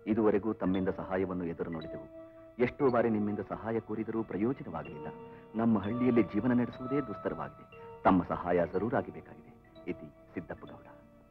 ಇದುವರೆಗೂ ತಮ್ಮಿಂದ ಸಹಾಯವನ್ನು ಎದುರು ನೋಡಿದೆವು ಎಷ್ಟೋ ಬಾರಿ ನಿಮ್ಮಿಂದ ಸಹಾಯ ಕೋರಿದರೂ ಪ್ರಯೋಜನವಾಗಲಿಲ್ಲ ನಮ್ಮ ಹಳ್ಳಿಯಲ್ಲಿ ಜೀವನ ನಡೆಸುವುದೇ ದುಸ್ತರವಾಗಿದೆ ತಮ್ಮ ಸಹಾಯ ಜರೂರಾಗಿ ಬೇಕಾಗಿದೆ ಇತಿ ಸಿದ್ದಪ್ಪ ಗೌಡ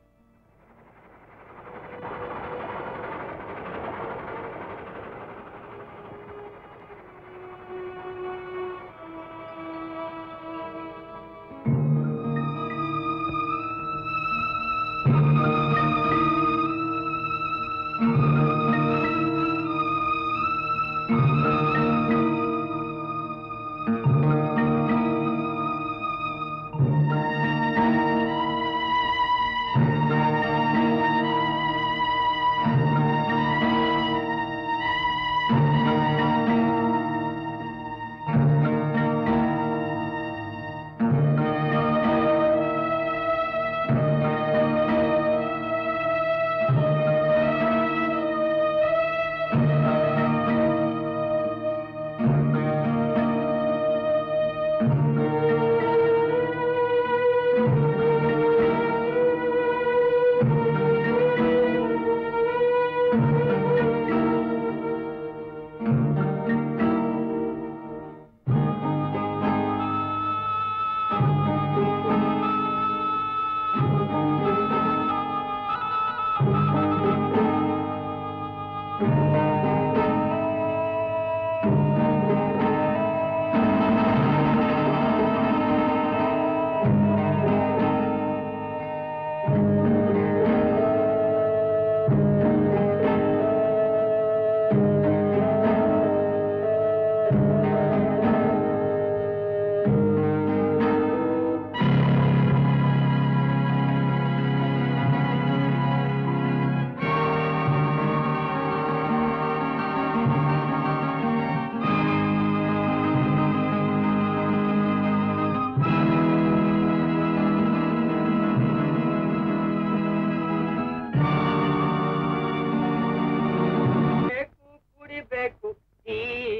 ಬೇಕು ಕುಡಿಬೇಕು ಟೀ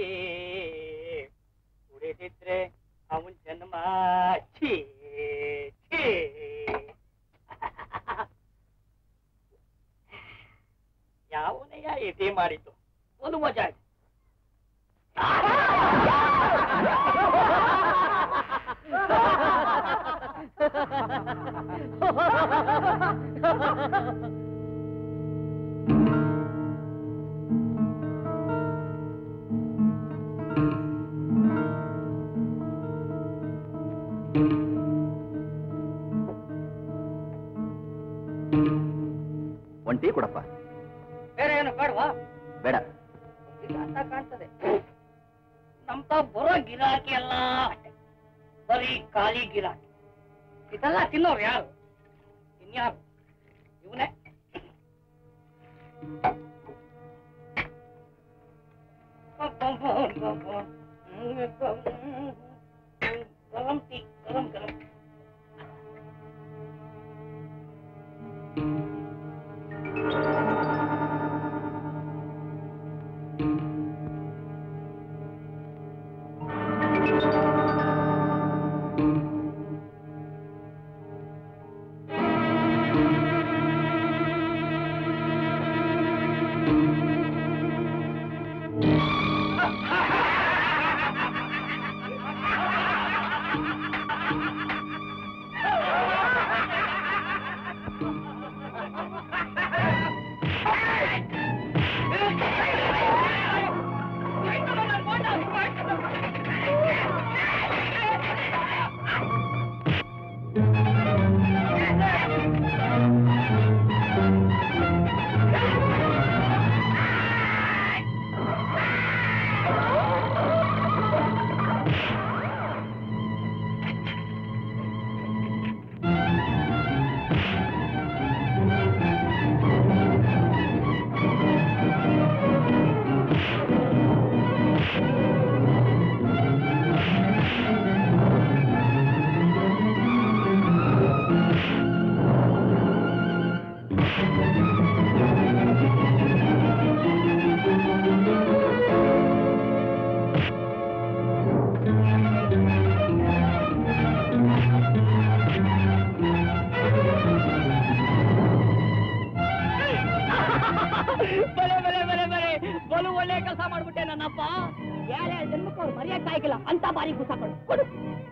ಕುಡಿದಿದ್ರೆ ಅವನ್ ಜನ್ಮ ಛೀ ಛೀ ಯಾವನೆಯ ಇದೇ ಮಾಡಿದ್ದು ಒಂದು ಮಜಾ ಇದೆ ಒಂದ್ ಟೀ ಕೊಡಪ್ಪ ಬೇರೆ ಏನು ಬೇಡವಾ ಬೇಡ ಇಲ್ಲ ಅಂತ ಕಾಣ್ತದೆ ನಮ್ತ ಬರೋ ಗಿರಾಕಿ ಎಲ್ಲ ಅಷ್ಟೇ ಬರೀ ಖಾಲಿ ಗಿರಾಕಿ ಇದೆಲ್ಲ ತಿನ್ನೋರು ಯಾರು ಇನ್ಯಾರು ಇವನೇ ಗರಂ ಟೀ ಗರಂ ಗರಂ ಬಲು ಒಳ್ಳೆ ಕೆಲಸ ಮಾಡ್ಬಿಟ್ಟೆ ನನ್ನಪ್ಪ ಯಾರೇ ಜನ್ಮಕ್ಕೆ ಅವ್ರು ಮರ್ಯಾದೆ ಕಾಯ್ಕಿಲ್ಲ ಅಂತ ಬಾರಿ ಗುಸ ಕೊಡು ಕೊಡು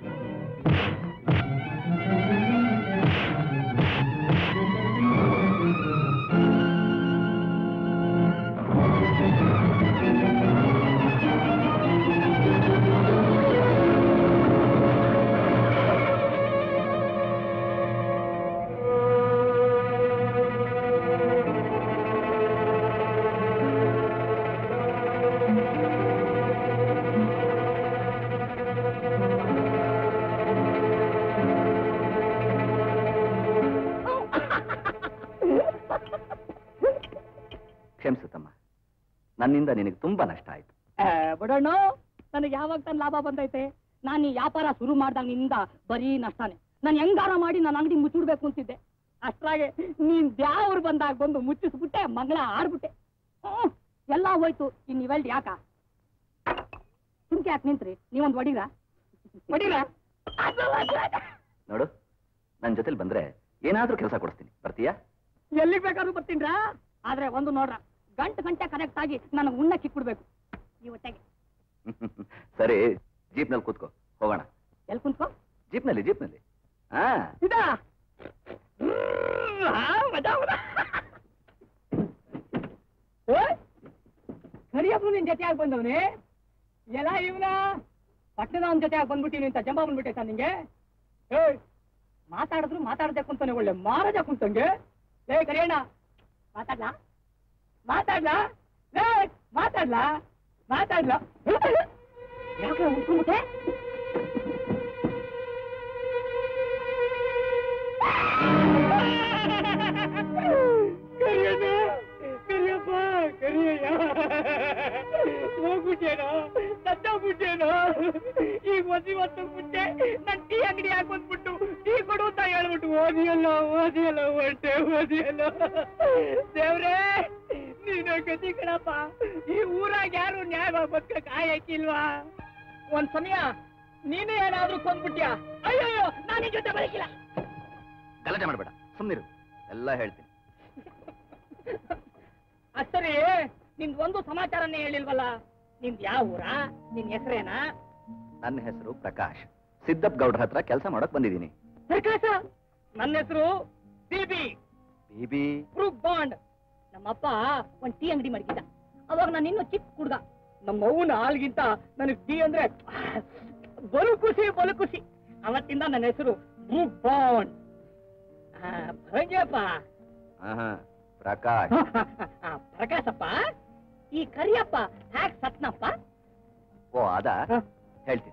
ಕ್ಷಮಿಸು ತಮ್ಮ ನನ್ನಿಂದ ನಿನಗೆ ತುಂಬಾ ನಷ್ಟ ಆಯ್ತು ಬಿಡೋಣ ನನಗೆ ಯಾವಾಗ ತನ್ನ ಲಾಭ ಬಂದೈತೆ ನಾನು ಈ ವ್ಯಾಪಾರ ಶುರು ಮಾಡ್ದಾಗ ನಿನ್ನಿಂದ ಬರೀ ನಷ್ಟನೇ ನಾನು ಹೆಂಗಾರ ಮಾಡಿ ನನ್ನ ಅಂಗಡಿ ಮುಚ್ಚಿಡ್ಬೇಕು ಅಂತಿದ್ದೆ ಅಷ್ಟ್ರಾಗೆ ನೀನ್ ದ್ಯಾವ್ರು ಬಂದಾಗ ಬಂದು ಮುಚ್ಚಿಸ್ಬಿಟ್ಟೆ ಮಂಗಳ ಆಡ್ಬಿಟ್ಟೆ ಹ್ಮ್, ಎಲ್ಲ ಹೋಯ್ತು ಇನ್ ಇವೆಲ್ಡ್ ಯಾಕ ಸುಮ್ಕೆ ಯಾಕೆ ನಿಂತ್ರಿ ನೀವೊಂದು ಹೊಡಿರ ಹೊಡಿರ ನೋಡು ನನ್ನ ಜೊತೆಲಿ ಬಂದ್ರೆ ಏನಾದ್ರೂ ಕೆಲಸ ಕೊಡಿಸ್ತೀನಿ ಬರ್ತೀಯಾ ಎಲ್ಲಿಗೆ ಬೇಕಾದ್ರೂ ಬರ್ತೀನ್ರಾ ಆದ್ರೆ ಒಂದು ನೋಡ್ರ ಗಂಟು ಗಂಟೆ ಕರೆಕ್ಟ್ ಆಗಿ ನನಗೆ ಉಣ್ಣ ಕಿಕ್ಬಿಡ್ಬೇಕು ಇವತ್ತೆಗೆ ಸರಿ ಜೀಪ್ನಲ್ಲಿ ಕೂತ್ಕೋ ಹೋಗೋಣ ಎಲ್ಲಿ ಕುಂತ್ಕೋ ಜೀಪ್ನಲ್ಲಿ ಜೀಪ್ನಲ್ಲಿ ಹಾ ಇದಾ ಕರಿಯಪ್ಪನು ನಿನ್ ಜೊತೆ ಆಗಿ ಬಂದವನೇ ಎಲ್ಲ ಇವನ ಪಟ್ಟಣದ ಅವನ ಜೊತೆ ಆಗಿ ಬಂದ್ಬಿಟ್ಟಿನಿ ಅಂತ ಜಂಬ ಬಂದ್ಬಿಟ್ಟೈತ ನಿಂಗೆ ಏಯ್ ಮಾತಾಡಿದ್ರು ಮಾತಾಡದೆ ಕುಂತಾನೆ ಒಳ್ಳೆ ಮಾರಜ ಕುಂತಂಗೆ ಏ ಕರಿಯಣ್ಣ ಮಾತಾಡ್ಲಾ ಮಾತಾಡ್ಲಾ ಲೇ ಮಾತಾಡ್ಲಾ ಮಾತಾಡ್ಲಾ ಯಾಕೆ ಉಳ್ಕೊಂಡ್ಬಿಟ್ಟೆ ಕರಿಯಣ್ಣ ಕರಿಯಪ್ಪ ಕರಿಯಯ್ಯ ಹೋಗ್ಬಿಟ್ಟೇನೋ ಸತ್ತೋಗ್ಬಿಟ್ಟೇನೋ ಈಗ ಮದ್ವೆ ಹೊತ್ತೋಗ್ಬಿಟ್ಟೆ ನನ್ ಟೀ ಅಂಗಡಿ ಹಾಕೊಂಡ್ಬಿಟ್ಟು ಟೀ ಕೊಡು ಅಂತ ಹೇಳ್ಬಿಟ್ಟು ಓದಿಯಲ್ಲ ಓದಿಯಲ್ಲ ಹೊಟ್ಟೆ ಓದಿಯಲ್ಲ ದೇವ್ರೇ ನೀನು ಗತಿ ಕಣಪ್ಪ ಈ ಊರಾಗ ಯಾರು ನ್ಯಾಯ ಬದುಕ ಕಾಯಕಿಲ್ವಾ ಒಂದ್ ಸಮಯ ನೀನೇ ಏನಾದ್ರೂ ಕೊಂದ್ಬಿಟ್ಯಾ ಅಯ್ಯಯ್ಯೋ ನಾನು ನಿನ್ ಜೊತೆ ಬದುಕಿಲ್ಲ ಗಲಾಟೆ ಮಾಡಬೇಡ ಸುಮ್ಮನಿರು ಎಲ್ಲ ಹೇಳ್ತೀನಿ ಅಷ್ಟರಿ ನಿಂದ್ ಒಂದು ಸಮಾಚಾರನೇ ಹೇಳಿಲ್ವಲ್ಲ ನಿಂದ್ ಯಾವ ಊರ ನಿನ್ ಹೆಸರೇನಾ ನನ್ನ ಹೆಸರು ಪ್ರಕಾಶ್ ಸಿದ್ದಪ್ಪ ಗೌಡ್ರ ಹತ್ರ ಕೆಲಸ ಮಾಡಕ್ ಬಂದಿದ್ದೀನಿ ಪ್ರಕಾಶ ನನ್ನ ಹೆಸರು ಬಿಬಿ ಬೀಬಿ ಪ್ರೂಫ್ ಬಾಂಡ್ ನಮ್ಮಪ್ಪ ಒಂದ್ ಟೀ ಅಂಗಡಿ ಮಡಗಿದ್ದ ಅವಾಗ ನಾನು ಇನ್ನೂ ಚಿಕ್ಕ ಹುಡ್ಗ ನಮ್ಮ ಅವ್ವನ ಹಾಲ್ಗಿಂತ ನನಗ್ ಟೀ ಅಂದ್ರೆ ಬಲು ಖುಷಿ ಬಲು ಖುಷಿ ಅವತ್ತಿಂದ ನನ್ನ ಹೆಸರು ಪ್ರೂಫ್ ಬಾಂಡ್ ಭಂಗ್ಯಪ್ಪ ಆಹಾ, ಪ್ರಕಾಶ್ ಆ, ಪ್ರಕಾಶಪ್ಪ ಈ ಕರಿಯಪ್ಪ ಹ್ಯಾಕ್ ಸತ್ನಪ್ಪ ಓ ಅದ ಹ. ಹೇಳ್ತೀನಿ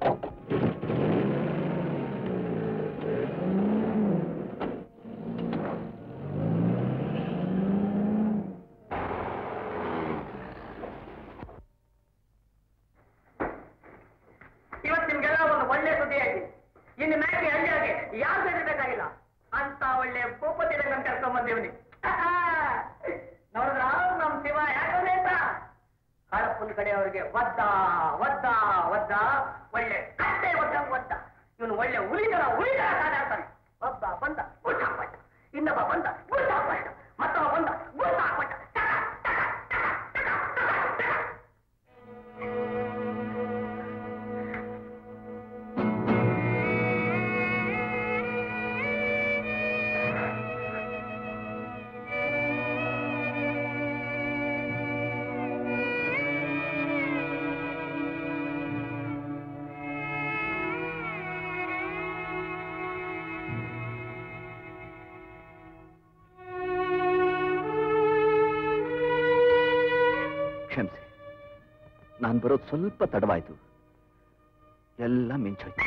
ಇವತ್ತು ನಿಮ್ಗೆಲ್ಲ ಒಂದು ಒಳ್ಳೆ ಸುದ್ದಿ ಆಯ್ತು ಇನ್ನು ಮ್ಯಾಚ್ ಹಳ್ಳಿಯಾಗೆ ಯಾರು ಸೇರಿರ್ಬೇಕಾಗಿಲ್ಲ ಅಂತ ಒಳ್ಳೆ ಭೂಪತಿ ರಂಗನ್ ಕರ್ಕೊಂಡ್ ಬಂದೇವ್ನಿ ನೋಡಿದ್ರ ನಮ್ ಶಿವ ಯಾಕಂದ್ರೆ ಅಂತ ಹಳಪ್ಪನ ಕಡೆ ಅವ್ರಿಗೆ ಒದ್ದ ಒದ್ದ ಒದ್ದ ಒಳ್ಳೆ ಕಟ್ಟೆ ಒದ್ದ ಒದ್ದ ಇವನು ಒಳ್ಳೆ ಉಳಿದರ ಉಳಿದರ ಸಾಧಾಡ್ತಾನೆ ಒಬ್ಬ ಬಂದ ಗುಡ್ ಹಾಕ್ಬಿಟ್ಟ ಇನ್ನೊಬ್ಬ ಬಂದ ಗುಡ್ ಹಾಕ್ಬಿಟ್ಟ ಮತ್ತೊಬ್ಬ ಬಂದ ಗುಡ್ ಹಾಕ್ಬಿಟ್ಟ ಕ್ಷಮಿಸಿ ನಾನು ಬರೋದು ಸ್ವಲ್ಪ ತಡವಾಯ್ತು ಎಲ್ಲ ಮಿಂಚೋಯ್ತು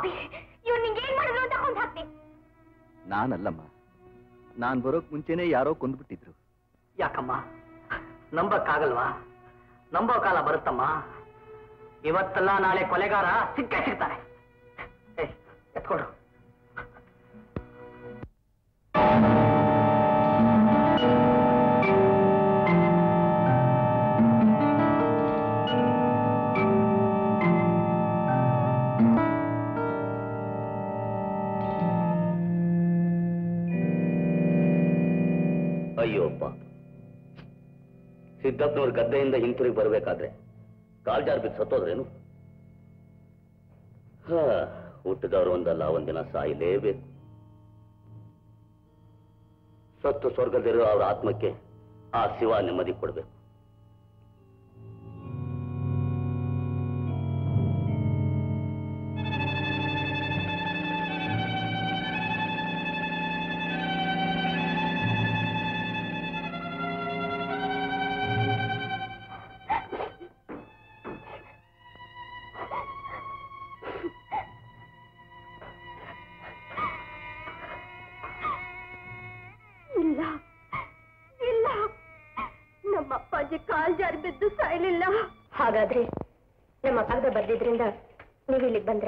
ಪಾಪಿ ಇವ್ ನಿಂಗೆ ಏನ್ ಮಾಡಿದ್ರು ಅಂತ ಕೊಂದ್ ಹಾಕ್ತಿ ನಾನಲ್ಲಮ್ಮ ನಾನ್ ಬರೋಕ್ ಮುಂಚೆನೆ ಯಾರೋ ಕೊಂದ್ಬಿಟ್ಟಿದ್ರು ಯಾಕಮ್ಮ ನಂಬಕ್ಕಾಗಲ್ವಾ ನಂಬೋ ಕಾಲ ಬರುತ್ತಮ್ಮ ಇವತ್ತಲ್ಲ ನಾಳೆ ಕೊಲೆಗಾರ ಸಿಕ್ಕೇ ಸಿಗ್ತಾನೆ ಏ, ಎತ್ಕೊಡು ಅಯ್ಯೋ ಪಾಪ ಸಿದ್ದಪ್ಪನವ್ರ ಗದ್ದೆಯಿಂದ ಹಿಂತಿರುಗಿ ಬರಬೇಕಾದ್ರೆ ಕಾಲ್ಜಾರ್ ಬಿದ್ದು ಸತ್ತೋದ್ರೇನು ಹಾ ಹುಟ್ಟಿದವರು ಒಂದಲ್ಲ ಒಂದಿನ ಸಾಯಲೇಬೇಕು ಸತ್ತು ಸ್ವರ್ಗದಿರೋ ಅವರ ಆತ್ಮಕ್ಕೆ ಆ ಶಿವ ನೆಮ್ಮದಿ ಕೊಡಬೇಕು ಇಲ್ಲ ಇಲ್ಲ ನಮ್ಮ ಅಪ್ಪಾಜಿ ಕಾಲ್ ಜಾರಿ ಬಿದ್ದು ಸಾಯ್ಲಿಲ್ಲ ಹಾಗಾದ್ರೆ ನಮ್ಮ ಕಾಗದ ಬರ್ದಿದ್ರಿಂದ ನೀವು ಇಲ್ಲಿಗೆ ಬಂದ್ರ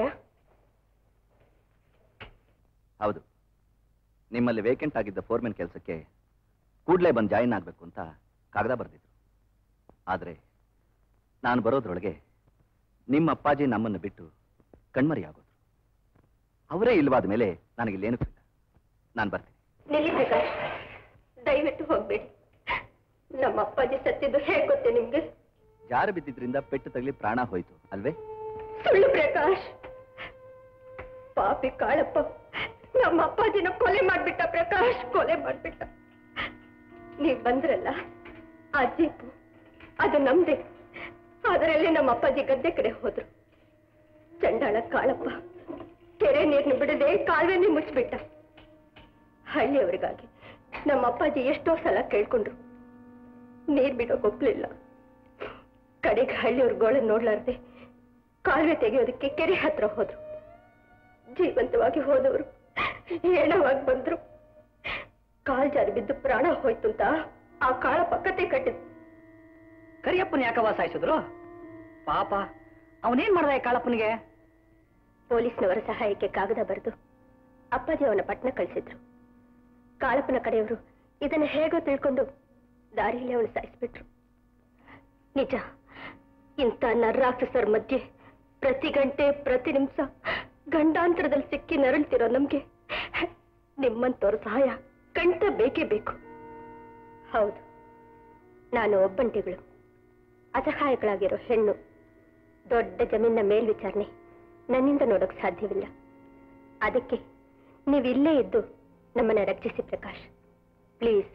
ಹೌದು ನಿಮ್ಮಲ್ಲಿ ವೇಕೆಂಟ್ ಆಗಿದ್ದ ಫೋರ್ಮೆನ್ ಕೆಲಸಕ್ಕೆ ಕೂಡಲೇ ಬಂದು ಜಾಯಿನ್ ಆಗಬೇಕು ಅಂತ ಕಾಗದ ಬರೆದಿದ್ರು ಆದರೆ ನಾನು ಬರೋದ್ರೊಳಗೆ ನಿಮ್ಮ ಅಪ್ಪಾಜಿ ನಮ್ಮನ್ನು ಬಿಟ್ಟು ಕಣ್ಮರಿಯಾಗೋದು ಅವರೇ ಇಲ್ವಾದ ಮೇಲೆ ನನಗಿಲ್ಲೇನೂ ಇಲ್ಲ ನಾನು ಬರ್ತೀನಿ ನಿಲ್ಲಿ ಪ್ರಕಾಶ್ ದಯವಿಟ್ಟು ಹೋಗ್ಬೇಡಿ ನಮ್ಮ ಅಪ್ಪಾಜಿ ಸತ್ತಿದ್ದು ಹೇಗೆ ಗೊತ್ತೇ ನಿಮ್ಗೆ ಜಾರು ಬಿದ್ದಿದ್ರಿಂದ ಪೆಟ್ಟು ತಗಲಿ ಪ್ರಾಣ ಹೋಯ್ತು ಅಲ್ವೇ ಸುಳ್ಳು ಪ್ರಕಾಶ್ ಪಾಪಿ ಕಾಳಪ್ಪ ನಮ್ಮ ಅಪ್ಪಾಜಿನ ಕೊಲೆ ಮಾಡ್ಬಿಟ್ಟ ಪ್ರಕಾಶ್ ಕೊಲೆ ಮಾಡ್ಬಿಟ್ಟ ನೀವ್ ಬಂದ್ರಲ್ಲ ಆ ಜೀಪು ಅದು ನಮ್ದೆ ಅದರಲ್ಲಿ ನಮ್ಮ ಅಪ್ಪಾಜಿ ಗದ್ದೆ ಕಡೆ ಹೋದ್ರು ಚಂಡಾಳ ಕಾಳಪ್ಪ ಕೆರೆ ನೀರ್ನು ಬಿಡದೆ ಕಾಲುವೆನೇ ಮುಚ್ಚಿಬಿಟ್ಟ ಹಳ್ಳಿಯವರಿಗಾಗಿ ನಮ್ಮ ಅಪ್ಪಾಜಿ ಎಷ್ಟೋ ಸಲ ಕೇಳ್ಕೊಂಡ್ರು ನೀರ್ ಬಿಡೋಕ್ ಒಪ್ಲಿಲ್ಲ ಕಡೆಗೆ ಹಳ್ಳಿಯವ್ರ ಗೋಳ ನೋಡ್ಲಾರ್ದೆ ಕಾಲುವೆ ತೆಗೆಯೋದಕ್ಕೆ ಕೆರೆ ಹತ್ರ ಹೋದ್ರು ಜೀವಂತವಾಗಿ ಹೋದವರು ಹೇಳವಾಗಿ ಬಂದ್ರು ಕಾಲ್ ಜಾರಿ ಬಿದ್ದು ಪ್ರಾಣ ಹೋಯ್ತು ಅಂತ ಆ ಕಾಳ ಪಕ್ಕತೆ ಕಟ್ಟಿದ್ ಕರಿಯಪ್ಪನ ಯಾಕವ ಸಾಯಿಸಿದ್ರು ಪಾಪ ಅವನೇನ್ ಮಾಡ್ದ ಈ ಕಾಳಪ್ಪನಿಗೆ ಪೊಲೀಸ್ನವರ ಸಹಾಯಕ್ಕೆ ಕಾಗದ ಬರೆದು ಅಪ್ಪಾಜಿ ಅವನ ಪಟ್ನ ಕಳಿಸಿದ್ರು ಕಾಳಪ್ಪನ ಕಡೆಯವರು ಇದನ್ನ ಹೇಗೋ ತಿಳ್ಕೊಂಡು ದಾರಿಯಲ್ಲಿ ಅವನು ಸಾಯಿಸ್ಬಿಟ್ರು ನಿಜ ಇಂಥ ನರ್ರಾಕ್ಷಸರ ಮಧ್ಯೆ ಪ್ರತಿ ಗಂಟೆ ಪ್ರತಿ ನಿಮಿಷ ಗಂಡಾಂತರದಲ್ಲಿ ಸಿಕ್ಕಿ ನರಳ್ತಿರೋ ನಮ್ಗೆ ನಿಮ್ಮಂತವ್ರ ಸಹಾಯ ಕಂಠ ಬೇಕೇ ಬೇಕು ಹೌದು ನಾನು ಒಬ್ಬಂಟಿಗಳು ಅಸಹಾಯಕಳಾಗಿರೋ ಹೆಣ್ಣು ದೊಡ್ಡ ಜಮೀನ ಮೇಲ್ವಿಚಾರಣೆ ನನ್ನಿಂದ ನೋಡೋಕ್ ಸಾಧ್ಯವಿಲ್ಲ ಅದಕ್ಕೆ ನೀವು ಇಲ್ಲೇ ಇದ್ದು ನಮ್ಮನ್ನ ರಕ್ಷಿಸಿ ಪ್ರಕಾಶ್ ಪ್ಲೀಸ್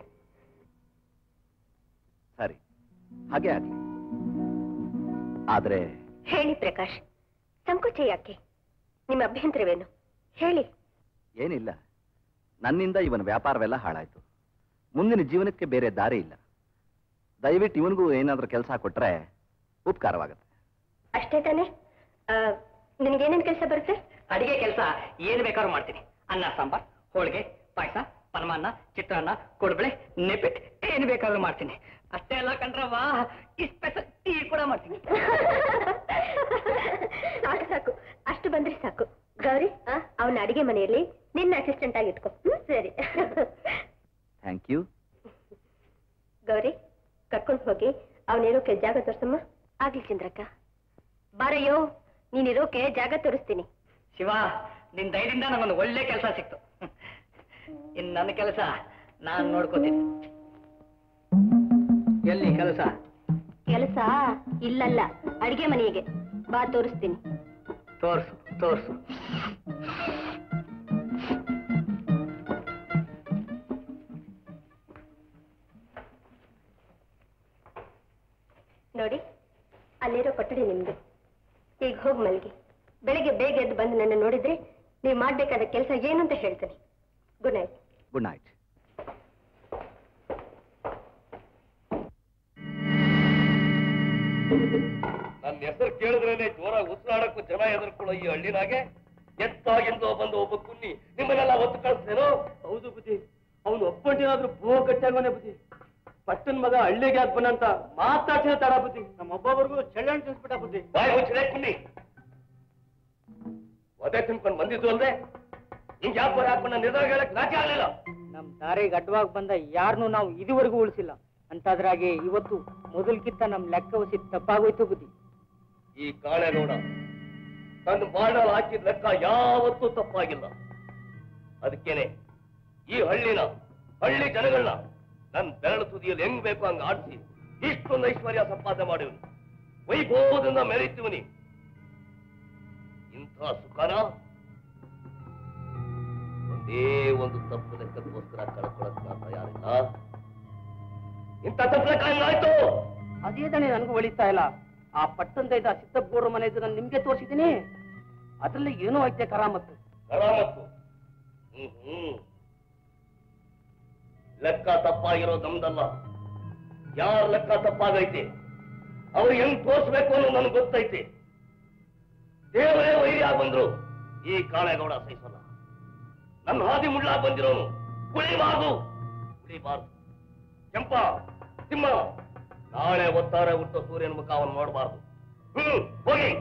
ಸರಿ ಹಾಗೆ ಆಗ್ಲಿ ಆದ್ರೆ ಹೇಳಿ ಪ್ರಕಾಶ್ ಸಂಕೋಚ ಯಾಕೆ ನಿಮ್ಮ ಅಭ್ಯಂತರವೇನು ಹೇಳಿ ಏನಿಲ್ಲ ನನ್ನಿಂದ ಇವನ ವ್ಯಾಪಾರವೆಲ್ಲ ಹಾಳಾಯ್ತು ಮುಂದಿನ ಜೀವನಕ್ಕೆ ಬೇರೆ ದಾರಿ ಇಲ್ಲ ದಯವಿಟ್ಟು ಇವನಿಗೂ ಏನಾದ್ರೂ ಕೆಲಸ ಕೊಟ್ರೆ ಉಪಕಾರವಾಗುತ್ತೆ ಅಷ್ಟೇ ತಾನೇ ಆ, ನಿನಗೇನೇನ್ ಕೆಲಸ ಬರುತ್ತೆ ಅಡಿಗೆ ಕೆಲಸ ಏನ್ ಬೇಕಾದ್ರೂ ಮಾಡ್ತೀನಿ ಅನ್ನ ಸಾಂಬಾರ್ ಹೋಳಿಗೆ ಪಾಯಸ ಪರಮಾನ್ನ ಚಿತ್ರಾನ್ನ ಕೊಡ್ಬಳೆ ನೆಪಿಟ್ ಏನ್ ಬೇಕಾದ್ರೂ ಮಾಡ್ತೀನಿ ಅಷ್ಟೇ ಅಲ್ಲ ಕಣ್ರವ್ವ ಈ ಸ್ಪೆಷಲ್ ಟೀ ಕೂಡ ಮಾಡ್ತೀನಿ ಸಾಕು ಸಾಕು ಅಷ್ಟು ಬಂದ್ರೆ ಸಾಕು ಗೌರಿ ಅವನ ಅಡಿಗೆ ಮನೆಯಲ್ಲಿ ನಿನ್ನ ಅಸಿಸ್ಟೆಂಟ್ ಆಗಿ ಇಟ್ಕೋ ಹ್ಮ್, ಸರಿ ಥ್ಯಾಂಕ್ ಯು ಗೌರಿ ಕರ್ಕೊಂಡು ಹೋಗಿ ಅವನಿರೋಕೆ ಜಾಗ ತೋರ್ಸಮ್ಮ ಆಗ್ಲಿ ಚಂದ್ರಕ್ಕ ಬಾರಯ್ಯೋ ನೀನಿರೋಕೆ ಜಾಗ ತೋರಿಸ್ತೀನಿ ಶಿವ ನಿನ್ ದಯದಿಂದ ನನಗೊಂದು ಒಳ್ಳೆ ಕೆಲಸ ಸಿಕ್ತು ಇನ್ ನನ್ನ ಕೆಲಸ ನಾನ್ ನೋಡ್ಕೋತೀನಿ ಎಲ್ಲಿ ಕೆಲಸ ಕೆಲಸ ಇಲ್ಲಲ್ಲ ಅಡಿಗೆ ಮನೆಗೆ ಬಾ ತೋರಿಸ್ತೀನಿ ತೋರ್ಸು ತೋರ್ಸು ನೋಡಿ ಅಲ್ಲಿರೋ ಕೊಠಡಿ ನಿಮ್ದು ಈಗ ಹೋಗಿ ಮಲ್ಗಿ ಬೆಳಿಗ್ಗೆ ಬೇಗ ಎದ್ದು ಬಂದು ನನ್ನ ನೋಡಿದ್ರೆ ನೀವು ಮಾಡ್ಬೇಕಾದ ಕೆಲಸ ಏನು ಅಂತ ಹೇಳ್ತೇನೆ ಗುಡ್ ನೈಟ್ ಗುಡ್ ನೈಟ್ ನನ್ನ ಹೆಸರು ಕೇಳಿದ್ರೇನೆ ಜೋರಾಗಿ ಉಸಿರಾಡಕ್ಕೂ ಜನ ಹೆದರ್ಕೊಳ್ಳೋ ಈ ಹಳ್ಳಿನಾಗೆ ಎತ್ತಾಗಿಂದೋ ಬಂದ ಒಬ್ಬ ಕುನ್ನಿ ನಿಮ್ಮನ್ನೆಲ್ಲ ಒತ್ತು ಕಳಿಸ್ತೇನೋ ಹೌದು ಬುದ್ಧಿ ಅವನು ಒಬ್ಬಂಟಿನಾದ್ರೂ ಭೂ ಗಟ್ಟಿಯಾಗೋನೆ ಬುದ್ಧಿ ಪಟ್ಟನ್ ಮಗ ಹಳ್ಳಿಗೆ ಯಾಕೆ ಬಂದಂತ ಮಾತಾಡ್ಸಿದ ತಡ ಬುದ್ಧಿ ನಮ್ಮ ಒಬ್ಬೊಬ್ಬರಿಗೂ ಚೆಳ್ಳಣ್ಣು ತಿನ್ಸ್ಬಿಟ್ಟ ಬುದ್ಧಿ ಬಾಯಿ ಮುಚ್ಚಲೇ ಕುನ್ನಿ ಒದೆ ತಿನ್ಕೊಂಡು ಬಂದಿದ್ದು ಅಲ್ದೆ ಹಿಂಗ್ ಯಾಕೆ ಬರ ಹಾಕೊಂಡು ನಿರ್ಧಾರ ಹೇಳಕ್ ನಾಚೆ ಆಗ್ಲಿಲ್ಲ ನಮ್ ದಾರಿಗೆ ಅಡ್ಡವಾಗಿ ಬಂದ ಯಾರನ್ನೂ ನಾವು ಇದುವರೆಗೂ ಉಳಿಸಿಲ್ಲ ಅಂತಾದ್ರಾಗೆ ಇವತ್ತು ಮೊದಲ್ಕಿಂತ ನಮ್ ಲೆಕ್ಕ ವಸಿ ತಪ್ಪಾಗೋಯ್ತು ಬುದ್ಧಿ ಈ ಕಾಳೆಗೌಡ ತನ್ನ ಬಾಣಲ್ ಹಾಕಿದ ಲೆಕ್ಕ ಯಾವತ್ತೂ ತಪ್ಪಾಗಿಲ್ಲ ಅದಕ್ಕೇನೆ ಈ ಹಳ್ಳಿನ ಹಳ್ಳಿ ಜನಗಳನ್ನ ನನ್ನ ಬೆರಳು ತುದಿಯಲ್ಲಿ ಹೆಂಗ್ ಬೇಕು ಹಂಗ ಆಡಿಸಿ ಇಷ್ಟೊಂದು ಐಶ್ವರ್ಯ ಸಂಪಾದನೆ ಮಾಡಿವನು ವೈಭವದಿಂದ ಮೆರೀತೀವನಿ ಇಂಥ ಸುಖನ ಒಂದೇ ಒಂದು ತಪ್ಪು ಲೆಕ್ಕಕ್ಕೋಸ್ಕರ ಕಳ್ಕೊಳಕ್ ನಾ ತಯಾರಿಲ್ಲ ಇಂಥ ತಪ್ಪು ಲೆಕ್ಕ ಹೆಂಗಾಯ್ತು ಅದೇ ತಾನೇ ನನಗೂ ಒಳಿತಾ ಇಲ್ಲ ಆ ಪಟ್ಟಂದ ಇದ್ದ ಸಿದ್ದಪ್ಪಗೌಡ್ರ ಮನೆ ಇದ್ದು ನಾನು ನಿಮ್ಗೆ ತೋರಿಸಿದ್ದೀನಿ ಅದ್ರಲ್ಲಿ ಏನೋ ಐತೆ ಕರಾಮತ್ತು ಕರಾಮತ್ತು ಹ್ಮ್ ಹ್ಮ್ ಲೆಕ್ಕ ತಪ್ಪಾಗಿರೋ ನಮ್ದಲ್ಲ ಯಾರ ಲೆಕ್ಕ ತಪ್ಪಾಗೈತೆ ಅವ್ರು ಹೆಂಗ್ ತೋರ್ಸ್ಬೇಕು ಅನ್ನೋದು ನನಗೆ ಗೊತ್ತೈತೆ ದೇವರೇ ವೈರ್ಯ ಬಂದ್ರು ಈ ಕಾಳೆಗೌಡ ಸಹಿಸಲ್ಲ ನನ್ನ ಹಾದಿ ಮುಳ್ಳ ಬಂದಿರೋನು ಉಳಿಬಾರ್ದು ಉಳಿಬಾರ್ದು ಕೆಂಪ ತಿಮ್ಮ ನಾಳೆ ಒತ್ತಾರೆ ಹುಟ್ಟೋ ಸೂರ್ಯನ ಮುಖ ಅವನು ನೋಡಬಾರ್ದು ಹ್ಮ್ ಹೋಗಿ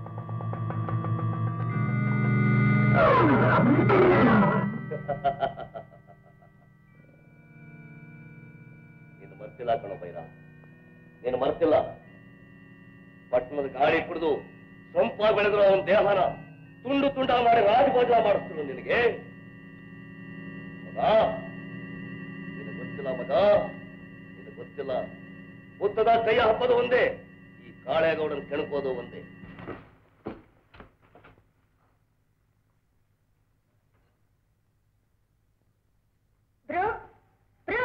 ನೀನು ಮರ್ತಿಲ್ಲ ಕಣೋ ಬೈರ ನೀನು ಮರ್ತಿಲ್ಲ ಪಟ್ಟಣದ ಗಾಳಿ ಕುಡಿದು ಸೊಂಪ ಬೆಳೆದ್ರು ಅವನ ದೇಹನ ತುಂಡು ತುಂಡ ಮಾಡಿ ರಾಜಭೋಜನ ಮಾಡಿಸ್ತಿರು ನಿನಗೆ ಮಗ ನಿನಗೆ ಗೊತ್ತಿಲ್ಲ ಮಗ ನಿನಗೆ ಗೊತ್ತಿಲ್ಲ ಹುತ್ತದ ಕೈಯ ಹಬ್ಬದ ಒಂದೇ ಈ ಕಾಳೇಗೌಡನ ಕೆಣಕೋದು ಒಂದೇ ಬ್ರೋ ಬ್ರೋ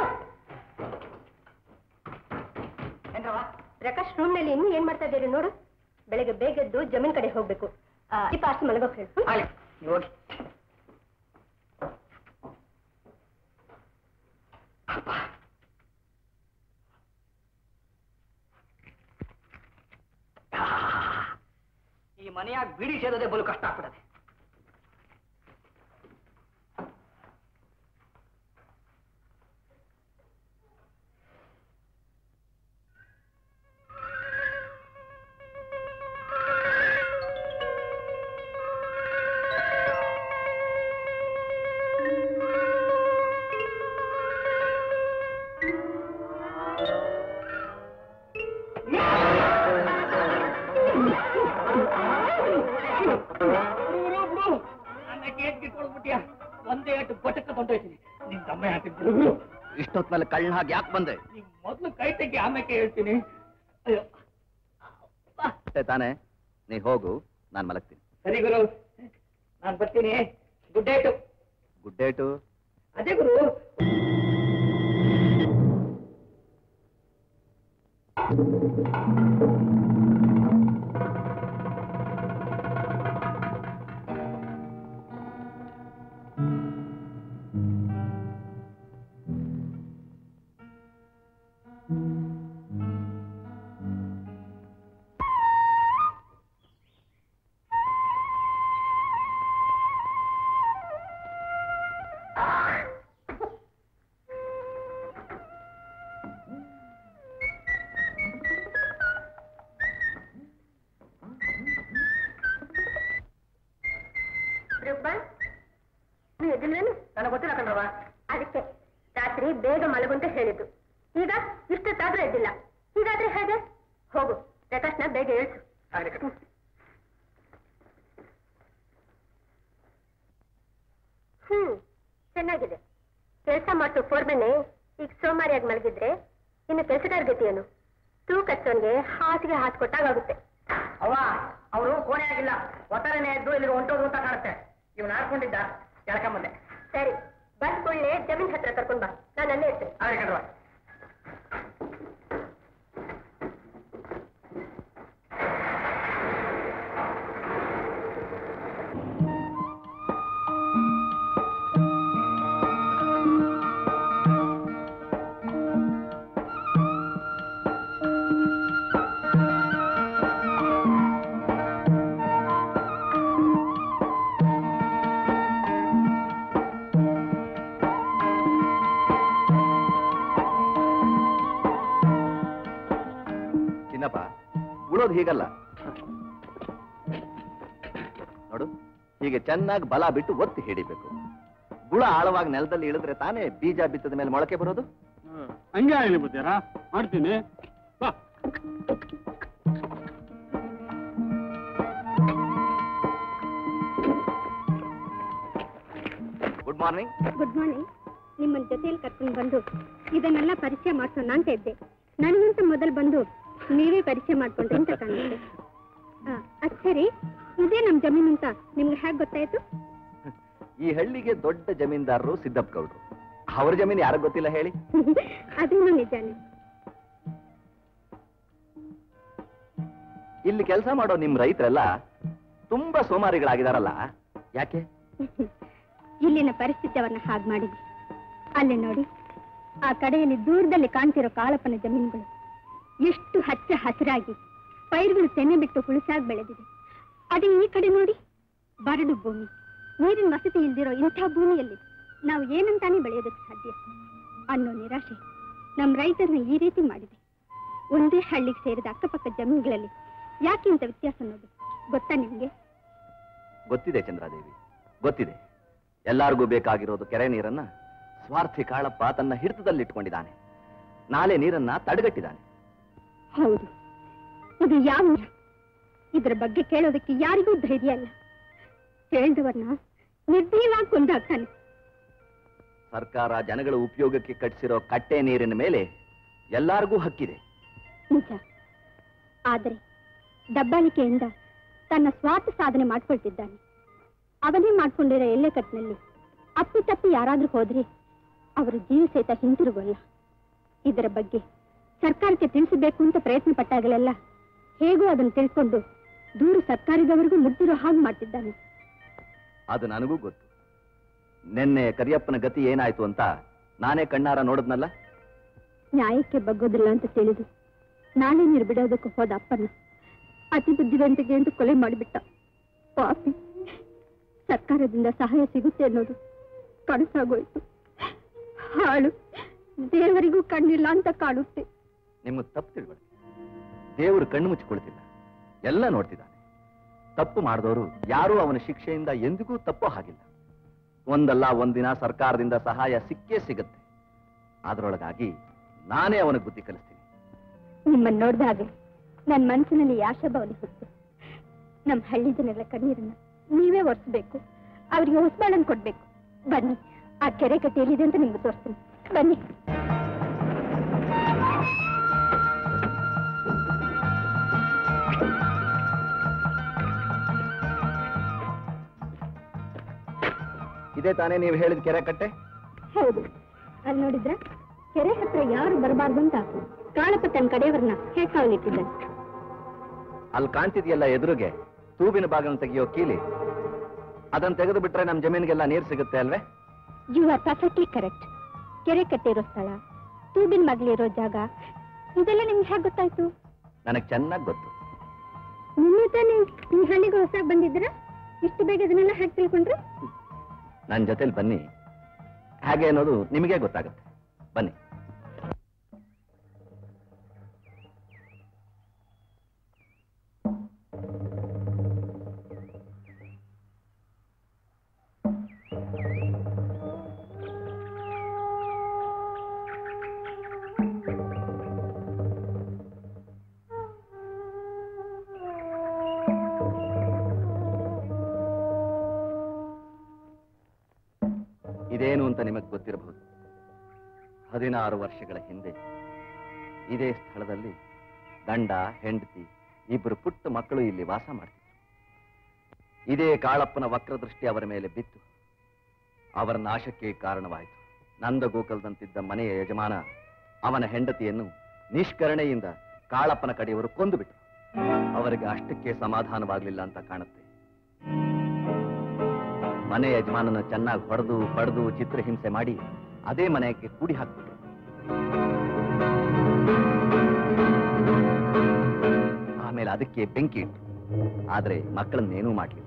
ಪ್ರಕಾಶ್ ರೂಮ್ ನಲ್ಲಿ ಇನ್ನೂ ಏನ್ ಮಾಡ್ತಾ ಇದ್ದೀರಿ ನೋಡು ಬೆಳಗ್ಗೆ ಬೇಗ ಎದ್ದು ಜಮೀನ್ ಕಡೆ ಹೋಗ್ಬೇಕು ಆ, ಈ ಪಾರ್ಸಲ್ ಮಲಗೋಕ್ ಹೇಳು ಹ್ಮ್? ನೋಡಿ ಈ ಮನೆಯಾಗ ಬಿಡಿ ಸೇರೋದೇ ಬಲು ಕಷ್ಟ ಆಗ್ಬಿಡದೆ ನನ್ನ ಕೇಟ್ ಕಿಟ್ಕೊಳ್ಬಿಟ್ಯಾ ಒಂದೇ ಏಟು ಬಟಕ ತೊಂಡೋಯ್ತೀನಿ ನಿನ್ ತಮ್ಮ ಹಾಕಿದ್ರು ಇಷ್ಟೊತ್ನಲ್ಲಿ ಕಳ್ಳ ಹಾಗೆ ಯಾಕೆ ಬಂದೆ ಈಗ ಮೊದ್ಲು ಕೈ ತೆಗಿ ಆಮೇಲೆ ಹೇಳ್ತೀನಿ ಅಯ್ಯೋ ಅಷ್ಟೇ ತಾನೇ ನೀ ಹೋಗು ನಾನು ಮಲಗ್ತೀನಿ ಸರಿ ಗುರು ನಾನು ಬರ್ತೀನಿ ಗುಡ್ ಡೇಟು ಗುಡ್ ಡೇಟು ಅದೇ ಗುರು ರೂಪಾ ನೀವ್ ಎದ್ದಿಲ್ವೇನು ನನಗೆ ಗೊತ್ತಿಲ್ಲ ಕಣ್ರವ ಅದಕ್ಕೆ ರಾತ್ರಿ ಬೇಗ ಮಲಗುಂತ ಹೇಳಿದ್ದು ಈಗ ಇಷ್ಟೊತ್ತಾದ್ರೂ ಎದ್ದಿಲ್ಲ ಹೀಗಾದ್ರೆ ಹೇಗೆ ಹೋಗು ಪ್ರಕಾಶ್ನ ಬೇಗ ಹೇಳ್ಸು ಆಗ್ಲಿ ಕಣವ್ವ. ಹ್ಮ್ ಚೆನ್ನಾಗಿದೆ ಕೆಲಸ ಮಾಡ್ತು ಫೋರ್ಮೆನೆ ಈಗ ಸೋಮಾರಿಯಾಗಿ ಮಲಗಿದ್ರೆ ಇನ್ನು ಕೆಲಸಗಾರ ಗತಿಯೇನು ತೂಕ ಹಚ್ಚೋನ್ಗೆ ಹಾಸಿಗೆ ಹಾಸ್ಕೊಟ್ಟಾಗುತ್ತೆ ಅವ್ವ ಅವರು ಕೋಣೆ ಆಗಿಲ್ಲ ಒತ್ತಾರನೆ ಎದ್ದು ಇಲ್ಲಿ ಹೊಂಟೋದು ಅಂತ ಕಾಣುತ್ತೆ ಇವನು ಆಡ್ಕೊಂಡಿದ್ದ ಎಳ್ಕೊಂಬಂದೆ ಸರಿ ಬಂದ್ ಕೂಡಲೇ ಜಮೀನ್ ಹತ್ರ ಕರ್ಕೊಂಡ್ ಬಾ ನಾನು ಅಲ್ಲೇ ಇರ್ತೇನೆ ಆಗ್ಲಿ ಕಣ್ರವ ಆ ಹಿಡಿಯೋದು ಹೀಗಲ್ಲ ನೋಡು ಹೀಗೆ ಚೆನ್ನಾಗಿ ಬಲ ಬಿಟ್ಟು ಒತ್ತಿ ಹಿಡಿಬೇಕು ಗುಳ ಆಳವಾಗಿ ನೆಲದಲ್ಲಿ ಇಳಿದ್ರೆ ತಾನೇ ಬೀಜ ಬಿತ್ತದ ಮೇಲೆ ಮೊಳಕೆ ಬರೋದು ಹಂಗೆ ಆಗಲಿ ಬುದ್ಧಿರಾ ಮಾಡ್ತೀನಿ ಬಾ ಗುಡ್ ಮಾರ್ನಿಂಗ್ ಗುಡ್ ಮಾರ್ನಿಂಗ್ ನಿಮ್ಮನ್ನ ಜೊತೆಯಲ್ಲಿ ಕರ್ಕೊಂಡು ಬಂದು ಇದನ್ನೆಲ್ಲ ಪರಿಚಯ ಮಾಡ್ಸೋಣ ಅಂತ ಇದ್ದೆ ನನಗಿಂತ ಮೊದಲು ಬಂದು ನೀವೇ ಪರಿಚಯ ಮಾಡ್ಕೊಂಡ್ರಿ ಅಂತ ಕಾಣುತ್ತೆ ಆ, ಅದ್ ಸರಿ ಇದೇ ನಮ್ ಜಮೀನು ಅಂತ ನಿಮ್ಗೆ ಹೇಗೆ ಗೊತ್ತಾಯ್ತು ಈ ಹಳ್ಳಿಗೆ ದೊಡ್ಡ ಜಮೀನ್ದಾರರು ಸಿದ್ದಪ್ಪ ಗೌಡ್ರು ಅವ್ರ ಜಮೀನು ಯಾರಿಗ್ ಗೊತ್ತಿಲ್ಲ ಹೇಳಿ ಅದೇನು ನಿಜಾನೇ ಇಲ್ಲಿ ಕೆಲಸ ಮಾಡೋ ನಿಮ್ ರೈತರೆಲ್ಲ ತುಂಬಾ ಸೋಮಾರಿಗಳಾಗಿದಾರಲ್ಲ ಯಾಕೆ ಇಲ್ಲಿನ ಪರಿಸ್ಥಿತಿಯವನ್ನ ಹಾಗೆ ಮಾಡಿದ್ವಿ ಅಲ್ಲಿ ನೋಡಿ ಆ ಕಡೆಯಲ್ಲಿ ದೂರದಲ್ಲಿ ಕಾಣ್ತಿರೋ ಕಾಳಪ್ಪನ ಜಮೀನುಗಳು ಎಷ್ಟು ಹಚ್ಚ ಹಸಿರಾಗಿ ಪೈರುಗಳು ತೆನೆ ಬಿಟ್ಟು ಹುಳುಸಾಗಿ ಬೆಳೆದಿದೆ ಅದೇ ಈ ಕಡೆ ನೋಡಿ ಬರಡು ಭೂಮಿ ನೀರಿನ ವಸತಿ ಇಲ್ದಿರೋ ಇಂಥ ಭೂಮಿಯಲ್ಲಿ ನಾವು ಏನಂತಾನೆ ಬೆಳೆಯೋದಕ್ಕೆ ಸಾಧ್ಯ ಅನ್ನೋ ನಿರಾಶೆ ನಮ್ಮ ರೈತರನ್ನ ಈ ರೀತಿ ಮಾಡಿದೆ ಒಂದೇ ಹಳ್ಳಿಗೆ ಸೇರಿದ ಅಕ್ಕಪಕ್ಕ ಜಮೀನುಗಳಲ್ಲಿ ಯಾಕೆ ಇಂಥ ವ್ಯತ್ಯಾಸ ಅನ್ನೋದು ಗೊತ್ತಾ ನಿಮ್ಗೆ ಗೊತ್ತಿದೆ ಚಂದ್ರಾದೇವಿ ಗೊತ್ತಿದೆ ಎಲ್ಲಾರ್ಗೂ ಬೇಕಾಗಿರೋದು ಕೆರೆ ನೀರನ್ನ ಸ್ವಾರ್ಥಿ ಕಾಳಪ್ಪ ತನ್ನ ಹಿಡಿತದಲ್ಲಿಟ್ಕೊಂಡಿದ್ದಾನೆ ನಾಳೆ ನೀರನ್ನ ತಡೆಗಟ್ಟಿದ್ದಾನೆ ಹೌದು ಇದು ಯಾವ ನ್ಯಾಯ? ಇದ್ರ ಬಗ್ಗೆ ಕೇಳೋದಕ್ಕೆ ಯಾರಿಗೂ ಧೈರ್ಯ ಇಲ್ಲ ಕೇಳಿದವರನ್ನ ನಿರ್ದಯವಾಗಿ ಕೊಂದಾಗ್ತಾನೆ ಸರ್ಕಾರ ಜನಗಳ ಉಪಯೋಗಕ್ಕೆ ಕಟ್ಟಿಸಿರೋ ಕಟ್ಟೆ ನೀರಿನ ಮೇಲೆ ಎಲ್ಲಾರ್ಗೂ ಹಕ್ಕಿದೆ ನಿಜ ಆದರೆ ದಬ್ಬಾಳಿಕೆಯಿಂದ ತನ್ನ ಸ್ವಾರ್ಥ ಸಾಧನೆ ಮಾಡ್ಕೊಳ್ತಿದ್ದಾನೆ ಅವನೇ ಮಾಡ್ಕೊಂಡಿರೋ ಎಲ್ಲೆಕಟ್ಟಿನಲ್ಲಿ ಅಪ್ಪಿ ತಪ್ಪಿ ಯಾರಾದ್ರೂ ಹೋದ್ರೆ ಅವರ ಜೀವ ಸಹಿತ ಹಿಂತಿರುಗೋಲ್ಲ ಇದರ ಬಗ್ಗೆ ಸರ್ಕಾರಕ್ಕೆ ತಿಳಿಸಬೇಕು ಅಂತ ಪ್ರಯತ್ನ ಪಟ್ಟಾಗಲೆಲ್ಲ ಹೇಗೂ ಅದನ್ನು ತಿಳ್ಕೊಂಡು ದೂರು ಸರ್ಕಾರದವರೆಗೂ ಮುಟ್ಟಿರೋ ಹಾಗೆ ಮಾಡ್ತಿದ್ದಾನೆ ಅದು ನನಗೂ ಗೊತ್ತು ನಿನ್ನೆ ಕರಿಯಪ್ಪನ ಗತಿ ಏನಾಯ್ತು ಅಂತ ನಾನೇ ಕಣ್ಣಾರ ನೋಡಿದ್ನಲ್ಲ ನ್ಯಾಯಕ್ಕೆ ಬಗ್ಗೋದಿಲ್ಲ ಅಂತ ತಿಳಿದು ನಾಳೆ ನೀರು ಬಿಡೋದಕ್ಕೆ ಹೋದ ಅಪ್ಪನ ಅತಿ ಬುದ್ಧಿವಂತಿಕೆ ಅಂತ ಕೊಲೆ ಮಾಡಿಬಿಟ್ಟ ಪಾಪಿ ಸರ್ಕಾರದಿಂದ ಸಹಾಯ ಸಿಗುತ್ತೆ ಅನ್ನೋದು ಕನಸಾಗೋಯ್ತು ಹಾಳು ದೇವರಿಗೂ ಕಣ್ಣಿಲ್ಲ ಅಂತ ಕಾಣುತ್ತೆ ನಿಮ್ಗೆ ತಪ್ಪು ತಿಳ್ಕೊಳ್ಳಿ ದೇವರು ಕಣ್ಣು ಮುಚ್ಚಿಕೊಳ್ತಿಲ್ಲ ಎಲ್ಲ ನೋಡ್ತಿದ್ದಾನೆ ತಪ್ಪು ಮಾಡಿದವರು ಯಾರೂ ಅವನ ಶಿಕ್ಷೆಯಿಂದ ಎಂದಿಗೂ ತಪ್ಪೋ ಹಾಗಿಲ್ಲ ಒಂದಲ್ಲ ಒಂದಿನ ಸರ್ಕಾರದಿಂದ ಸಹಾಯ ಸಿಕ್ಕೇ ಸಿಗುತ್ತೆ ಅದರೊಳಗಾಗಿ ನಾನೇ ಅವನಿಗೆ ಬುದ್ಧಿ ಕಲಿಸ್ತೀನಿ ನಿಮ್ಮನ್ನ ನೋಡಿದಾಗ ನನ್ನ ಮನಸ್ಸಿನಲ್ಲಿ ಈ ಆಶಾಭಾವನೆ ಹುಟ್ಟು ನಮ್ಮ ಹಳ್ಳಿ ಜನರ ಕಣ್ಣೀರನ್ನ ನೀವೇ ಒರೆಸ್ಬೇಕು ಅವರಿಗೆ ಹೊಸಬಾಳನ್ ಕೊಡ್ಬೇಕು ಬನ್ನಿ ಆ ಕೆರೆ ಕಟ್ಟೆ ಎಲ್ಲಿದೆ ಅಂತ ನಿಮ್ಗೆ ತೋರಿಸ್ತೀನಿ ಬನ್ನಿ ಇದೇ ತಾನೇ ನೀವು ಹೇಳಿದ ಕೆರೆ ಕಟ್ಟೆ ಹೌದು ಅಲ್ಲಿ ನೋಡಿದ್ರ ಕೆರೆ ಹತ್ರ ಯಾರು ಬರಬಾರ್ದು ಅಂತ ಕಾಳಪ್ಪ ತನ್ನ ಕಡೆಯವರನ್ನ ಹೇಳ್ಕಾವಲಿಟ್ಟಿದ್ದಾನೆ ಅಲ್ಲಿ ಕಾಣ್ತಿದ್ಯಲ್ಲ ಎದುರಿಗೆ ತೂಬಿನ ಬಾಗಿಲು ತೆಗೆಯೋ ಕೀಲಿ ಅದನ್ನ ತೆಗೆದು ಬಿಟ್ರೆ ನಮ್ ಜಮೀನಿಗೆಲ್ಲ ನೀರು ಸಿಗುತ್ತೆ ಅಲ್ವೇ ಯು ಆರ್ ಪರ್ಫೆಕ್ಟ್ಲಿ ಕರೆಕ್ಟ್ ಕೆರೆ ಕಟ್ಟೆ ಇರೋ ಸ್ಥಳ ತೂಬಿನ ಮಗ್ಲಿರೋ ಜಾಗ ಇದೆಲ್ಲ ನಿಮ್ಗೆ ಹೇಗೆ ಗೊತ್ತಾಯ್ತು ನನಗೆ ಚೆನ್ನಾಗಿ ಗೊತ್ತು ನಿನ್ನೆ ತಾನೇ ಈ ಹಳ್ಳಿಗೆ ಹೊಸ ಬಂದಿದ್ರ ಇಷ್ಟು ಬೇಗ ಇದನ್ನೆಲ್ಲ ಹೇಗೆ ತಿಳ್ಕೊಂಡ್ರು ನನ್ನ ಜೊತೆಲಿ ಬನ್ನಿ ಹಾಗೆ ಅನ್ನೋದು ನಿಮಗೆ ಗೊತ್ತಾಗುತ್ತೆ ಬನ್ನಿ ಇದೇನು ಅಂತ ನಿಮಗೆ ಗೊತ್ತಿರಬಹುದು ಹದಿನಾರು ವರ್ಷಗಳ ಹಿಂದೆ ಇದೇ ಸ್ಥಳದಲ್ಲಿ ಗಂಡ ಹೆಂಡತಿ ಇಬ್ಬರು ಪುಟ್ಟ ಮಕ್ಕಳು ಇಲ್ಲಿ ವಾಸ ಮಾಡ್ತಿದ್ರು ಇದೇ ಕಾಳಪ್ಪನ ವಕ್ರದೃಷ್ಟಿ ಅವರ ಮೇಲೆ ಬಿತ್ತು ಅವರ ನಾಶಕ್ಕೆ ಕಾರಣವಾಯಿತು ನಂದ ಗೋಕಲ್ದಂತಿದ್ದ ಮನೆಯ ಯಜಮಾನ ಅವನ ಹೆಂಡತಿಯನ್ನು ನಿಷ್ಕರಣೆಯಿಂದ ಕಾಳಪ್ಪನ ಕಡೆಯವರು ಕೊಂದು ಬಿಟ್ಟರು ಅವರಿಗೆ ಅಷ್ಟಕ್ಕೆ ಸಮಾಧಾನವಾಗಲಿಲ್ಲ ಅಂತ ಕಾಣುತ್ತೆ ಮನೆ ಯಜಮಾನನ ಚೆನ್ನಾಗಿ ಹೊಡೆದು ಪಡೆದು ಚಿತ್ರಹಿಂಸೆ ಮಾಡಿ ಅದೇ ಮನೆಗೆ ಕೂಡಿ ಹಾಕ್ಬಿಟ್ರು ಆಮೇಲೆ ಅದಕ್ಕೆ ಬೆಂಕಿ ಇಟ್ಟು ಆದ್ರೆ ಮಕ್ಕಳನ್ನೇನೂ ಮಾಡಲಿಲ್ಲ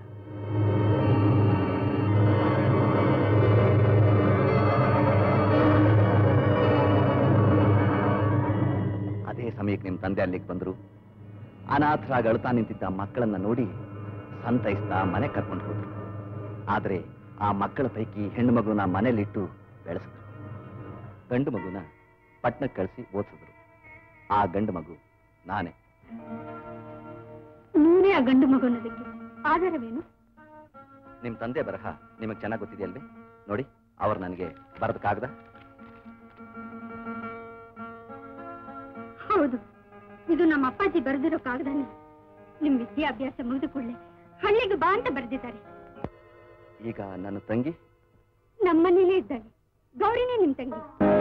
ಅದೇ ಸಮಯಕ್ಕೆ ನಿಮ್ ತಂದೆ ಅಲ್ಲಿಗೆ ಬಂದ್ರು ಅನಾಥರಾಗಿ ಅಳ್ತಾ ನಿಂತಿದ್ದ ಮಕ್ಕಳನ್ನ ನೋಡಿ ಸಂತೈಸ್ತಾ ಮನೆ ಕರ್ಕೊಂಡು ಹೋದ್ರು ಆದ್ರೆ ಆ ಮಕ್ಕಳ ಪೈಕಿ ಹೆಣ್ಣು ಮಗುನ ಮನೇಲಿಟ್ಟು ಬೆಳೆಸಿದ್ರು ಗಂಡು ಮಗುನ ಪಟ್ನಕ್ಕೆ ಕಳಿಸಿ ಓದಿಸಿದ್ರು ಆ ಗಂಡು ಮಗು ನಾನೇ ನೀನೇ ಆ ಗಂಡು ಮಗುನದಕ್ಕೆ ಆಧಾರವೇನು ನಿಮ್ ತಂದೆ ಬರಹ ನಿಮಗೆ ಚೆನ್ನಾಗಿ ಗೊತ್ತಿದೆಯಲ್ವೇ ನೋಡಿ ಅವ್ರು ನನಗೆ ಬರೆದ ಕಾಗದ ಹೌದು ಇದು ನಮ್ಮ ಅಪ್ಪಾಜಿ ಬರೆದಿರೋ ಕಾಗದನೇ ನಿಮ್ ವಿದ್ಯಾಭ್ಯಾಸ ಮುಗಿದ ಕೂಡಲೇ ಹಳ್ಳಿಗೆ ಬಾ ಅಂತ ಬರೆದಿದ್ದಾರೆ ಈಗ ನನ್ನ ತಂಗಿ ನಮ್ಮನೇಲೇ ಇದ್ದಾಳೆ ಗೌರಿನೇ ನಿಮ್ ತಂಗಿ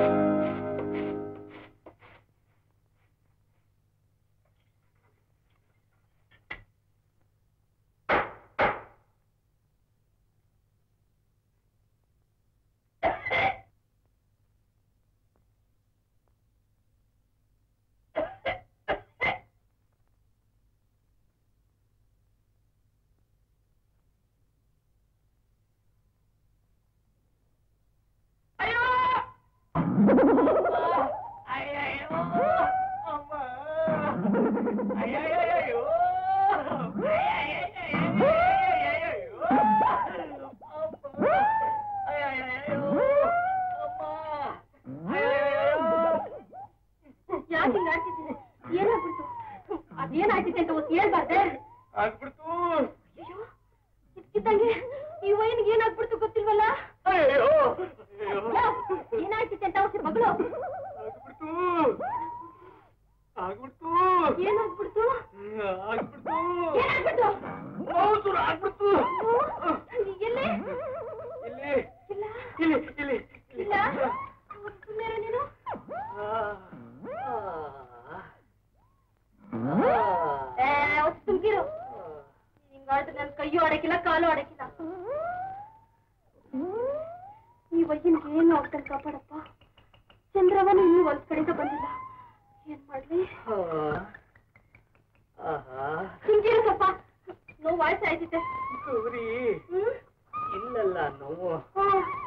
ಯಾಕೆ ಹಿಂಗ್ ಆಡ್ತಿದ್ದೀರಿ? ಏನಾಗ್ಬಿಡ್ತು ಅದೇನಾಗ್ತಿದೆ ಅಂತ ಒಂದು ಹೇಳ್ಬಾರ್ದೆ ಆಗ್ಬಿಡ್ತು ಅಯ್ಯೋ ಇದ್ಕಿದ್ದಂಗೆ ಈ ವೈನ್ಗೆ ಏನಾಗ್ಬಿಡ್ತು ಗೊತ್ತಿಲ್ವಲ್ಲ ಅಯ್ಯೋ ಅಯ್ಯೋ ಏನಾಗ್ತಿದೆ ಅಂತ ಅವ್ರ ಮಗಳು ಆಗ್ಬಿಡ್ತು ಆಗ್ಬಿಡ್ತು ಏನಾಗ್ಬಿಡ್ತು ಆಗ್ಬಿಡ್ತು ಏನಾಗ್ಬಿಡ್ತು ಹೌದು ಆಗ್ಬಿಡ್ತು ಎಲ್ಲಿ ಇಲ್ಲಿ ಇಲ್ಲ ಇಲ್ಲಿ ಇಲ್ಲಿ ಇಲ್ಲ ಸುಮ್ಮನೆ ನೀನು ಏ, ಒತ್ತು ಸುಮ್ಕಿರು ಹಿಂಗಾದ್ರೆ ನನ್ ಕೈಯೂ ಅಡಕಿಲ್ಲ ಕಾಲು ಅಡಕಿಲ್ಲ ಈ ವಯ್ಯನ್ಗೆ ಏನ್ ನೋಡ್ಕೊಂಡು ಕಾಪಾಡಪ್ಪ ಚಂದ್ರವನ ಇನ್ನೂ ಒಂದ್ ಕಡೆಯಿಂದ ಬಂದಿಲ್ಲ ಏನ್ ಮಾಡ್ಲಿ ಸುಮ್ಕಿರು ಸ್ವಲ್ಪ ನೋವು ವಾಯ್ಸ್ ಆಯ್ತಿದೆ ಗೌರಿ ಹ್ಮ್ ಇಲ್ಲಲ್ಲ ನೋವು ಹಾ.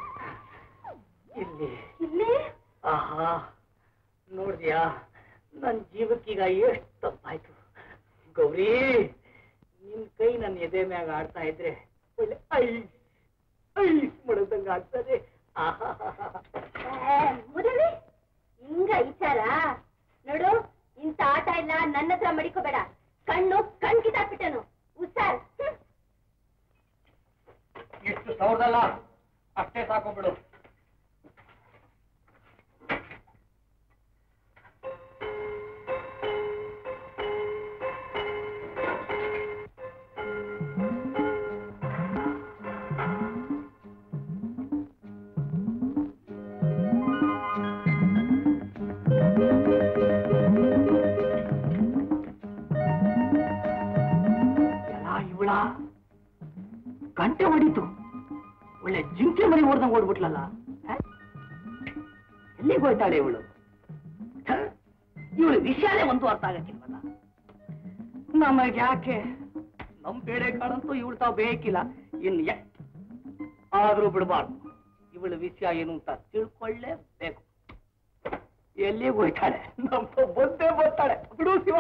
ಇಲ್ಲಿ ಇಲ್ಲಿ ಆಹಾ ನೋಡ್ದ್ಯಾ ನನ್ ಜೀವಕ್ಕೀಗ ಎಷ್ಟು ತಪ್ಪಾಯ್ತು ಗೌರಿ ನಿನ್ ಕೈ ನನ್ನ ಎದೆ ಮ್ಯಾಗ ಆಡ್ತಾ ಇದ್ರೆ ಒಳ್ಳೆ ಐಸ್ ಐಸ್ ಮಡದಂಗ ಆಗ್ತದೆ ಆಹಾ ಏ, ಮುರಳಿ ಹಿಂಗ ವಿಚಾರ ನೋಡು ಇಂಥ ಆಟ ಇಲ್ಲ ನನ್ನ ಹತ್ರ ಮಡಿಕೋಬೇಡ ಕಣ್ಣು ಕಣ್ ಕಿತ್ತಾಕ್ಬಿಟ್ಟನು ಹುಷಾರ್ ಹ್ಮ್. ಎಷ್ಟು ಸಾವಿರದಲ್ಲ ಅಷ್ಟೇ ಸಾಕು ಬಿಡು ಎಲ್ಲ ಇವಳ ಗಂಟೆ ಹೊಡಿತು ಒಳ್ಳೆ ಜಿಂಕೆ ಮರಿ ಓಡ್ದಂಗ್ ಓಡ್ಬಿಟ್ಲಲ್ಲ ಹ? ಎಲ್ಲಿಗೆ ಹೋಯ್ತಾಳೆ ಇವಳು ಇವಳು ವಿಷಯನೇ ಒಂದು ಅರ್ಥ ಆಗಕ್ಕಿಲ್ವಲ್ಲ ನಮಗೆ ಯಾಕೆ ನಮ್ ಬೇಳೆ ಕಾಳಂತೂ ಇವಳು ತಾವ್ ಬೇಕಿಲ್ಲ ಇನ್ ಎ ಆದ್ರೂ ಬಿಡಬಾರ್ದು ಇವಳು ವಿಷಯ ಏನು ಅಂತ ತಿಳ್ಕೊಳ್ಳೇಬೇಕು ಎಲ್ಲಿಗೆ ಹೋಯ್ತಾಳೆ ನಮ್ಮ ಬಂದೇ ಬರ್ತಾಳೆ ಬಿಡು ಶಿವ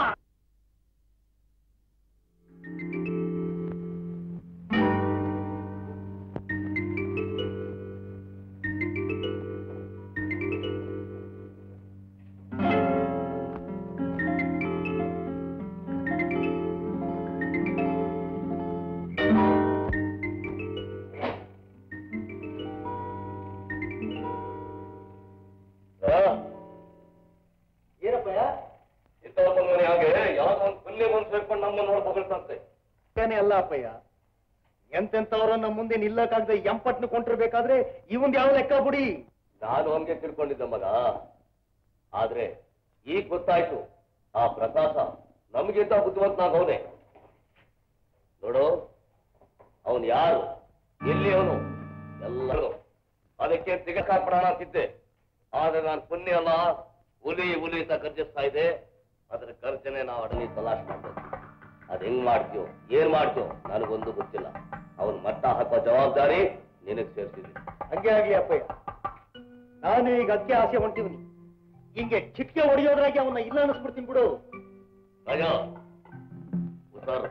ಏನಪ್ಪಯ್ಯ ಇಂಥವ್ರ ಮನೆ ಹಾಗೆ ಯಾವ್ದೋ ಒಂದು ಪುಣ್ಯ ಬಂದು ಸೇರ್ಕೊಂಡು ನಮ್ಮನ್ನ ನೋಡಿ ಹೊಗಳ್ತಂತೆ ಏನೇ ಅಲ್ಲ ಅಪ್ಪಯ್ಯ ಎಂತೆಂತವ್ರ ನಮ್ಮ ಮುಂದೆ ನಿಲ್ಲಕ್ಕಾಗದೆ ಎಂಪಟ್ನು ಕೊಂಡಿರ್ಬೇಕಾದ್ರೆ ಇವಂದ್ ಯಾವ ಲೆಕ್ಕ ಬಿಡಿ ನಾನು ಹಂಗೆ ತಿಳ್ಕೊಂಡಿದ್ದೆ ಮಗ ಆದ್ರೆ ಈಗ ಗೊತ್ತಾಯ್ತು ಆ ಪ್ರಕಾಶ ನಮಗಿಂತ ಬುದ್ಧಿವಂತನಾಗವನೆ ನೋಡು ಅವನು ಯಾರು ಎಲ್ಲಿ ಅವನು ಎಲ್ಲರೂ ಅದಕ್ಕೆ ಸಿಗಕ್ಕಾಗ್ಬಿಡೋಣ ಅಂತಿದ್ದೆ ಆದ್ರೆ ನಾನು ಪುಣ್ಯ ಅಲ್ಲ ಹುಲಿ ಹುಲಿ ಅಂತ ಗರ್ಜಿಸ್ತಾ ಇದೆ ಅದ್ರ ಗರ್ಜನೆ ನಾವು ಅಡಲಿ ತಲಾಶ್ ಮಾಡ್ಬೇಕು ಅದ್ ಹೆಂಗ್ ಮಾಡ್ತೀವೋ ಏನ್ ಮಾಡ್ತೀವೋ ನನಗೊಂದು ಗೊತ್ತಿಲ್ಲ ಅವನ್ ಮಟ್ಟ ಹಾಕೋ ಜವಾಬ್ದಾರಿ ನಿನಗ್ ಸೇರ್ಸಿದ್ವಿ ಹಂಗೆ ಆಗ್ಲಿ ಅಪ್ಪಯ್ಯ ನಾನು ಈಗ ಅದಕ್ಕೆ ಆಸೆ ಹೊಂಟಿವ್ನಿ ಹಿಂಗೆ ಚಿಟ್ಕೆ ಹೊಡೆಯೋದ್ರಾಗೆ ಅವನ್ನ ಇಲ್ಲ ಅನಿಸ್ಬಿಡ್ತೀನಿ ಬಿಡು ರಾಜ ಸರ್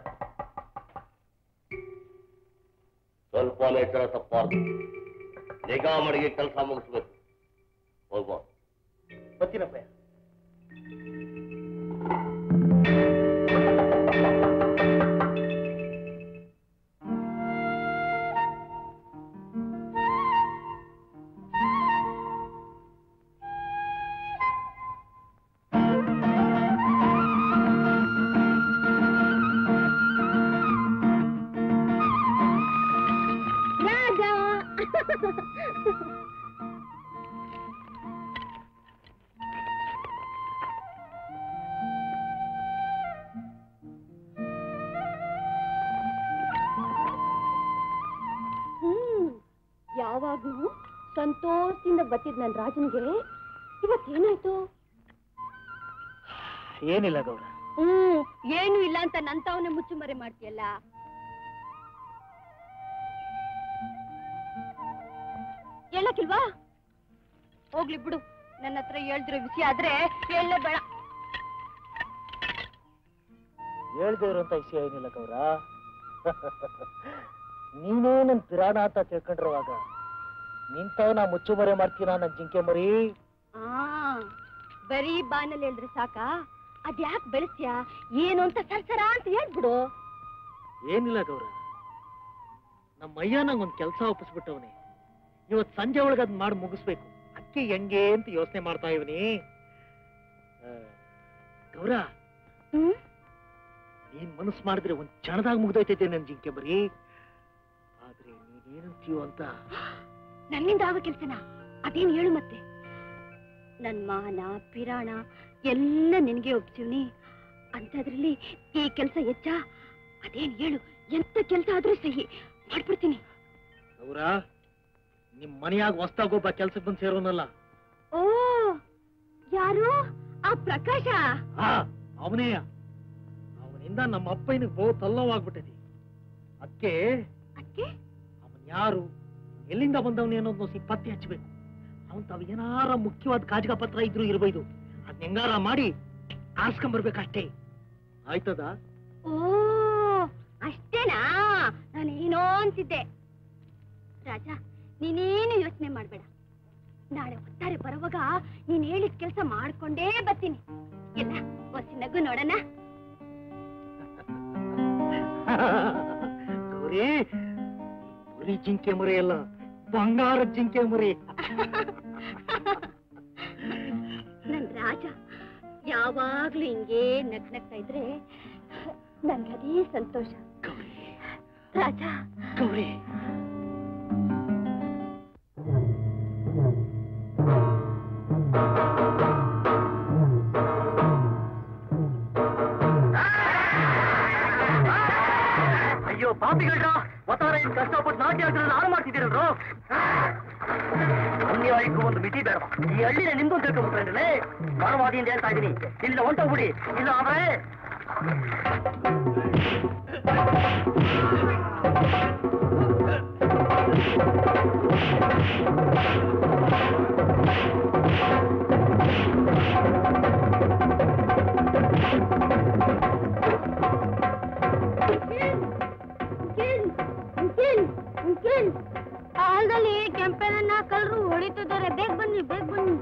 ಸ್ವಲ್ಪ ಎಚ್ಚರ ತಪ್ಪಾರ್ದು ನಿಗಾ ಮಡಿಗೆ ಕೆಲಸ ಮುಗಿಸ್ಬೇಕು ಹೋಗ್ಬಾ ಬರ್ತೀನಪ್ಪಯ್ಯ ರಾಜ ಹ್ಮ್ ಯಾವಾಗ್ಲೂ ಸಂತೋಷದಿಂದ ಬತ್ತಿದ್ ನನ್ ರಾಜನ್ಗೆ ಇವತ್ತೇನಾಯ್ತು ಏನಿಲ್ಲ ಗೌಡ ಹ್ಮ್ ಏನು ಇಲ್ಲ ಅಂತ ನಂತವನೇ ಮುಚ್ಚುಮರೆ ಮಾಡ್ತೀಯಲ್ಲ ಹೇಳಕ್ಕಿಲ್ವಾ ಹೋಗ್ಲಿ ಬಿಡು ನನ್ನ ಹತ್ರ ಹೇಳ್ದಿರೋ ವಿಷಯ ಆದ್ರೆ ಹೇಳಲೇ ಬೇಡ ಹೇಳ್ದೇ ಇರುವಂತ ವಿಷಯ ಏನಿಲ್ಲ ಗೌರ ನೀನೇ ನನ್ ಪಿರಾಣ ಅಂತ ತಿಳ್ಕೊಂಡಿರುವಾಗ ನಿಂತವನ ಮುಚ್ಚುಮರೆ ಮಾಡ್ತೀನ ನನ್ ಜಿಂಕೆ ಮರಿ ಆ ಬರೀ ಬಾನಲ್ಲಿ ಹೇಳಿದ್ರೆ ಸಾಕ ಅದ್ಯಾಕ್ ಬೆಳೆಸ್ಯಾ ಏನು ಅಂತ ಸರ್ಸರ ಅಂತ ಹೇಳ್ಬಿಡು ಏನಿಲ್ಲ ಗೌರ ನಮ್ಮ ಅಯ್ಯ ನಂಗೊಂದ್ ಕೆಲಸ ಒಪ್ಪಿಸ್ಬಿಟ್ಟವನೆ ಇವತ್ ಸಂಜೆ ಒಳಗೆ ಅದ್ ಮಾಡಿ ಮುಗಿಸ್ಬೇಕು ಅಕ್ಕಿ ಹೆಂಗೆ ಅಂತ ಯೋಚನೆ ಮಾಡ್ತಾ ಇವನಿ ಗೌರ ಹ್ಮ್ ನೀನ್ ಮನಸ್ಸು ಮಾಡಿದ್ರೆ ಒಂದ್ ಕ್ಷಣದಾಗ ಮುಗ್ದೋಯ್ತೈತೆ ನನ್ ಜಿಂಕೆ ಬರೀ ಆದ್ರೆ ನೀನೇನಂತೀಯೋ ಅಂತ ನನ್ನಿಂದ ಆಗೋ ಕೆಲ್ಸನ ಅದೇನ್ ಹೇಳು ಮತ್ತೆ ನನ್ ಮಾನ ಪಿರಾಣ ಎಲ್ಲ ನಿನಗೆ ಒಪ್ಸಿವ್ನಿ ಅಂತದ್ರಲ್ಲಿ ಈ ಕೆಲ್ಸ ಹೆಚ್ಚ ಅದೇನ್ ಹೇಳು ಎಂತ ಕೆಲ್ಸ ಆದ್ರೂ ಸಹಿ ಮಾಡ್ಬಿಡ್ತೀನಿ ಗೌರ ನಿಮ್ ಮನೆಯಾಗ ಹೊಸ್ದಾಗೊಬ್ಬ ಕೆಲ್ಸಕ್ಕೆ ಬಂದ್ ಸೇರೋನಲ್ಲ ಓ ಯಾರು ಆ ಪ್ರಕಾಶ ಆ ಅವನೇ ಅವನಿಂದ ನಮ್ಮ ಅಪ್ಪನಿಗೆ ಬಹು ತಲ್ಲವಾಗ್ಬಿಟ್ಟೈತಿ ಅದಕ್ಕೆ ಅಕ್ಕೆ ಅವನ್ ಯಾರು ಎಲ್ಲಿಂದ ಬಂದವನೇ ಅನ್ನೋದು ಸಿ ಪತ್ತೆ ಹಚ್ಚಬೇಕು ಅವನ್ ತಾವ್ ಏನಾರ ಮುಖ್ಯವಾದ ಕಾಜಕ ಪತ್ರ ಇದ್ರು ಇರ್ಬೋದು ಅದ್ ಹೆಂಗಾರ ಮಾಡಿ ಆರ್ಸ್ಕೊಂಬರ್ಬೇಕಷ್ಟೇ ಆಯ್ತದ ಓ ಅಷ್ಟೇನಾ ನಾನೇನೋ ಅಂತಿದ್ದೆ ರಾಜ ನೀನೇನು ಯೋಚನೆ ಮಾಡ್ಬೇಡ ನಾಳೆ ಒತ್ತಾರೆ ಬರುವಾಗ ನೀನ್ ಹೇಳಿದ ಕೆಲಸ ಮಾಡ್ಕೊಂಡೇ ಬರ್ತೀನಿ ಎಲ್ಲ ಹೊಸಿ ನಗು ನೋಡೋಣ ಗೌರಿ ಬರೀ ಜಿಂಕೆ ಮರಿ ಅಲ್ಲ ಬಂಗಾರ ಜಿಂಕೆ ಮರಿ ನನ್ ರಾಜ ಯಾವಾಗ್ಲೂ ಹಿಂಗೇ ನಗ್ ನಗ್ತಾ ಇದ್ರೆ ನನ್ಗದೇ ಸಂತೋಷ ಗೌರಿ ರಾಜ ಗೌರಿ ಅಯ್ಯೋ ಪಾಪಿಗಳ್ರ ಒತ್ತಾರ ಇನ್ ಕಷ್ಟಪಟ್ಟು ನಾಟ್ಯ ಆಗಿರೋದು ಹಾಳು ಮಾಡ್ತಿದ್ದೀರಲ್ರು ಅನ್ಯಾಯಕ್ಕೂ ಒಂದು ಮಿತಿ ಬೇಡ ಈ ಹಳ್ಳಿನ ನಿಮ್ದು ತಿಳ್ಕೊಂಡ್ಬಿಟ್ರೆ ಪರವಾದಿಯಿಂದ ಹೇಳ್ತಾ ಇದ್ದೀನಿ ಇಲ್ಲ ಹೊಂಟೋಗ್ಬಿಡಿ ಇಲ್ಲ ಆದ್ರೆ ಹಾಲ್ದಲ್ಲಿ ಕೆಂಪೆನನ್ನ ಕಲ್ರು ಹೊಡಿತಿದ್ದಾರೆ ಬೇಗ ಬನ್ನಿ ಬೇಗ ಬನ್ನಿ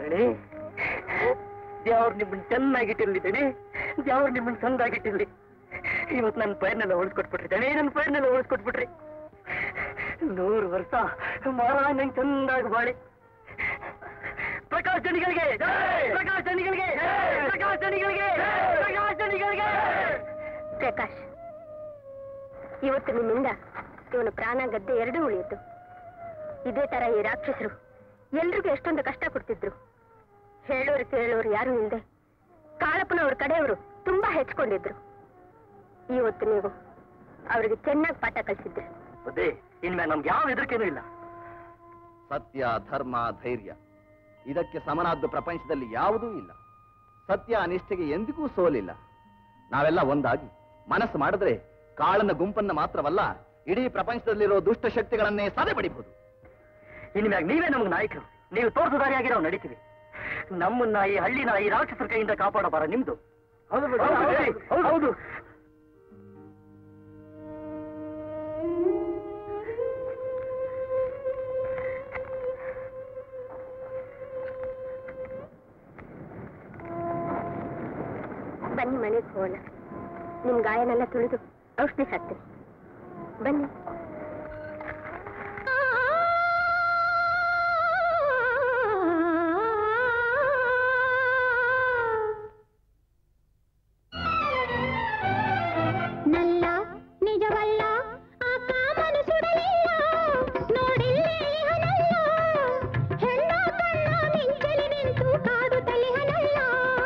ದಣಿ ದೇವ್ರು ನಿಮ್ಮನ್ನ ಚೆನ್ನಾಗಿಟ್ಟಿರ್ಲಿ ದಣಿ ದೇವ್ರು ನಿಮ್ಮನ್ನ ಚಂದಾಗಿಟ್ಟಿರ್ಲಿ ಇವತ್ತು ನನ್ನ ಪೈರ್ನೆಲ್ಲ ಉಳಿಸ್ಕೊಟ್ಬಿಟ್ರಿ ದಣಿ ನನ್ನ ಪೈರ್ನೆಲ್ಲ ಉಳಿಸ್ಕೊಟ್ಬಿಟ್ರಿ ನೂರು ವರ್ಷ ಮಾರ ನಂಗೆ ಚಂದಾಗಿ ಬಾಳಿ ಪ್ರಕಾಶ್ ಜನಿಗಳಿಗೆ ಪ್ರಕಾಶ್ ಜನಿಗಳಿಗೆ ಪ್ರಕಾಶ್ ಜನಿಗಳಿಗೆ ಪ್ರಕಾಶ್ ಜನಿಗಳಿಗೆ ಪ್ರಕಾಶ್ ಇವತ್ತು ನಿಮ್ಮಿಂದ ಇವನು ಪ್ರಾಣ ಗದ್ದೆ ಎರಡೂ ಉಳಿಯಿತು ಇದೇ ತರ ಈ ರಾಕ್ಷಸರು ಎಲ್ರಿಗೂ ಎಷ್ಟೊಂದು ಕಷ್ಟ ಕೊಡ್ತಿದ್ರು ಹೇಳೋರು ಕೇಳೋರು ಯಾರು ಇಲ್ಲದೆ ಕಾಳಪ್ಪನವ್ರ ಕಡೆಯವರು ತುಂಬಾ ಹೆಚ್ಕೊಂಡಿದ್ರು ಇವತ್ತು ನೀವು ಅವರಿಗೆ ಚೆನ್ನಾಗಿ ಪಾಠ ಕಲಿಸಿದ್ರಿ ಅದೇ ಇನ್ಮೇಲೆ ನಮ್ಗೆ ಯಾವ ಹೆದರಿಕೆನೂ ಇಲ್ಲ ಸತ್ಯ ಧರ್ಮ ಧೈರ್ಯ ಇದಕ್ಕೆ ಸಮನಾದ್ದು ಪ್ರಪಂಚದಲ್ಲಿ ಯಾವುದೂ ಇಲ್ಲ ಸತ್ಯ ಅನಿಷ್ಠೆಗೆ ಎಂದಿಗೂ ಸೋಲಿಲ್ಲ ನಾವೆಲ್ಲ ಒಂದಾಗಿ ಮನಸ್ಸು ಮಾಡಿದ್ರೆ ಕಾಳನ ಗುಂಪನ್ನ ಮಾತ್ರವಲ್ಲ ಇಡೀ ಪ್ರಪಂಚದಲ್ಲಿರೋ ದುಷ್ಟ ಶಕ್ತಿಗಳನ್ನೇ ಸದೆ ಬಡಿಬಹುದು ಇನ್ಮ್ಯಾಗ ನೀವೇ ನಮ್ಗೆ ನಾಯಕರು ನೀವು ತೋರ್ಸು ದಾರಿಯಾಗಿ ನಾವು ನಡೀತೀವಿ ನಮ್ಮನ್ನ ಈ ಹಳ್ಳಿನ ಈ ರಾಕ್ಷಸರ ಕೈಯಿಂದ ಕಾಪಾಡಬಾರ ನಿಮ್ದು ಹೌದು ಹೌದು ಬನ್ನಿ ಮನೆಗೆ ಹೋಗೋಣ ನಿಮ್ ಗಾಯನೆಲ್ಲ ತುಳಿದು ಔಷಧಿ ಹಾಕ್ತೀನಿ ಬನ್ನಿ ನಲ್ಲ ನಿಜವಲ್ಲ ಆ ಕಾಮನು ಸುಡಲಿಲ್ಲ ನೋಡಿಲ್ಲೇ ಇಹನಲ್ಲ ಹೆಣ್ಣು ಕಣ್ಣ ಮಿಂಚಲಿ ನಿಂತು ಕಾಡುತ್ತಲೇ ಹನಲ್ಲ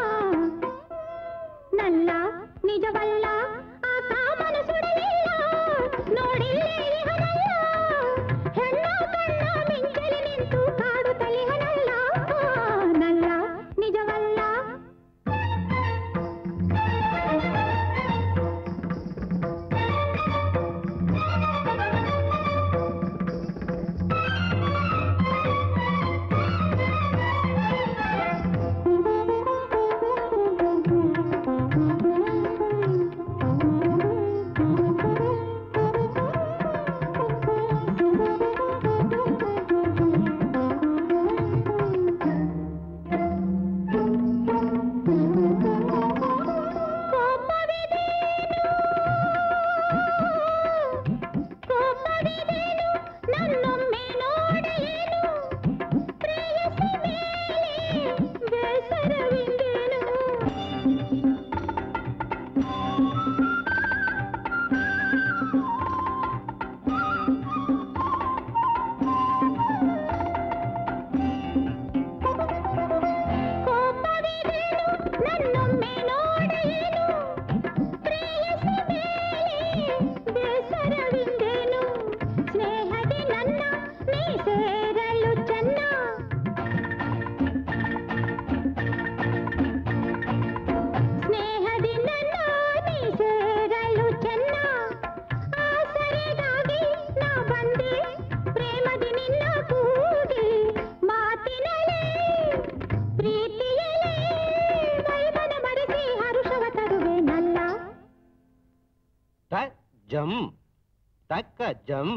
ನಲ್ಲ ನಿಜವಲ್ಲ ಆ ಕಾಮನು ಸುಡಲಿಲ್ಲ ನೋಡಿಲ್ಲೇ ಇಹನಲ್ಲ ಹೆಣ್ಣು ಕಣ್ಣ ಮಿಂಚಲಿ ನಿಂತು ಕಾಡುತ್ತಲೇ ಹನಲ್ಲ ನಲ್ಲ ನಿಜವಲ್ಲ ಕೋಪವಿದೇನು ನನ್ನೊಮ್ಮೆ ನೋಡೆಯೇನು ಪ್ರೇಯಸಿ ಮೇಲೆ ಬೇಸರವಿಂದೇನು ಕೋಪವಿದೇನು ನನ್ನೊಮ್ಮೆ ನೋಡೆಯೇನು ಪ್ರೇಯಸಿ ಮೇಲೆ ಬೇಸರವಿಂದೇನು ಸ್ನೇಹದಿ ನನ್ನ ನೀ ಸೇರಲು ಚೆನ್ನ ಸ್ನೇಹದಿ ನನ್ನ ನೀ ಸೇರಲು ಚೆನ್ನ ಆಸರೆಗಾಗಿ ನಾ ಬಂದೆ ಪ್ರೇಮದಿ ನಿನ್ನ ಕೂಗಿ ಮಾತಿನಲೇ ಪ್ರೀತಿಯಲೇ ಮೈಮನ ಮರೆಸಿ ಹರುಷವ ತರುವೆನಲ್ಲ ಜಂ ತಕ್ಕ ಜಂ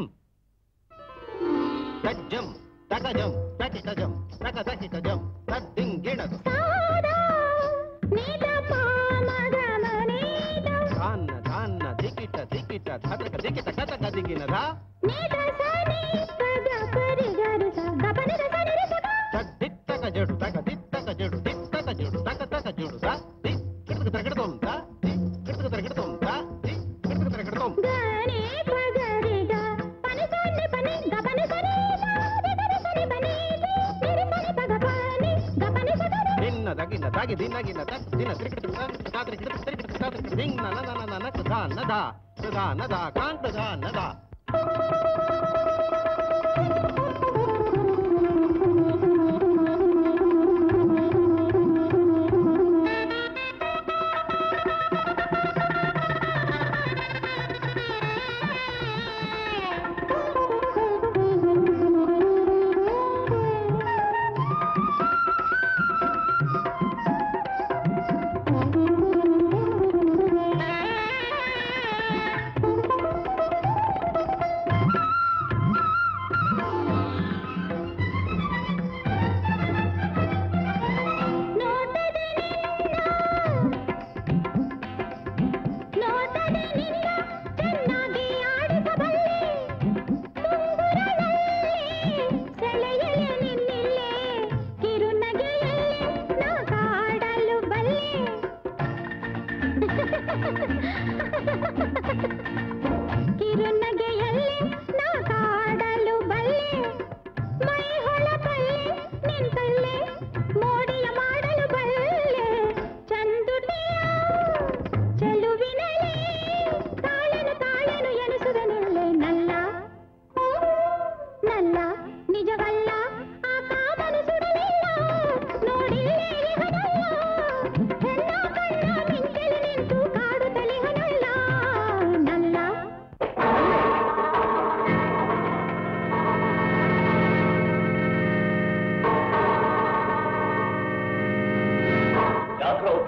ತಜ್ಜಂ ತಕ ಜಂ ತಕಿಟ ಜಂ ತಕ ತಕಿಟ ಜಂ ತದ್ದಿಂಗಿಣದು ಸಾದಾ ನೀದ ಪಾಮದ ಮನೇದ ಧಾನ್ನ ಧಾನ್ನ ದಿಕಿಟ ದಿಕಿಟ ಧತಕ ದಿಕಿಟ ಕತಕ ದಿಗಿನದ ನೀದ ಸನಿ ಪದ ಪರಿಗರಿಸ ಗಪನದ ಸನಿರಿಸ ತದ್ದಿತ್ತಕ ಜಡು ತಕ ದಿತ್ತಕ ಜಡು ದಿತ್ತಕ ಜಡು ತಕ ತಕ ಜಡು ದ ದಿ ಕಿಟಕ ತರಗಿಡತೊಂ ದ ದಿ ಕಿಟಕ ತರಗಿಡತೊಂ ದ ದಿ ಕಿಟಕ ತರಗಿಡತೊಂ ಗಣಿ ಪಗರಿಗ ಪನಿ ಸನಿ ಪನಿ ಗಪನ ಸನಿ ಗರಿ ಸನಿ ಪನಿ ನಿರಿ ಸನಿ ಪಗ ಪನಿ ಗಪನಿ ಸಗರಿ ನಿನ್ನ ದಗಿನ ದಗಿ ದಿನಗಿನ ತಕ್ ದಿನ ತಿರುಗಿಡ ತಾತ್ರಿ ಕಿಡಕ ತಿರುಗಿಡ ತಾತ್ರಿ ಕಿಡ ದಿಂಗ್ ನನ ನನ ನನ ಕದಾ ನದ ಕದಾ ನದ ಕಾಂತ ದಾ ನದ ಆ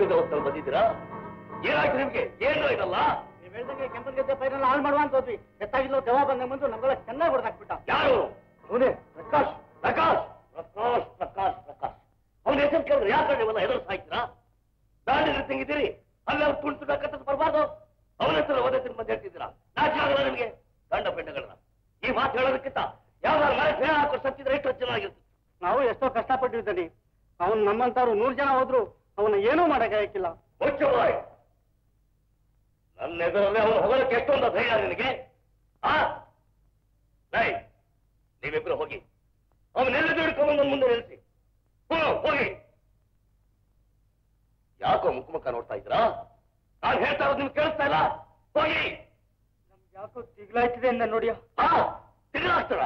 ಬೆಟ್ಟದ ಹೊತ್ತಲ್ಲಿ ಬಂದಿದ್ದೀರಾ ಏನಾಯ್ತು ನಿಮ್ಗೆ ಏನು ಇದಲ್ಲ ನೀವ್ ಹೇಳ್ದಂಗೆ ಕೆಂಪನ ಗದ್ದೆ ಪೈರನ್ನ ಹಾಳು ಮಾಡುವ ಅಂತ ಹೋದ್ವಿ ಎತ್ತಾಗಿಲ್ಲ ದೆವ್ವ ಬಂದ ಮುಂದೆ ನಮ್ಗೆಲ್ಲ ಚೆನ್ನಾಗಿ ಹೊಡೆದಾಕ್ಬಿಟ್ಟ ಯಾರು ಅವನೇ ಪ್ರಕಾಶ್ ಪ್ರಕಾಶ್ ಪ್ರಕಾಶ್ ಪ್ರಕಾಶ್ ಪ್ರಕಾಶ್ ಅವನ ಹೆಸರು ಕೇಳಿದ್ರೆ ಯಾಕೆ ನೀವೆಲ್ಲ ಹೆದರು ಸಾಯ್ತೀರಾ ದಾಂಡಿಲಿ ತೆಗಿದ್ದೀರಿ ಅಲ್ಲೆಲ್ಲ ತುಂಟು ಕಟ್ಟದ್ ಬರಬಾರ್ದು ಅವನ ಹೆಸರು ಓದೇ ಬಂದು ಹೇಳ್ತಿದ್ದೀರಾ ನಾಚೆ ಆಗಲ್ಲ ನಿಮಗೆ ಗಂಡ ಪೆಂಡಗಳನ್ನ ಈ ಮಾತು ಹೇಳೋದಕ್ಕಿಂತ ಯಾವ್ದಾರು ಮನೆ ಫೇರ್ ಹಾಕೋ ಸತ್ತಿದ್ರೆ ಎಷ್ಟು ಚೆನ್ನಾಗಿರ್ತಿತ್ತು ನಾವು ಎಷ್ಟೋ ಕಷ್ಟಪಟ್ಟಿದ್ದಾನೆ ಅವನ್ ನಮ್ಮಂತವ್ರು ನೂರ್ ಜನ ಹೋದ್ರು ಅವನ ಏನೂ ಮಾಡಕ್ಕಾಗಿಲ್ಲ ಮುಚ್ಚು ಬಾಯ್ ನನ್ನ ಎದುರಲ್ಲೇ ಅವನು ಹೊಗಳಕ್ಕೆ ಎಷ್ಟೊಂದು ಧೈರ್ಯ ನಿನಗೆ ಆ ನೈ ನೀವಿಬ್ರು ಹೋಗಿ ಅವನ್ನೆಲ್ಲ ಹಿಡ್ಕೊಂಡು ನನ್ನ ಮುಂದೆ ನಿಲ್ಲಿಸಿ ಹ್ಞೂ ಹೋಗಿ ಯಾಕೋ ಮುಖ ನೋಡ್ತಾ ಇದ್ರಾ ನಾನು ಹೇಳ್ತಾ ಇರೋದು ನಿಮ್ಗೆ ಕೇಳಿಸ್ತಾ ಇಲ್ಲ ಹೋಗಿ ಯಾಕೋ ದಿಗ್ಲಾಯ್ತಿದೆ ಅಂದ ನೋಡಿ ಹಾ ತಿರುಗಾಡ್ತಾರ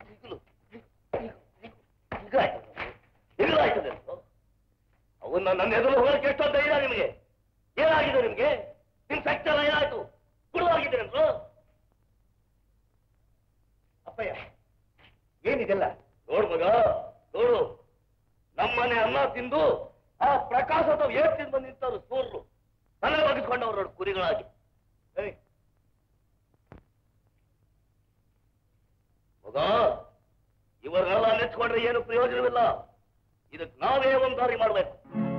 ತಿರುಗಾಯ್ತದೆ ಅವನ್ನ ನನ್ನ ಎದುರು ಹೋಗಕ್ಕೆ ಎಷ್ಟೋ ಧೈರ್ಯ ನಿಮಗೆ ಏನಾಗಿದೆ ನಿಮ್ಗೆ ನಿಮ್ ಸಕ್ತರ ಏನಾಯ್ತು ಕುಡುವಾಗಿದ್ದೀರಿ ಅಂತ ಅಪ್ಪಯ್ಯ ಏನಿದೆಲ್ಲ ನೋಡು ಮಗ ನೋಡು ನಮ್ಮನೆ ಅನ್ನ ತಿಂದು ಆ ಪ್ರಕಾಶ ಅಥವಾ ಏಟ್ ತಿಂದು ಬಂದು ನಿಂತವ್ರು ಸೂರ್ರು ತಲೆ ಬಗೆಸ್ಕೊಂಡವ್ರು ನೋಡು ಕುರಿಗಳಾಗಿ ಏಯ್ ಮಗ ಇವರನ್ನೆಲ್ಲ ನೆಚ್ಕೊಂಡ್ರೆ ಏನು ಪ್ರಯೋಜನವಿಲ್ಲ ಇದಕ್ಕೆ ನಾವೇ ಒಂದು ದಾರಿ ಮಾಡ್ಬೇಕು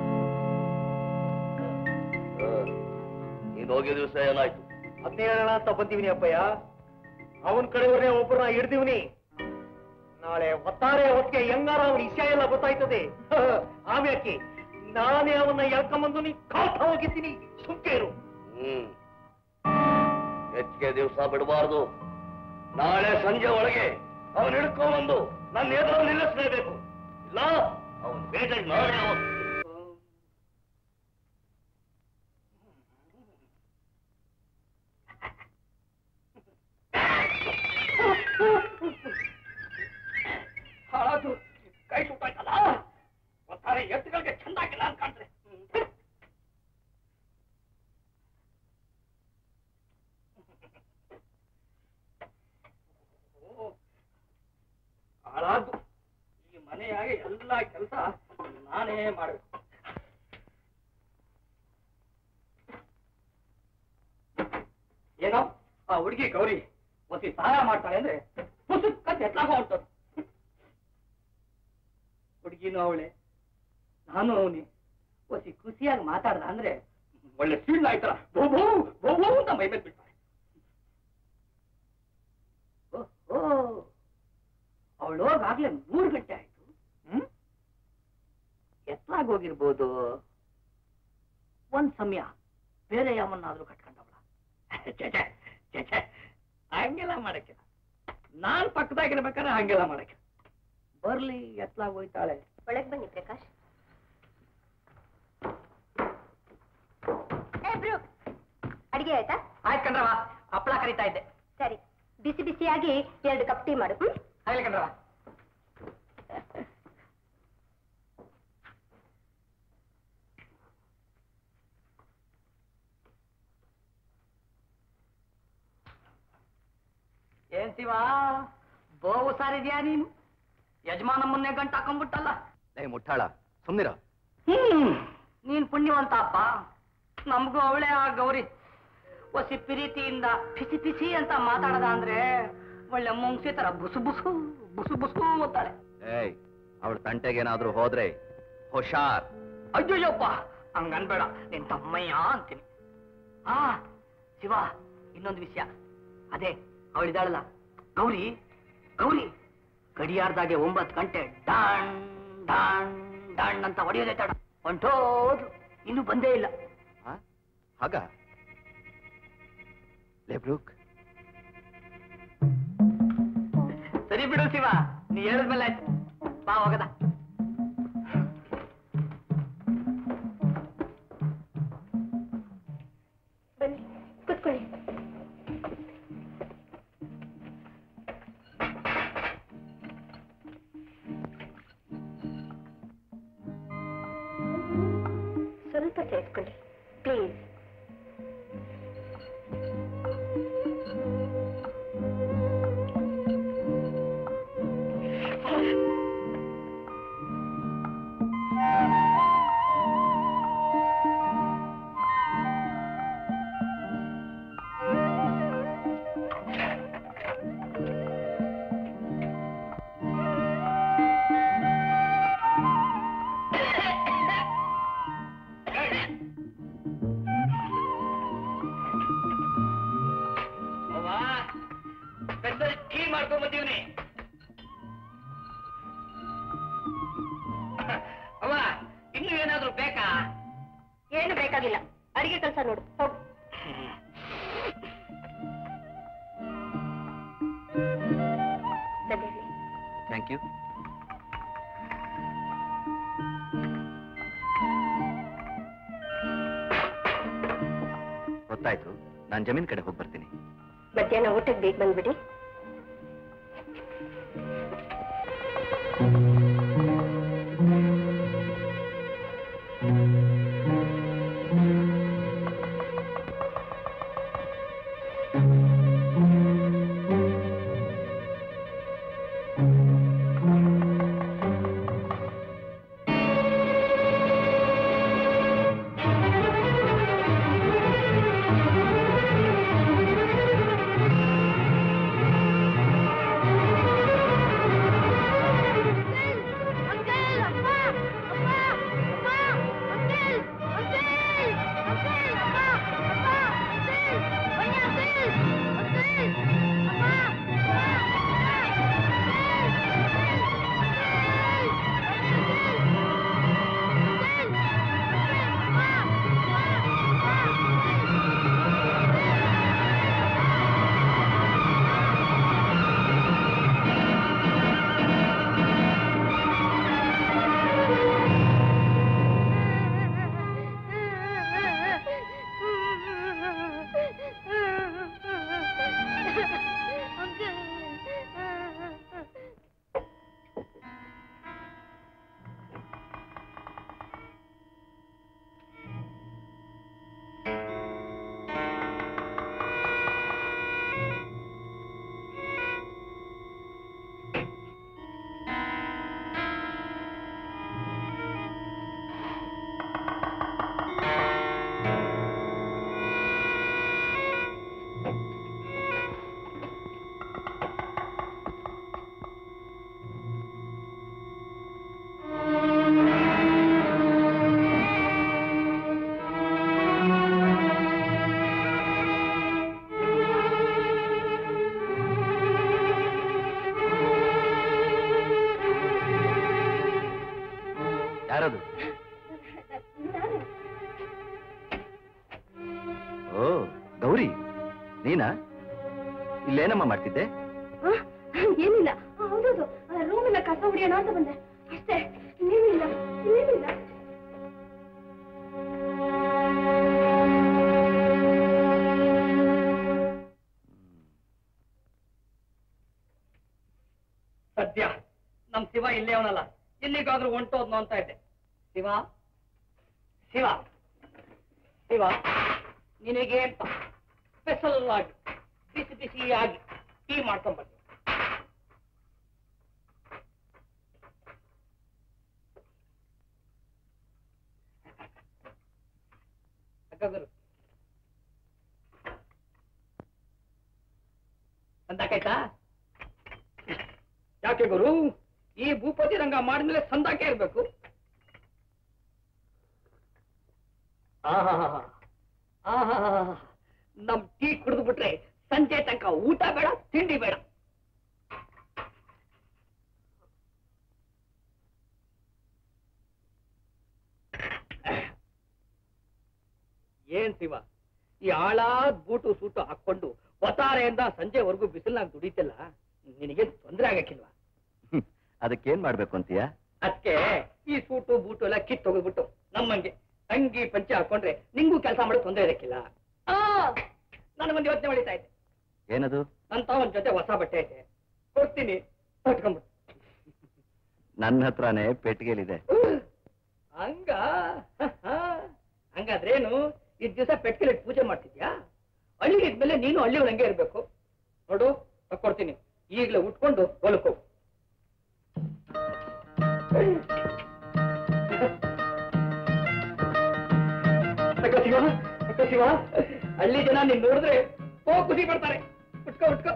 ಆ, ನೀನ್ ಹೋಗಿದ ದಿವಸ ಏನಾಯ್ತು ಅದನ್ನೇ ಹೇಳೋಣ ಅಂತ ಬಂದಿವಿನಿ ಅಪ್ಪಯ್ಯ ಅವನ್ ಕಡೆಯವ್ರನ್ನೇ ಒಬ್ಬರನ್ನ ಹಿಡ್ದಿವ್ನಿ ನಾಳೆ ಒತ್ತಾರೆ ಹೊತ್ತಿಗೆ ಹೆಂಗಾರ ಅವನ ವಿಷಯ ಎಲ್ಲ ಗೊತ್ತಾಯ್ತದೆ ಆಮ್ಯಾಕೆ ನಾನೇ ಅವನ್ನ ಎಳ್ಕೊಂಬಂದು ನೀ ಕಾಟ ಹೋಗಿದ್ದೀನಿ ಸುಂಕೇರು ಹ್ಮ್ ಹೆಚ್ಚಿಗೆ ದಿವಸ ಬಿಡಬಾರ್ದು ನಾಳೆ ಸಂಜೆ ಒಳಗೆ ಅವನು ಹಿಡ್ಕೊಂಡ್ಬಂದು ನನ್ನ ಎದುರು ನಿಲ್ಲಿಸಲೇಬೇಕು ಇಲ್ಲ ಅವನು ಬೇಟೆ ನಾಳೆ ಹಾಳಾದು ಕೈ ಸುಟ್ಟಾಯ್ತಲ್ಲ ಒಟ್ಟಾರೆ ಎತ್ತುಗಳಿಗೆ ಚಂದಾಗಿಲ್ಲ ಅಂತ ಕಾಣ್ತದೆ ಹಾಳಾದ್ದು ಈ ಮನೆಯಾಗೆ ಎಲ್ಲ ಕೆಲಸ ನಾನೇ ಮಾಡಬೇಕು ಏನೋ ಆ ಹುಡುಗಿ ಗೌರಿ ಒಸಿ ಸಹಾಯ ಮಾಡ್ತಾಳೆ ಅಂದ್ರೆ ಪುಸ್ತಕ ಎತ್ಲಾಗ ಹೊಂಟದು ಹುಡುಗಿನೂ ಅವಳೆ ನಾನು ಅವನಿ ಒಸಿ ಖುಷಿಯಾಗಿ ಮಾತಾಡ್ದ ಅಂದ್ರೆ ಒಳ್ಳೆ ಸೀಳ್ ಆಯ್ತಲ್ಲ ಭೋ ಭೋ ಭೋ ಭೋ ಅಂತ ಮೈ ಮೇಲೆ ಬಿಡ್ತಾಳೆ ಓಹೋ ಅವಳು ಹೋಗಾಗ್ಲೇ ಮೂರು ಗಂಟೆ ಆಯ್ತು ಹ್ಮ್ ಎತ್ಲಾಗ್ ಹೋಗಿರ್ಬೋದು ಒಂದ್ ಸಮಯ ಬೇರೆ ಯಾವನ್ನಾದ್ರೂ ಕಟ್ಕೊಂಡವಳ ಛೆ, ಛೆ, ಛೆ, ಛೆ. ಹಂಗೆಲ್ಲ ಮಾಡಕ್ಕಿಲ್ಲ ನಾನ್ ಪಕ್ಕದಾಗಿರ್ಬೇಕಾದ್ರೆ ಹಂಗೆಲ್ಲ ಮಾಡಕ್ಕೆ ಬರ್ಲಿ ಎತ್ಲಾಗ್ ಹೋಯ್ತಾಳೆ ಒಳಗ್ ಬನ್ನಿ ಪ್ರಕಾಶ್ ಏ ಬ್ರೂಕ್ ಅಡಿಗೆ ಆಯ್ತಾ ಆಯ್ತು ಕಣ್ರವ ಹಪ್ಪಳ ಕರಿತಾ ಇದ್ದೆ ಸರಿ ಬಿಸಿ ಬಿಸಿಯಾಗಿ ಎರಡು ಕಪ್ ಟೀ ಮಾಡು ಹ್ಮ್ ಆಗ್ಲಿ ಕಣ್ರವ ಏನ್ ಶಿವ ಬೋವು ಸಾರಿದ್ಯಾ ನೀನು ಯಜಮಾನ ಮೊನ್ನೆ ಗಂಟ ಹಾಕೊಂಡ್ಬಿಟ್ಟಲ್ಲ ಏ ಮುಟ್ಟಾಳ ಸುಮ್ನಿರ ಹ್ಮ್ ನೀನ್ ಪುಣ್ಯವಂತ ಅಪ್ಪ ನಮಗೂ ಅವಳೇ ಆ ಗೌರಿ ಒಸಿ ಪ್ರೀತಿಯಿಂದ ಪಿಸಿ ಪಿಸಿ ಅಂತ ಮಾತಾಡದ ಅಂದ್ರೆ ಒಳ್ಳೆ ಮುಂಗ್ಸಿ ತರ ಬುಸು ಬುಸು ಬುಸು ಬುಸು ಅಂತಾಳೆ ಏಯ್ ಅವಳ ತಂಟೆಗೇನಾದ್ರೂ ಹೋದ್ರೆ ಹುಷಾರ್ ಅಯ್ಯೋಯ್ಯಪ್ಪ ಹಂಗನ್ಬೇಡ ನಿನ್ ತಮ್ಮಯ್ಯ ಅಂತೀನಿ ಆ ಶಿವ ಇನ್ನೊಂದು ವಿಷಯ ಅದೇ ಅವಳಿದಾಳಲ್ಲ ಗೌರಿ ಗೌರಿ ಗಡಿಯಾರದಾಗೆ ಒಂಬತ್ತು ಗಂಟೆ ಡಾಣ್ ಡಾಣ್ ಡಾಣ್ ಅಂತ ಹೊಡೆಯೋದೇ ತಡ ಹೊಂಟೋದ್ಲು ಇನ್ನು ಬಂದೇ ಇಲ್ಲ ಆ? ಹಾಗ ಲೇ ಬ್ರೂಕ್ ಸರಿ ಬಿಡು ಶಿವ ನೀ ಹೇಳಿದ್ಮೇಲೆ ಆಯ್ತು ಬಾ ಹೋಗದ ಬನ್ನಿ ಕೂತ್ಕೊಳ್ಳಿ ಸ್ವಲ್ಪ ಸೇರಿಸ್ಕೊಳ್ಳಿ ಪ್ಲೀಸ್ ಬಂದೀವ್ನಿ ಅವ್ವ ಇನ್ನು ಏನಾದ್ರೂ ಬೇಕಾ ಏನು ಬೇಕಾಗಿಲ್ಲ ಅಡಿಗೆ ಕೆಲಸ ನೋಡು ಹೋಗು ಸದ್ಯಕ್ಕೆ ಥ್ಯಾಂಕ್ ಯು ಗೊತ್ತಾಯ್ತು ನಾನು ಜಮೀನ್ ಕಡೆ ಹೋಗಿ ಬರ್ತೀನಿ ಮಧ್ಯಾಹ್ನ ಊಟಕ್ಕೆ ಬೇಗ ಬಂದ್ಬಿಡಿ ಯಾರದು ಓ ಗೌರಿ ನೀನಾ ಇಲ್ಲೇನಮ್ಮ ಮಾಡ್ತಿದ್ದೆ ಆ, ಏನಿಲ್ಲ ಹೌದೌದು ರೂಮಿನ ಕಸ ಹೊಡಿಯೋಣ ಅಂತ ಬಂದೆ ಅಷ್ಟೇ ಇನ್ನೇನಿಲ್ಲ ಇನ್ನೇನಿಲ್ಲ ಸದ್ಯ ನಮ್ ಶಿವ ಇಲ್ಲೇ ಅವನಲ್ಲ ಎಲ್ಲಿಗಾದ್ರೂ ಹೊಂಟೋದ್ನು ಅಂತ ಇದ್ದೆ ಶಿವ ಶಿವ ಶಿವ ನಿನಗೆ ಅಂತ ಸ್ಪೆಷಲ್ ಆಗಿ ಬಿಸಿ ಬಿಸಿಯಾಗಿ ಟೀ ಮಾಡ್ಕೊಂಡ್ಬರ್ತೀನಿ ಅಕ್ಕಗರು ಸಂದಾಕಾಯ್ತಾ ಯಾಕೆ ಗುರು ಈ ಭೂಪತಿ ರಂಗ ಮಾಡಿದ್ಮೇಲೆ ಸಂದಾಕೆ ಇರ್ಬೇಕು ಆಹಾಹಾಹಾ. ಆಹಾಹಾಹಾ. ನಮ್ ಟೀ ಕುಡಿದು ಬಿಟ್ರೆ ಸಂಜೆ ತನಕ ಊಟ ಬೇಡ ತಿಂಡಿ ಬೇಡ ಏನ್ ಶಿವ ಈ ಆಳಾದ ಬೂಟು ಸೂಟು ಹಾಕೊಂಡು ಒತ್ತಾರೆಯಿಂದ ಸಂಜೆವರೆಗೂ ಬಿಸಿಲ್ನಾಗ ದುಡಿತಿಲ್ಲ ನಿನಗೆ ತೊಂದರೆ ಆಗಕ್ಕಿಲ್ವಾ ಹ್ಮ್. ಅದಕ್ಕೇನ್ ಮಾಡ್ಬೇಕು ಅಂತೀಯ ಅದಕ್ಕೆ ಈ ಸೂಟು ಬೂಟು ಎಲ್ಲ ಕಿತ್ ತೆಗೆದ್ಬಿಟ್ಟು ನಮ್ಮಂಗೆ ಅಂಗಿ ಪಂಚೆ ಹಾಕೊಂಡ್ರೆ ನಿಂಗೂ ಕೆಲಸ ಮಾಡೋ ತೊಂದರೆ ಇರಕ್ಕಿಲ್ಲ ಆ ನನಗೊಂದು ಯೋಚನೆ ಹೊಳಿತಾ ಇದೆ ಏನದು ಅಂತ ಒಂದ್ ಜೊತೆ ಹೊಸ ಬಟ್ಟೆ ಐತೆ ಕೊಡ್ತೀನಿ ಕಟ್ಕೊಂಡ್ಬಿಟ್ಟು ನನ್ನ ಹತ್ರನೇ ಪೆಟ್ಟಿಗೆಲಿದೆ ಹಂಗ ಹಂಗಾದ್ರೇನು ಇದ್ ದಿವಸ ಪೆಟ್ಕೆಲಿ ಪೂಜೆ ಮಾಡ್ತಿದ್ಯಾ ಹಳ್ಳಿ ಇದ್ಮೇಲೆ ನೀನು ಹಳ್ಳಿ ಹಂಗೆ ಇರ್ಬೇಕು ನೋಡು ಕೊಡ್ತೀನಿ ಈಗ್ಲೇ ಉಟ್ಕೊಂಡು ಹೊಲಕ್ ಹೋಗು ಅಕ್ಕ ಶಿವ ಅಕ್ಕ ಶಿವ ಹಳ್ಳಿ ಜನ ನೀನ್ ನೋಡಿದ್ರೆ ಓ ಖುಷಿ ಪಡ್ತಾರೆ ಉಟ್ಕೋ ಉಟ್ಕೋ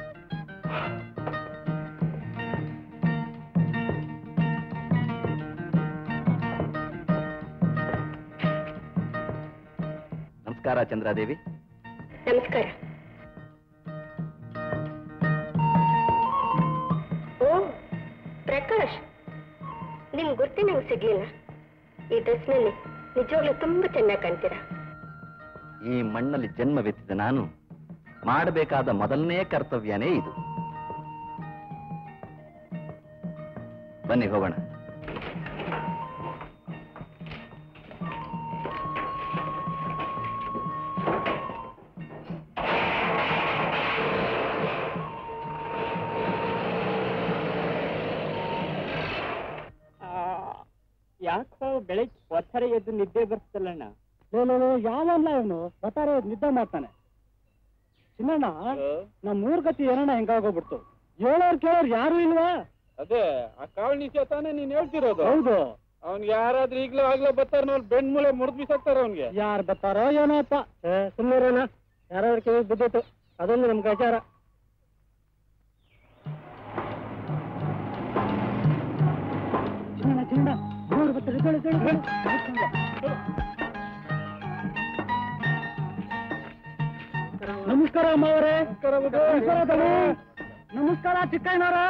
ನಮಸ್ಕಾರ ಚಂದ್ರಾದೇವಿ ನಮಸ್ಕಾರ ಗುರ್ತಿ ನಂಗೆ ಸಿಗ್ಲಿಲ್ಲ ಈ ಡ್ರೆಸ್ನಲ್ಲಿ ನಿಜವಾಗ್ಲೂ ತುಂಬಾ ಚೆನ್ನಾಗಿ ಕಾಣ್ತೀರಾ ಈ ಮಣ್ಣಲ್ಲಿ ಜನ್ಮವೆತ್ತಿದ ನಾನು ಮಾಡಬೇಕಾದ ಮೊದಲನೇ ಕರ್ತವ್ಯನೇ ಇದು ಬನ್ನಿ ಹೋಗೋಣ ಯಾಕೋ ಬೆಳಿಗ್ಗೆ ಒತ್ತರ ಎದ್ದು ನಿದ್ದೆ ಬರ್ತಿಲ್ಲಣ್ಣ ಯಾವಲ್ಲ ಇವನು ಬತಾರೆ ನಿದ್ದೆ ಮಾಡ್ತಾನೆ ಚಿನ್ನಣ್ಣ ನಮ್ಮ ಊರ್ ಗತಿ ಏನಣ್ಣ ಹೆಂಗಾಗೋಗ್ಬಿಡ್ತು ಹೇಳೋರ್ ಕೇಳೋರ್ ಯಾರು ಇಲ್ವಾ ಅದೇ ಆ ಕಾವಲ್ ನಿಶ್ಚಯ ತಾನೇ ನೀನ್ ಹೇಳ್ತಿರೋದು ಹೌದು ಅವ್ನ್ಗೆ ಯಾರಾದ್ರೂ ಈಗ್ಲೂ ಆಗ್ಲೇ ಬರ್ತಾರ ನೋಡಿ ಬೆಣ್ ಮೂಳೆ ಮುರಿದ್ ಬಿಸಾಕ್ತಾರ ಅವ್ನ್ಗೆ ಯಾರು ಬರ್ತಾರೋ ಏನೋಪ್ಪ ಸುಮ್ಮನೆ ಯಾರಾದ್ರೂ ಕಿವಿ ಬಿದ್ದಿತ್ತು ಅದೊಂದು ನಮ್ ಗಚಾರ ಚಿನ್ನಣ್ಣ ಚಿನ್ನಣ್ಣ ನೋಡು ಬರ್ತಾರೆ ಎದ್ದೇಳು, ಎದ್ದೇಳು, ಎದ್ದೇಳು. ನಮಸ್ಕಾರ ಅಮ್ಮ ಅವರೇ ನಮಸ್ಕಾರ ತಮ್ಮ. ನಮಸ್ಕಾರ ಚಿಕ್ಕಣ್ಣವ್ರೆ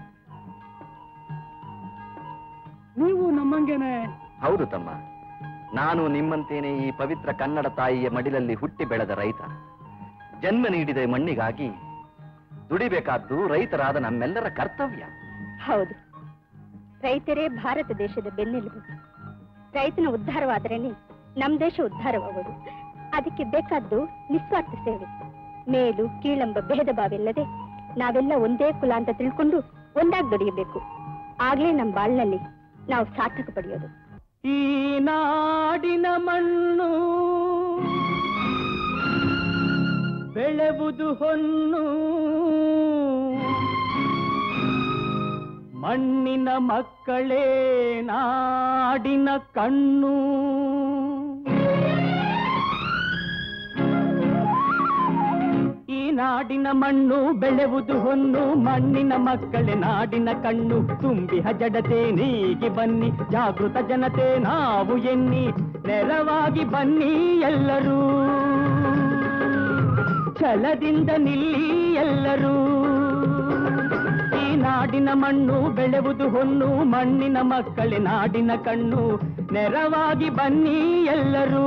ನೀವು ನಮ್ಮಂಗೇನೆ ಹೌದು ತಮ್ಮ ನಾನು ನಿಮ್ಮಂತೇನೆ ಈ ಪವಿತ್ರ ಕನ್ನಡ ತಾಯಿಯ ಮಡಿಲಲ್ಲಿ ಹುಟ್ಟಿ ಬೆಳೆದ ರೈತ ಜನ್ಮ ನೀಡಿದ ಮಣ್ಣಿಗಾಗಿ ದುಡಿಬೇಕಾದ್ದು ರೈತರಾದ ನಮ್ಮೆಲ್ಲರ ಕರ್ತವ್ಯ ಹೌದು ರೈತರೇ ಭಾರತ ದೇಶದ ಬೆನ್ನೆಲುಬು ರೈತನ ಉದ್ಧಾರವಾದರೇನೆ ನಮ್ ದೇಶ ಉದ್ಧಾರವಾಗೋದು ಅದಕ್ಕೆ ಬೇಕಾದ್ದು ನಿಸ್ವಾರ್ಥ ಸೇವೆ ಮೇಲು ಕೀಳೆಂಬ ಭೇದ ಭಾವಿಲ್ಲದೆ ನಾವೆಲ್ಲ ಒಂದೇ ಕುಲ ಅಂತ ತಿಳ್ಕೊಂಡು ಒಂದಾಗಿ ದುಡಿಯಬೇಕು ಆಗ್ಲೇ ನಮ್ ಬಾಳ್ನಲ್ಲಿ ನಾವು ಸಾರ್ಥಕ ಪಡೆಯೋದು ಈ ನಾಡಿನ ಮಣ್ಣು ಬೆಳೆಬುದು ಹೊನ್ನು ಮಣ್ಣಿನ ಮಕ್ಕಳೇ ನಾಡಿನ ಕಣ್ಣು ಈ ನಾಡಿನ ಮಣ್ಣು ಬೆಳೆವುದು ಹೊನ್ನು ಮಣ್ಣಿನ ಮಕ್ಕಳೇ ನಾಡಿನ ಕಣ್ಣು ತುಂಬಿ ಹಜಡತೆ ನೀಗಿ ಬನ್ನಿ ಜಾಗೃತ ಜನತೆ ನಾವು ಎನ್ನಿ ನೆರವಾಗಿ ಬನ್ನಿ ಎಲ್ಲರೂ ಛಲದಿಂದ ನಿಲ್ಲಿ ಎಲ್ಲರೂ ಈ ನಾಡಿನ ಮಣ್ಣು ಬೆಳೆವುದು ಹೊನ್ನು ಮಣ್ಣಿನ ಮಕ್ಕಳೇ ನಾಡಿನ ಕಣ್ಣು ನೆರವಾಗಿ ಬನ್ನಿ ಎಲ್ಲರೂ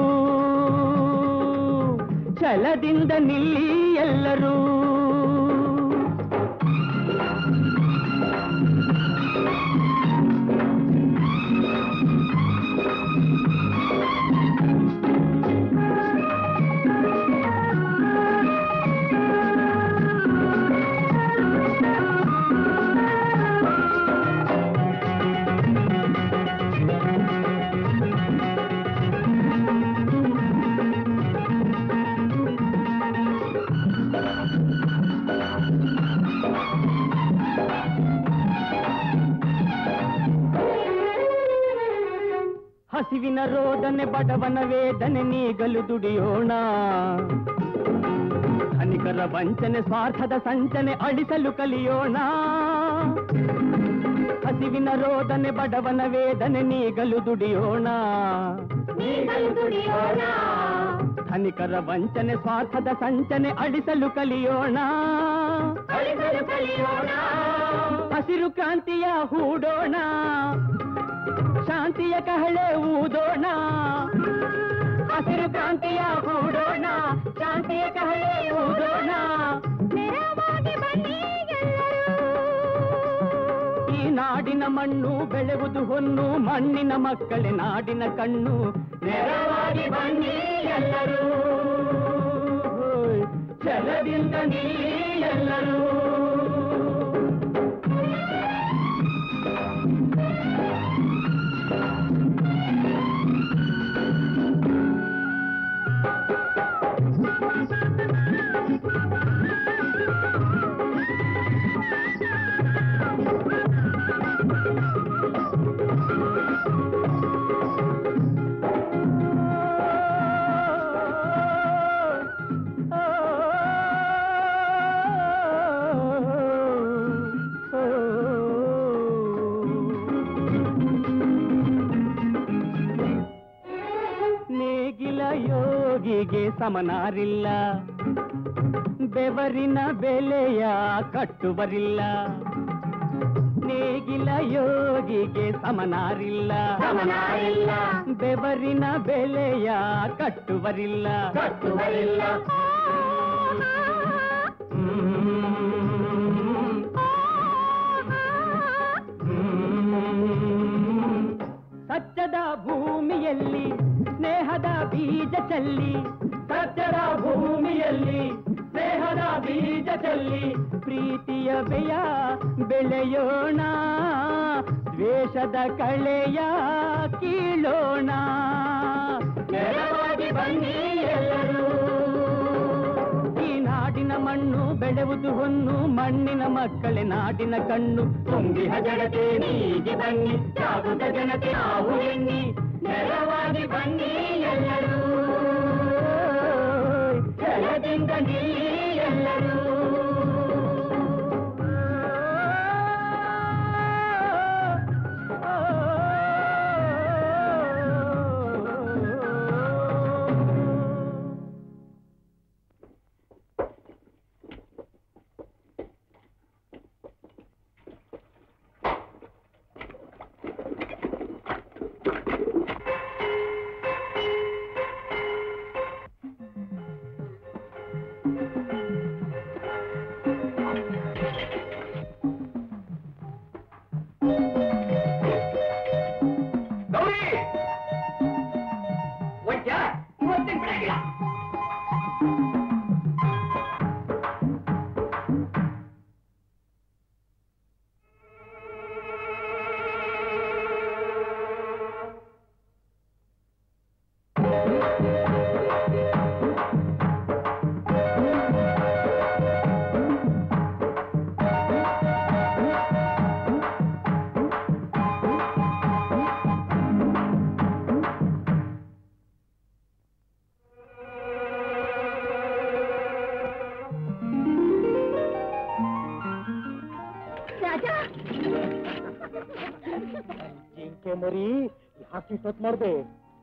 ಛಲದಿಂದ ನಿಲ್ಲಿ ಎಲ್ಲರೂ ಹಸಿವಿನ ರೋದನೆ ಬಡವನ ವೇದನೆ ನೀಗಲು ದುಡಿಯೋಣ ಧನಿಕರ ವಂಚನೆ ಸ್ವಾರ್ಥದ ಸಂಚನೆ ಅಳಿಸಲು ಕಲಿಯೋಣ ಹಸಿವಿನ ರೋದನೆ ಬಡವನ ವೇದನೆ ನೀಗಲು ದುಡಿಯೋಣ ಧನಿಕರ ವಂಚನೆ ಸ್ವಾರ್ಥದ ಸಂಚನೆ ಅಳಿಸಲು ಕಲಿಯೋಣ ಹಸಿರು ಕ್ರಾಂತಿಯ ಹೂಡೋಣ ಶಾಂತಿಯ ಕಹಳೆ ಊದೋಣ ಹಸಿರು ಕ್ರಾಂತಿಯ ಹೂಡೋಣ ಶಾಂತಿಯ ಕಹಳೆ ಊದೋಣ ಈ ನಾಡಿನ ಮಣ್ಣು ಬೆಳೆವುದು ಹೊನ್ನು ಮಣ್ಣಿನ ಮಕ್ಕಳೇ ನಾಡಿನ ಕಣ್ಣು ನೆರವಾಗಿ ಬನ್ನಿ ಎಲ್ಲರೂ ಛಲದಿಂದ ನಿಲ್ಲಿ ಎಲ್ಲರೂ ನೇಗಿಲ ಯೋಗಿಗೆ ಸಮನಾರಿಲ್ಲ ಬೆವರಿನ ಬೆಲೆಯ ಕಟ್ಟುವರಿಲ್ಲ ನೇಗಿಲ ಯೋಗಿಗೆ ಸಮನಾರಿಲ್ಲ ಸಮನಾರಿಲ್ಲ. ಬೆವರಿನ ಬೆಲೆಯ ಕಟ್ಟುವರಿಲ್ಲ ಕಟ್ಟುವರಿಲ್ಲ. ಸತ್ಯದ ಭೂಮಿಯಲ್ಲಿ ಸ್ನೇಹದ ಬೀಜ ಚೆಲ್ಲಿ ಸತ್ಯದ ಭೂಮಿಯಲ್ಲಿ ಸ್ನೇಹದ ಬೀಜ ಚೆಲ್ಲಿ ಪ್ರೀತಿಯ ಬೆಯ ಬೆಳೆಯೋಣ ದ್ವೇಷದ ಕಳೆಯ ಕೀಳೋಣ ನೆರವಾಗಿ ಬನ್ನಿ ಎಲ್ಲರೂ ಈ ನಾಡಿನ ಮಣ್ಣು ಬೆಳೆವುದು ಹೊನ್ನು ಮಣ್ಣಿನ ಮಕ್ಕಳೇ ನಾಡಿನ ಕಣ್ಣು ತುಂಬಿಹ ಜಗತೆ ನೀಗಿ ಬನ್ನಿ ಜಾಗೃತ ಜನತೆ ನಾವು ಎನ್ನಿ ನೆರವಾಗಿ ಬನ್ನಿ ಎಲ್ಲರೂ ಜಲದಿಂದ ನಿಲ್ಲಿ ಎಲ್ಲರೂ ಗೌರಿ ಒಂಟ್ಯಾ ಇವತ್ತಿನ ಬಿಡಂಗಿಲ್ಲ ರಾಜ ಜಿಂಕೆ ಮರಿ ಯಾಕೆ ಇಷ್ಟೊತ್ತು ಮಾಡ್ದೆ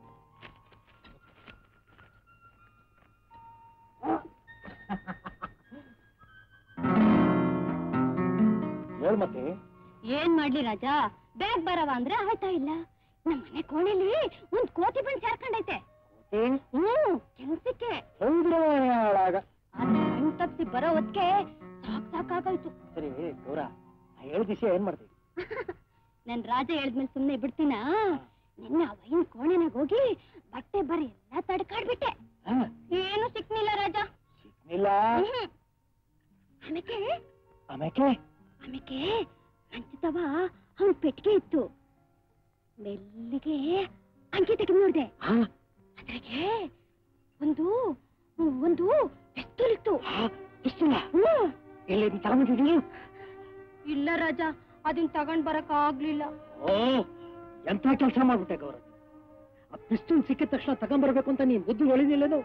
ಹೇಳ್ ಮತ್ತೆ ಏನ್ ಮಾಡ್ಲಿ ರಾಜ ಬೇಗ ಬರವ ಅಂದ್ರೆ ಆಯ್ತಾ ಇಲ್ಲ ನಮ್ಮ ಮನೆ ಕೋಣೆಲಿ ಒಂದ್ ಕೋತಿ ಬಂದ್ ಸೇರ್ಕೊಂಡೈತೆ ಹ್ಮ್ ಕೆಲ್ಸಕ್ಕೆ ಹಾಳಾಗ ಆದ್ರೆ ಕಣ್ ತಪ್ಸಿ ಬರೋ ಹೊತ್ಗೆ ಸಾಕ್ ಸಾಕಾಗೋಯ್ತು ಸರಿ ಗೌರ ಹೇಳ ದಿವಸ ಏನ್ ಮಾಡ್ದೆ ನನ್ ರಾಜ ಹೇಳಿದ್ಮೇಲೆ ಸುಮ್ನೆ ಬಿಡ್ತೀನಾ ನಿನ್ನೆ ಆ ವೈನ್ ಕೋಣೆನಾಗ ಹೋಗಿ ಬಟ್ಟೆ ಬರಿ ಎಲ್ಲ ತಡ್ಕಾಡ್ಬಿಟ್ಟೆ ಹಾ, ಏನು ಸಿಕ್ನಿಲ್ಲ ರಾಜ ಸಿಕ್ನಿಲ್ಲ ಹ್ಮ್. ಆಮೇಕೆ ಆಮೇಕೆ ಆಮೇಕೆ ಮಂಚದವ ಅವ್ನ್ ಪೆಟ್ಟಿಗೆ ಇತ್ತು ಮೆಲ್ಲಿಗೆ ಅಂಕಿ ತೆಗೆದು ನೋಡ್ದೆ ಹಾ, ಅದ್ರಾಗೆ ಒಂದು ಒಂದು ಪಿಸ್ತೂಲ್ ಇತ್ತು ಹಾ, ಇಷ್ಟಿಲ್ಲ ಹ್ಮ್. ಎಲ್ಲಿ ತಗೊಂಡಿದ್ದೀನಿ ಇಲ್ಲ ರಾಜ ಅದನ್ನ ತಗೊಂಡ್ ಬರಕ್ ಆಗ್ಲಿಲ್ಲ ಓ ಎಂತ ಕೆಲಸ ಮಾಡ್ಬಿಟ್ಟೆ ಗೌರ ಆ ಪಿಸ್ತೂಲ್ ಸಿಕ್ಕಿದ ತಕ್ಷಣ ತಗೊಂಡ್ಬರ್ಬೇಕು ಅಂತ ನೀನ್ ಬುದ್ಧಿ ಒಳಿದಿಲ್ಲದು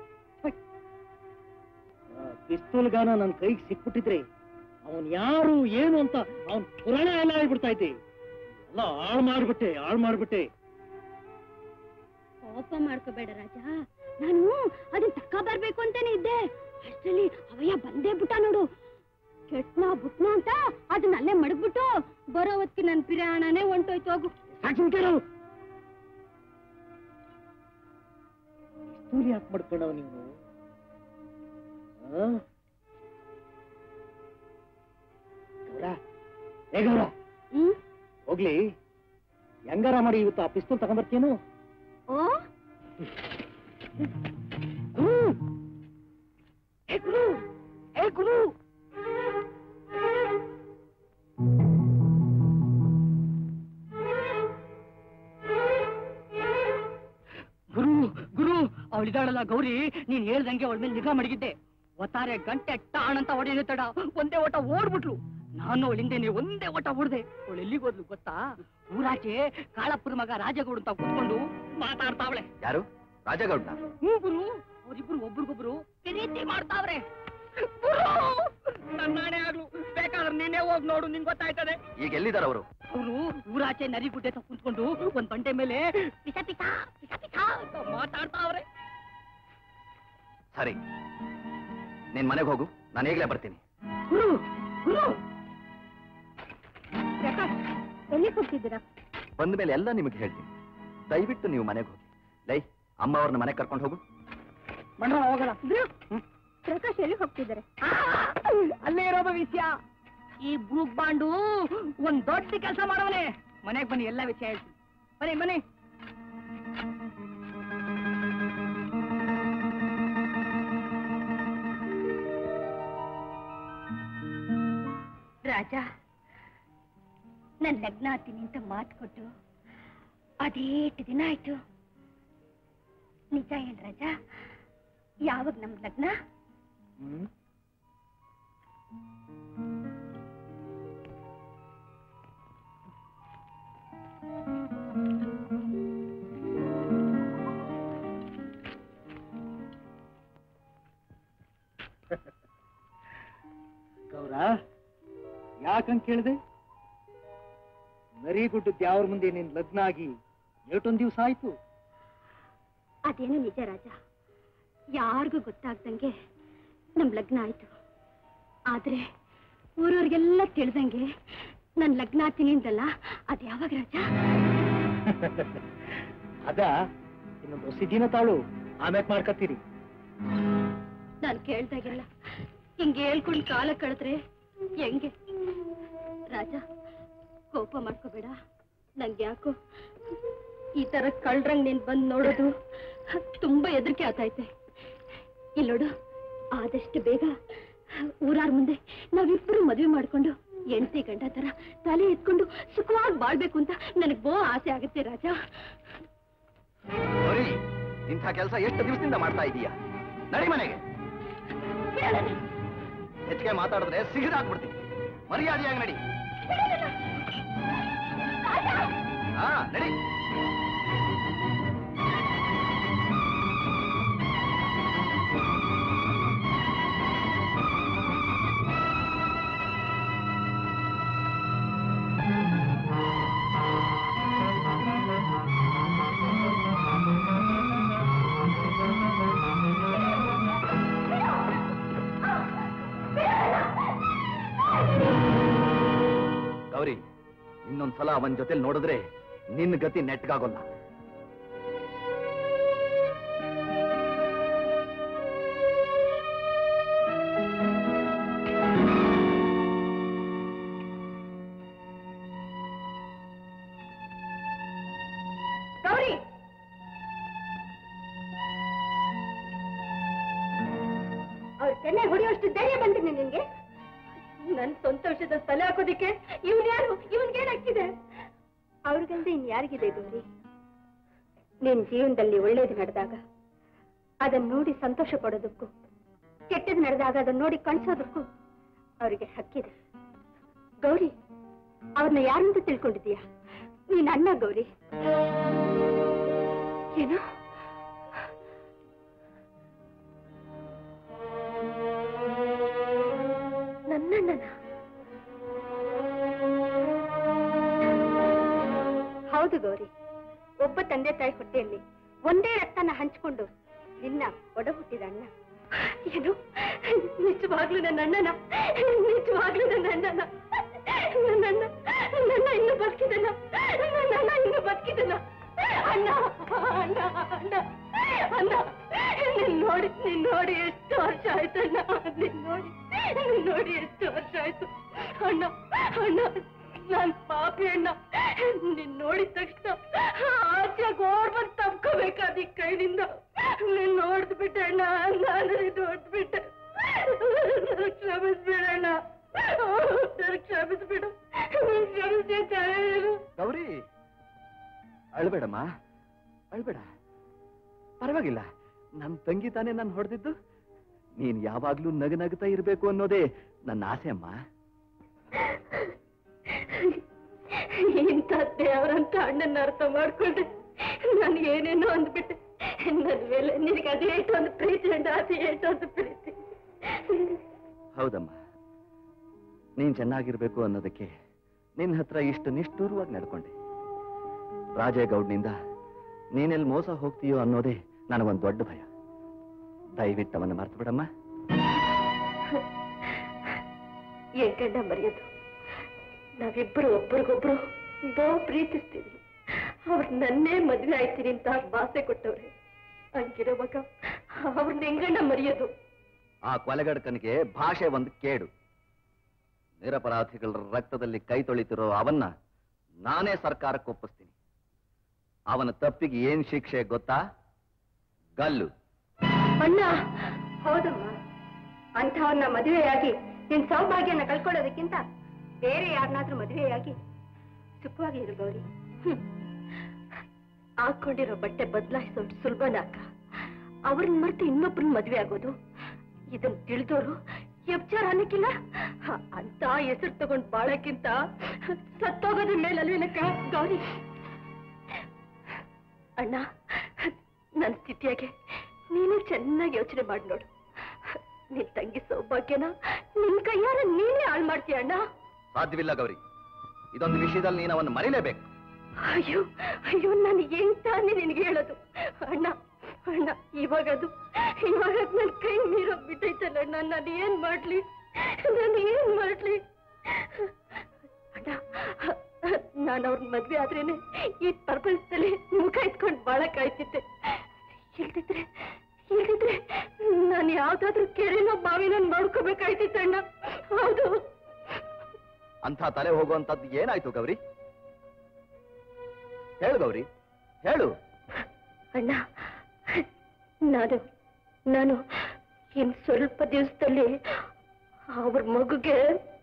ಪಿಸ್ತೂಲ್ ಗಾನ ನನ್ನ ಕೈಗೆ ಸಿಕ್ಬಿಟ್ಟಿದ್ರೆ ಅವನ್ ಯಾರು ಏನು ಅಂತ ಅವನ್ ಪುರಾಣ ಎಲ್ಲ ಆಗ್ಬಿಡ್ತಾ ಇದ್ದೆ ಎಲ್ಲ ಹಾಳು ಮಾಡ್ಬಿಟ್ಟೆ ಹಾಳು ಮಾಡ್ಬಿಟ್ಟೆ ಕೋಪ ಮಾಡ್ಕೋಬೇಡ ರಾಜ ನಾನು ಅದನ್ನ ತಕ್ಕ ಬರ್ಬೇಕು ಅಂತಾನೆ ಇದ್ದೆ ಅಷ್ಟರಲ್ಲಿ ಅವಯ್ಯ ಬಂದೇ ಬಿಟ್ಟ ನೋಡು ಕೆಟ್ನ ಬುಟ್ನ ಅಂತ ಅದನ್ನ ಅಲ್ಲೇ ಮಡಗ್ಬಿಟ್ಟು ಬರೋ ಹೊತ್ತಿಗೆ ನನ್ ಪಿರಾಣನೇ ಹೊಂಟೋಯ್ತು ಹೋಗು ಸಾಕ್ಷಿ ಕೇಳು ಪಿಸ್ತೂಲ್ ಯಾಕೆ ಮಾಡ್ಕೊಂಡವ ನೀನು ಆ? ಗೌರ ಏ ಗೌರ ಹ್ಮ್ ಹೋಗ್ಲಿ ಹೆಂಗಾರ ಮಾಡಿ ಇವತ್ತು ಆ ಪಿಸ್ತೂಲ್ ತಗೊಂಡ್ಬರ್ತೀನು ಓ ಏ ಗುರು ಏ ಗುರು ಗುರು ಗುರು ಅವಳಿದಾಳಲ್ಲ ಗೌರಿ ನೀನ್ ಹೇಳ್ದಂಗೆ ಅವಳ ಮೇಲೆ ನಿಗಾ ಮಡಗಿದ್ದೆ ಒತ್ತಾರೆ ಗಂಟೆ ಟಾಣ್ ಅಂತ ಹೊಡೆಯೋದು ತಡ ಒಂದೇ ಓಟ ಓಡ್ಬಿಟ್ಲು ನಾನು ಅವಳಿಂದೇನೆ ಒಂದೇ ಓಟ ಹೊಡ್ದೆ ಅವಳು ಎಲ್ಲಿಗೆ ಹೋದ್ಲು ಗೊತ್ತಾ ಊರಾಚೆ ಕಾಳಪ್ಪನ ಮಗ ರಾಜಗೌಡ ಅಂತ ಕೂತ್ಕೊಂಡು ಮಾತಾಡ್ತಾವಳೆ ಯಾರು ರಾಜಗೌಡ್ನ ಹ್ಞೂ ಗುರು ಅವರಿಬ್ರು ಒಬ್ರಿಗೊಬ್ರು ಪ್ರೀತಿ ಮಾಡ್ತಾವ್ರೆ ಗುರು ನನ್ನಾಣೆ ಆಗ್ಲು ಬೇಕಾದ್ರೆ ನೀನೇ ಹೋಗಿ ನೋಡು ನಿಂಗೆ ಗೊತ್ತಾಯ್ತದೆ ಈಗ ಎಲ್ಲಿದ್ದಾರೆ ಅವರು ಅವರು ಊರಾಚೆ ನರಿ ಗುಡ್ಡೆ ಹತ್ರ ಕುಂತ್ಕೊಂಡು ಒಂದ್ ಬಂಡೆ ಮೇಲೆ ಪಿಸ ಪಿಸ ಪಿಸ ಪಿಸ ಅಂತ ಮಾತಾಡ್ತಾವ್ರೆ ಸರಿ ನಿನ್ ಮನೆಗೆ ಹೋಗು ನಾನು ಈಗಲೇ ಬರ್ತೀನಿ ಗುರು ಗುರು ಎಲ್ಲಿಗೆ ಹೋಗ್ತಿದ್ದೀರಾ ಬಂದ ಮೇಲೆ ಎಲ್ಲ ನಿಮಗೆ ಹೇಳ್ತೀನಿ ದಯವಿಟ್ಟು ನೀವು ಮನೆಗೆ ಹೋಗಿ ಲೈ ಅಮ್ಮ ಅವ್ರನ್ನ ಮನೆಗೆ ಕರ್ಕೊಂಡು ಹೋಗು ಬಂದ್ರ ಹೋಗೋಣ ಪ್ರಕಾಶ್ ಎಲ್ಲಿ ಹೋಗ್ತಿದ್ದಾರೆ ಅಲ್ಲೇ ಇರೋದು ವಿಷಯ ಈ ಬ್ರೂಕ್ ಬಾಂಡು ಒಂದ್ ದೊಡ್ಡ ಕೆಲಸ ಮಾಡವನೆ ಮನೆಗ್ ಬನ್ನಿ ಎಲ್ಲ ವಿಷಯ ಹೇಳ್ತೀನಿ ಬನ್ನಿ ಬನ್ನಿ ರಾಜ ನನ್ ಲಗ್ನ ಆಗ್ತೀನಿ ಅಂತ ಮಾತು ಕೊಟ್ಟು ಅದೇಟು ದಿನ ಆಯ್ತು ನಿಜ ಏನ್ ರಾಜ ಯಾವಾಗ ನಮ್ ಲಗ್ನ ಗೌರ ಯಾಕಂತ ಕೇಳಿದೆ ನರಿಗುಡ್ಡ ದ್ಯಾವ್ರ ಮುಂದೆ ನಿನ್ ಲಗ್ನ ಆಗಿ ಎಷ್ಟೊಂದ್ ದಿವಸ ಆಯ್ತು ಅದೇನು ನಿಜ ರಾಜ ಯಾರಿಗೂ ಗೊತ್ತಾಗ್ದಂಗೆ ನಮ್ ಲಗ್ನ ಆಯ್ತು ಆದ್ರೆ ಊರವ್ರಿಗೆಲ್ಲ ತಿಳಿದಂಗೆ ನನ್ ಲಗ್ನ ಆಗ್ತೀನಿ ಅಂತಲ್ಲ ಅದ್ ಯಾವಾಗ ರಾಜ ಅದ ಇನ್ನೊಂದು ಹೊಸ ದಿನ ತಾಳು ಆಮ್ಯಾಕ್ ಮಾಡ್ಕತ್ತೀರಿ ನಾನು ಕೇಳ್ದಾಗೆಲ್ಲ ಹಿಂಗೆ ಹೇಳ್ಕೊಂಡು ಕಾಲ ಕಳೆದ್ರೆ ಹೆಂಗೆ ರಾಜ ಕೋಪ ಮಾಡ್ಕೋಬೇಡ ನಂಗೆ ಯಾಕೋ ಈ ತರ ಕಳ್ರಂಗ್ ನೀನ್ ಬಂದ್ ನೋಡೋದು ತುಂಬಾ ಹೆದರಿಕೆ ಆತೈತೆ ಇಲ್ಲಿ ನೋಡು ಆದಷ್ಟು ಬೇಗ ಊರಾರ್ ಮುಂದೆ ನಾವಿಬ್ರು ಮದುವೆ ಮಾಡ್ಕೊಂಡು ಹೆಂಡತಿ ಗಂಡ ತರ ತಲೆ ಎತ್ಕೊಂಡು ಸುಖವಾಗಿ ಬಾಳ್ಬೇಕು ಅಂತ ನನಗ್ ಬೋ ಆಸೆ ಆಗುತ್ತೆ ರಾಜ ಬರೀ ಇಂಥ ಕೆಲಸ ಎಷ್ಟು ದಿವಸದಿಂದ ಮಾಡ್ತಾ ಇದೀಯಾ ನಡಿ ಮನೆಗೆ ಹೆಚ್ಚಿಗೆ ಮಾತಾಡಿದ್ರೆ ಸಿಗಿದಾಕ್ಬಿಡ್ತೀನಿ ಮರ್ಯಾದೆಯಾಗಿ ನಡಿ ಹಾ ನಡಿ ಗೌರಿ ಇನ್ನೊಂದ್ಸಲ ಅವನ್ ಜೊತೆ ನೋಡಿದ್ರೆ ನಿನ್ನ ಗತಿ ನೆಟ್ಗಾಗೋಲ್ಲ ಗೌರಿ ಅವ್ರ ತೆನೆ ಹೊಡೆಯುವಷ್ಟು ಧೈರ್ಯ ಬಂದಿನಿ ನಿನ್ಗೆ ನನ್ ಸಂತೋಷದ ತಲೆ ಹಾಕೋದಿಕ್ಕೆ ಇವನ್ ಯಾರು ಇವನ್ಗೆ ಏನಾಗ್ತಿದೆ ಅವ್ರಿಗಲ್ದೆ ಇನ್ ಯಾರಿಗಿದೆ ಗೌರಿ ನಿನ್ ಜೀವನದಲ್ಲಿ ಒಳ್ಳೇದು ನಡೆದಾಗ ಅದನ್ನ ನೋಡಿ ಸಂತೋಷ ಪಡೋದಕ್ಕೂ ಕೆಟ್ಟದ್ ನಡೆದಾಗ ಅದನ್ನ ನೋಡಿ ಕಣ್ಸೋದಕ್ಕೂ ಅವರಿಗೆ ಹಕ್ಕಿದೆ ಗೌರಿ ಅವ್ರನ್ನ ಯಾರಂತ ತಿಳ್ಕೊಂಡಿದೀಯ ನೀನ್ ಅಣ್ಣ ಗೌರಿ ಏನು ನನ್ನಣ್ಣನ ಹೌದು ಗೌರಿ ಒಬ್ಬ ತಂದೆ ತಾಯಿ ಹೊಟ್ಟೆಯಲ್ಲಿ ಒಂದೇ ರಕ್ತನ ಹಂಚಿಕೊಂಡು ನಿನ್ನ ಒಡ ಹುಟ್ಟಿದ ಅಣ್ಣ ಏನು ನಿಜವಾಗ್ಲೂ ನನ್ನ ಅಣ್ಣನ ನಿಜವಾಗ್ಲೂ ನನ್ನ ಅಣ್ಣನ ನನ್ನಣ್ಣ ನನ್ನ ಇನ್ನು ಬದುಕಿದನ ನನ್ನ ಇನ್ನು ಬದುಕಿದನ ಅಣ್ಣ ಅಣ್ಣ ಅಣ್ಣ ಅಣ್ಣ ನಿನ್ ನೋಡಿ ನಿನ್ ನೋಡಿ ಎಷ್ಟು ವರ್ಷ ಆಯ್ತು ಅಣ್ಣ ನಿನ್ ನೋಡಿ ನಿನ್ ನೋಡಿ ಎಷ್ಟು ವರ್ಷ ಆಯ್ತು ಅಣ್ಣ ಅಣ್ಣ ನಾನ್ ಪಾಪಿ ಅಣ್ಣ ನಿನ್ ನೋಡಿದ ತಕ್ಷಣ ಆಚೆ ಗೋರ್ಬಂದ್ ತಪ್ಕೋಬೇಕಾದ ಈ ಕೈನಿಂದ ನೀನ್ ನೋಡ್ದು ಬಿಟ್ಟೆ ಅಣ್ಣ ನಾನು ನೋಡ್ದು ಬಿಟ್ಟೆ ಕ್ಷಮಿಸ್ಬಿಡಣ್ಣ ಕ್ಷಮಿಸ್ಬಿಡು ಕ್ಷಮಿಸಿ ತಾಯಿ ಗೌರಿ ಅಳ್ಬೇಡಮ್ಮ ಅಳ್ಬೇಡ ಪರವಾಗಿಲ್ಲ ನನ್ ತಂಗಿ ತಾನೇ ನಾನು ಹೊಡೆದಿದ್ದು ನೀನ್ ಯಾವಾಗ್ಲೂ ನಗ ನಗ್ತಾ ಇರ್ಬೇಕು ಅನ್ನೋದೇ ನನ್ನ ಆಸೆ ಅಮ್ಮ ಇಂಥ ದೇವರಂತ ಅಣ್ಣನ ಅರ್ಥ ಮಾಡ್ಕೊಂಡೆ ನಾನು ಏನೇನೋ ಅಂದ್ಬಿಟ್ಟೆ ನನ್ನ ಮೇಲೆ ನಿನಗೆ ಅದೇಟು ಒಂದು ಪ್ರೀತಿ ಅಂಡ ಅದೇ ಏಟು ಒಂದು ಪ್ರೀತಿ ಹೌದಮ್ಮ ನೀನ್ ಚೆನ್ನಾಗಿರ್ಬೇಕು ಅನ್ನೋದಕ್ಕೆ ನಿನ್ನ ಹತ್ರ ಇಷ್ಟು ನಿಷ್ಠೂರವಾಗಿ ನಡ್ಕೊಂಡೆ ರಾಜೇಗೌಡ್ನಿಂದ ನೀನೆಲ್ಲಿ ಮೋಸ ಹೋಗ್ತೀಯೋ ಅನ್ನೋದೇ ನನಗೊಂದು ದೊಡ್ಡ ಭಯ ದಯವಿಟ್ಟು ಅವನ್ನ ಮರ್ತು ಬಿಡಮ್ಮ ಏಕಂಡ ಮರೆಯೋದು ನಾವಿಬ್ಬರು ಒಬ್ಬರಿಗೊಬ್ರು ಬಹು ಪ್ರೀತಿಸ್ತೀನಿ ಅವ್ರು ನನ್ನೇ ಮದುವೆ ಆಯ್ತೀನಿ ಅಂತ ಭಾಸೆ ಕೊಟ್ಟವ್ರೆ ಹಂಗಿರುವಾಗ ಅವ್ರನ್ನ ಹೆಂಗಣ್ಣ ಮರೆಯೋದು ಆ ಕೊಲೆಗಡಕನಿಗೆ ಭಾಷೆ ಒಂದು ಕೇಡು ನಿರಪರಾಧಿಗಳ ರಕ್ತದಲ್ಲಿ ಕೈ ತೊಳಿತಿರೋ ಅವನ್ನ ನಾನೇ ಸರ್ಕಾರಕ್ಕೆ ಒಪ್ಪಿಸ್ತೀನಿ ಅವನ ತಪ್ಪಿಗೆ ಏನ್ ಶಿಕ್ಷೆ ಗೊತ್ತಾ ಗಲ್ಲು ಅಣ್ಣ ಹೌದಮ್ಮ ಅಂಥವ್ರನ್ನ ಮದುವೆಯಾಗಿ ನಿನ್ ಸೌಭಾಗ್ಯನ ಕಳ್ಕೊಳ್ಳೋದಕ್ಕಿಂತ ಬೇರೆ ಯಾರನ್ನಾದ್ರೂ ಮದುವೆಯಾಗಿ ಸುಖವಾಗಿ ಇರು ಗೌರಿ ಹ್ಮ್. ಹಾಕೊಂಡಿರೋ ಬಟ್ಟೆ ಬದಲಾಯಿಸೋದು ಸುಲಭನ ಅಕ್ಕ ಅವ್ರನ್ನ ಮರೆತು ಇನ್ನೊಬ್ರನ್ನ ಮದುವೆ ಆಗೋದು ಇದನ್ನ ತಿಳಿದೋರು ಎಪ್ಚಾರ ಅನ್ನಕ್ಕಿಲ್ಲ ಹ, ಅಂತ ಹೆಸರು ತಗೊಂಡ್ ಬಾಳಕ್ಕಿಂತ ಸತ್ತೋಗೋದ್ರ ಮೇಲಲ್ವೇನಕ್ಕ ಗೌರಿ ಅಣ್ಣ ನನ್ನ ಸ್ಥಿತಿಯಾಗೆ ನೀನು ಚೆನ್ನಾಗಿ ಯೋಚನೆ ಮಾಡಿ ನೋಡು ನಿನ್ ತಂಗಿ ಸೌಭಾಗ್ಯನ ನಿನ್ ಕೈಯಾರ ನೀನೇ ಹಾಳು ಮಾಡ್ತೀಯ ಅಣ್ಣ ಸಾಧ್ಯವಿಲ್ಲ ಗೌರಿ ಇದೊಂದು ವಿಷಯದಲ್ಲಿ ನೀನು ಅವನ್ನ ಮರಿಲೇಬೇಕು ಅಯ್ಯೋ ಅಯ್ಯೋ ನಾನು ಏನ್ ತಾನೇ ನಿನಗೆ ಹೇಳೋದು ಅಣ್ಣ ಅಣ್ಣ ಇವಾಗ ಅದು ಇವಾಗ ಅದು ನನ್ನ ಕೈ ಮೀರೋಗ್ ಬಿಟ್ಟೈತಲ್ಲ ಅಣ್ಣ ನಾನು ಏನ್ ಮಾಡ್ಲಿ ನಾನು ಏನ್ ಮಾಡ್ಲಿ ಅಣ್ಣ ನಾನು ಅವ್ರನ್ನ ಮದ್ವೆ ಆದ್ರೇನೆ ಈ ಪ್ರಪಂಚದಲ್ಲಿ ಮುಖ ಇಟ್ಕೊಂಡು ಬಾಳಕ್ ಆಯ್ತಿದ್ದೆ ಇಲ್ದಿದ್ರೆ ಇಲ್ದಿದ್ರೆ ನಾನು ಯಾವ್ದಾದ್ರೂ ಕೆರೆನೋ ಬಾವಿನೋ ನೋಡ್ಕೋಬೇಕಾಯ್ತಿತ್ತಣ್ಣ ಹೌದು ಅಂಥ ತಲೆ ಹೋಗುವಂತದ್ದು ಏನಾಯ್ತು ಗೌರಿ ಹೇಳು ಗೌರಿ ಹೇಳು ಅಣ್ಣ ನಾನು ನಾನು ಇನ್ ಸ್ವಲ್ಪ ದಿವಸದಲ್ಲಿ ಅವ್ರ ಮಗುಗೆ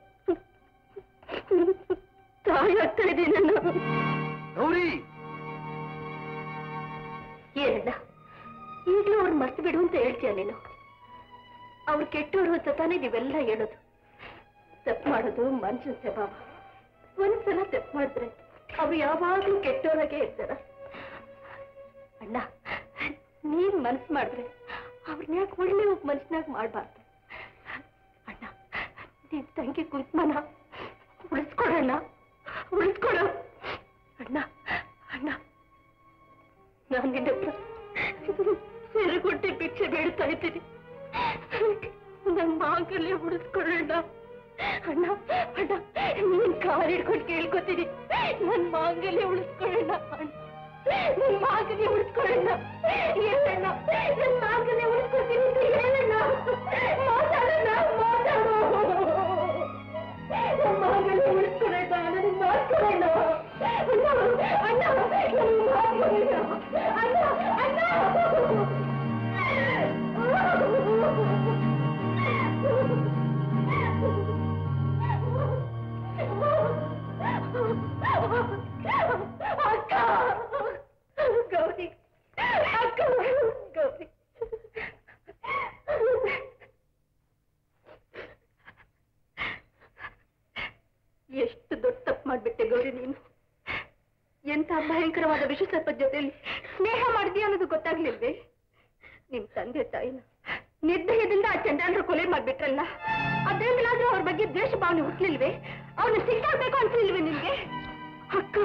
ತಾಯಿ ಆಗ್ತಾ ಇದ್ದೀನಿ ನಾನು ಗೌರಿ ಏನಣ್ಣ ಈಗಲೂ ಅವ್ರು ಮರ್ತು ಬಿಡು ಅಂತ ಹೇಳ್ತೀಯ ನೀನು ಅವ್ರು ಕೆಟ್ಟವರು ಅಂತ ತಾನೇ ನೀವೆಲ್ಲ ಹೇಳೋದು ತಪ್ಪು ಮಾಡೋದು ಮನುಷ್ಯನ ಸ್ವಭಾವ ಒಂದ್ಸಲ ತಪ್ಪು ಮಾಡಿದ್ರೆ ಅವ್ರು ಯಾವಾಗ್ಲೂ ಕೆಟ್ಟವರಾಗೆ ಇರ್ತಾರ ಅಣ್ಣ ನೀನ್ ಮನ್ಸು ಮಾಡಿದ್ರೆ ಅವ್ರನ್ನ ಯಾಕೆ ಒಳ್ಳೆ ಒಬ್ಬ ಮನುಷ್ಯನಾಗ ಮಾಡ್ಬಾರ್ದು ಅಣ್ಣ ನಿನ್ ತಂಗಿ ಕುಂಕುಮನ ಉಳಿಸ್ಕೊಡಣ್ಣ ಉಳಿಸ್ಕೊಡು ಅಣ್ಣ ಅಣ್ಣ ನಾನು ನಿನ್ನ ಹತ್ರ ಸೆರಗುಟ್ಟಿ ಭಿಕ್ಷೆ ಬೇಡ್ತಾ ಇದ್ದೀನಿ ನನ್ನ ಮಾಂಗಲ್ಯ ಉಳಿಸ್ಕೊಡೋಣ ಅಣ್ಣ ಅಣ್ಣ ನೀನ್ ಕಾಲ್ ಹಿಡ್ಕೊಂಡು ಕೇಳ್ಕೊತೀನಿ ನನ್ ಮಾಂಗಲ್ಯ ಉಳಿಸ್ಕೊಳ್ಳೋಣ ಅಣ್ಣ ನನ್ ಮಾಂಗಲ್ಯ ಉಳಿಸ್ಕೊಳ್ಳೋಣ ಹೇಳಣ್ಣ ನನ್ ಮಾಂಗಲ್ಯ ಉಳಿಸ್ಕೊತೀನಿ ಅಂತ ಹೇಳಣ್ಣ ಮಾತಾಡೋಣ ಮಾತಾಡೋ ನನ್ ಮಾಂಗಲ್ಯ ಉಳಿಸ್ಕೊಳ್ಳೋಣ ನನಗೆ ಮಾಡ್ಕೊಳ್ಳೋಣ ಅಣ್ಣ ಅಣ್ಣ ನನಗೆ ಮಾಡ್ಕೊಳ್ಳೋಣ ಅಣ್ಣ ಅಕ್ಕ ಗೌರಿ ಅಕ್ಕ ಗೌರಿ ಎಷ್ಟು ದೊಡ್ಡ ತಪ್ಪು ಮಾಡ್ಬಿಟ್ಟೆ ಗೌರಿ ನೀನು ಎಂತ ಭಯಂಕರವಾದ ವಿಷ ಸರ್ಪ ಜೊತೆಯಲ್ಲಿ ಸ್ನೇಹ ಮಾಡಿದ್ಯಾ ಅನ್ನೋದು ಗೊತ್ತಾಗ್ಲಿಲ್ವೇ ನಿಮ್ ತಂದೆ ತಾಯಿನ ನಿರ್ದಯದಿಂದ ಆ ಚಂಡಾಲರು ಕೊಲೆ ಮಾಡ್ಬಿಟ್ರಲ್ಲ ಅದೇ ಮೇಲಾದ್ರೂ ಅವ್ರ ಬಗ್ಗೆ ದ್ವೇಷ ಭಾವನೆ ಹುಟ್ಲಿಲ್ವೇ ಅವನು ಸಿಕ್ಕಾಗ್ಬೇಕು ಅನ್ಸಲಿಲ್ವೇ ನಿನ್ಗೆ ಅಕ್ಕ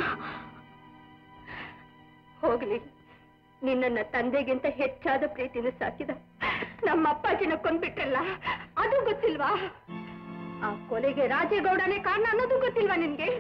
ಹೋಗ್ಲಿ ನಿನ್ನನ್ನ ತಂದೆಗಿಂತ ಹೆಚ್ಚಾದ ಪ್ರೀತಿನ ಸಾಕಿದ ನಮ್ಮ ಅಪ್ಪಾಜಿನ ಕೊಂದ್ಬಿಟ್ರಲ್ಲ ಅದು ಗೊತ್ತಿಲ್ವಾ ಆ ಕೊಲೆಗೆ ರಾಜೇಗೌಡನೇ ಕಾರಣ ಅನ್ನೋದು ಗೊತ್ತಿಲ್ವಾ ನಿನ್ಗೆ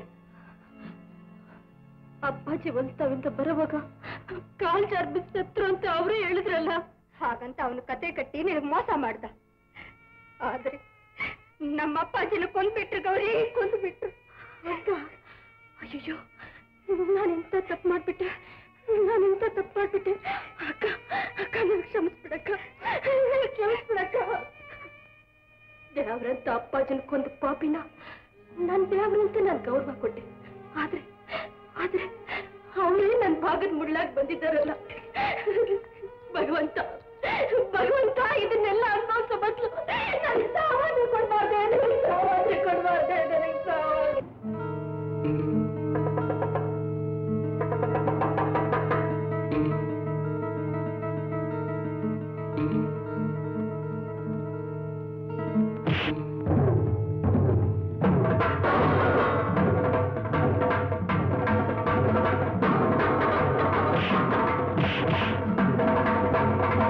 ಅಪ್ಪಾಜಿ ಒಂದ್ತಾವಿಂದ ಬರುವಾಗ ಕಾಲ್ ಜಾರ್ಬಿ ಸತ್ರು ಅಂತ ಅವರೇ ಹೇಳಿದ್ರಲ್ಲ ಹಾಗಂತ ಅವನು ಕತೆ ಕಟ್ಟಿ ನಿನಗೆ ಮೋಸ ಮಾಡ್ದ ಆದ್ರೆ ನಮ್ಮ ಅಪ್ಪಾಜಿನ ಕೊಂದ್ಬಿಟ್ರು ಗೌರಿ ಕೊಂದ್ಬಿಟ್ರು ಅಂತ ಅಯ್ಯೋ ನಾನೆಂತ ತಪ್ಪು ಮಾಡ್ಬಿಟ್ಟೆ ನಾನೆಂತ ತಪ್ಪು ಮಾಡ್ಬಿಟ್ಟೆ ಅಕ್ಕ ಅಕ್ಕ ನನ್ ಕ್ಷಮಿಸ್ಬಿಡಕ್ಕ ನನ್ ಕ್ಷಮಿಸ್ಬಿಡಕ್ಕ ದೇವ್ರಂತ ಅಪ್ಪಾಜನ ಕೊಂದು ಪಾಪಿನ ನನ್ ದೇವ್ರಂತ ನಾನ್ ಗೌರವ ಕೊಟ್ಟೆ ಆದ್ರೆ ಆದ್ರೆ ಅವಳೇ ನನ್ ಭಾಗದ ಮುಳ್ಳಾಗಿ ಬಂದಿದ್ದಾರಲ್ಲ ಭಗವಂತ ಭಗವಂತ ಇದನ್ನೆಲ್ಲ ಅನುಭವಿಸೋ ಬದಲು ನನ್ ಸಾವಾದ್ರೆ ಕೊಡ್ಬಾರ್ದೆ ನನಗೆ ಸಾವಾದ್ರೆ ಕೊಡ್ಬಾರ್ದೆ ನನಗೆ ಸಾವಾದ್ರೆ ಆ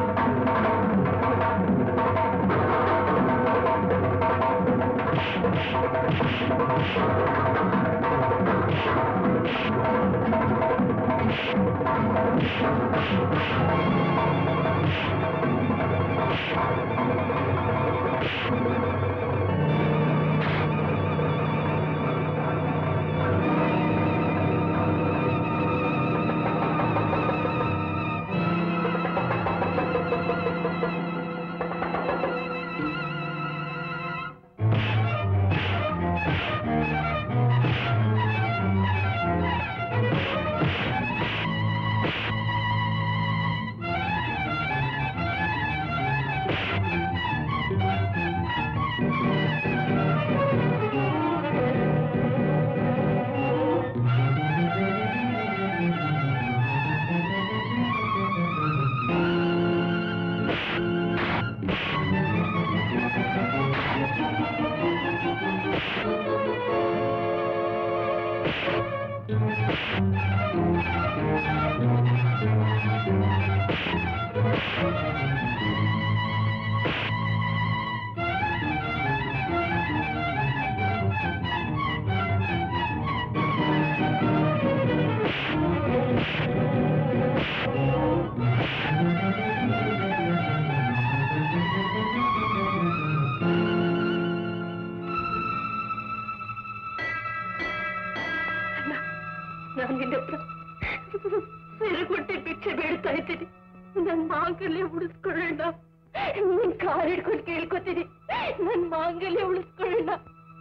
ನಾನು ನಿನ್ನ ಹತ್ರ ಸಿರಗುಟ್ಟಿ ಭಿಕ್ಷೆ ಬೇಡ್ತಾ ಇದ್ದೀನಿ ನನ್ ಮಾಂಗಲ್ಯ ಉಳಿಸ್ಕೊಳ್ಳೋಣ ನಿನ್ ಕಾರ್ ಹಿಡ್ಕೊಂಡು ಕೇಳ್ಕೊತೀನಿ ನನ್ ಮಾಂಗಲ್ಯ ಉಳಿಸ್ಕೊಳ್ಳೋಣ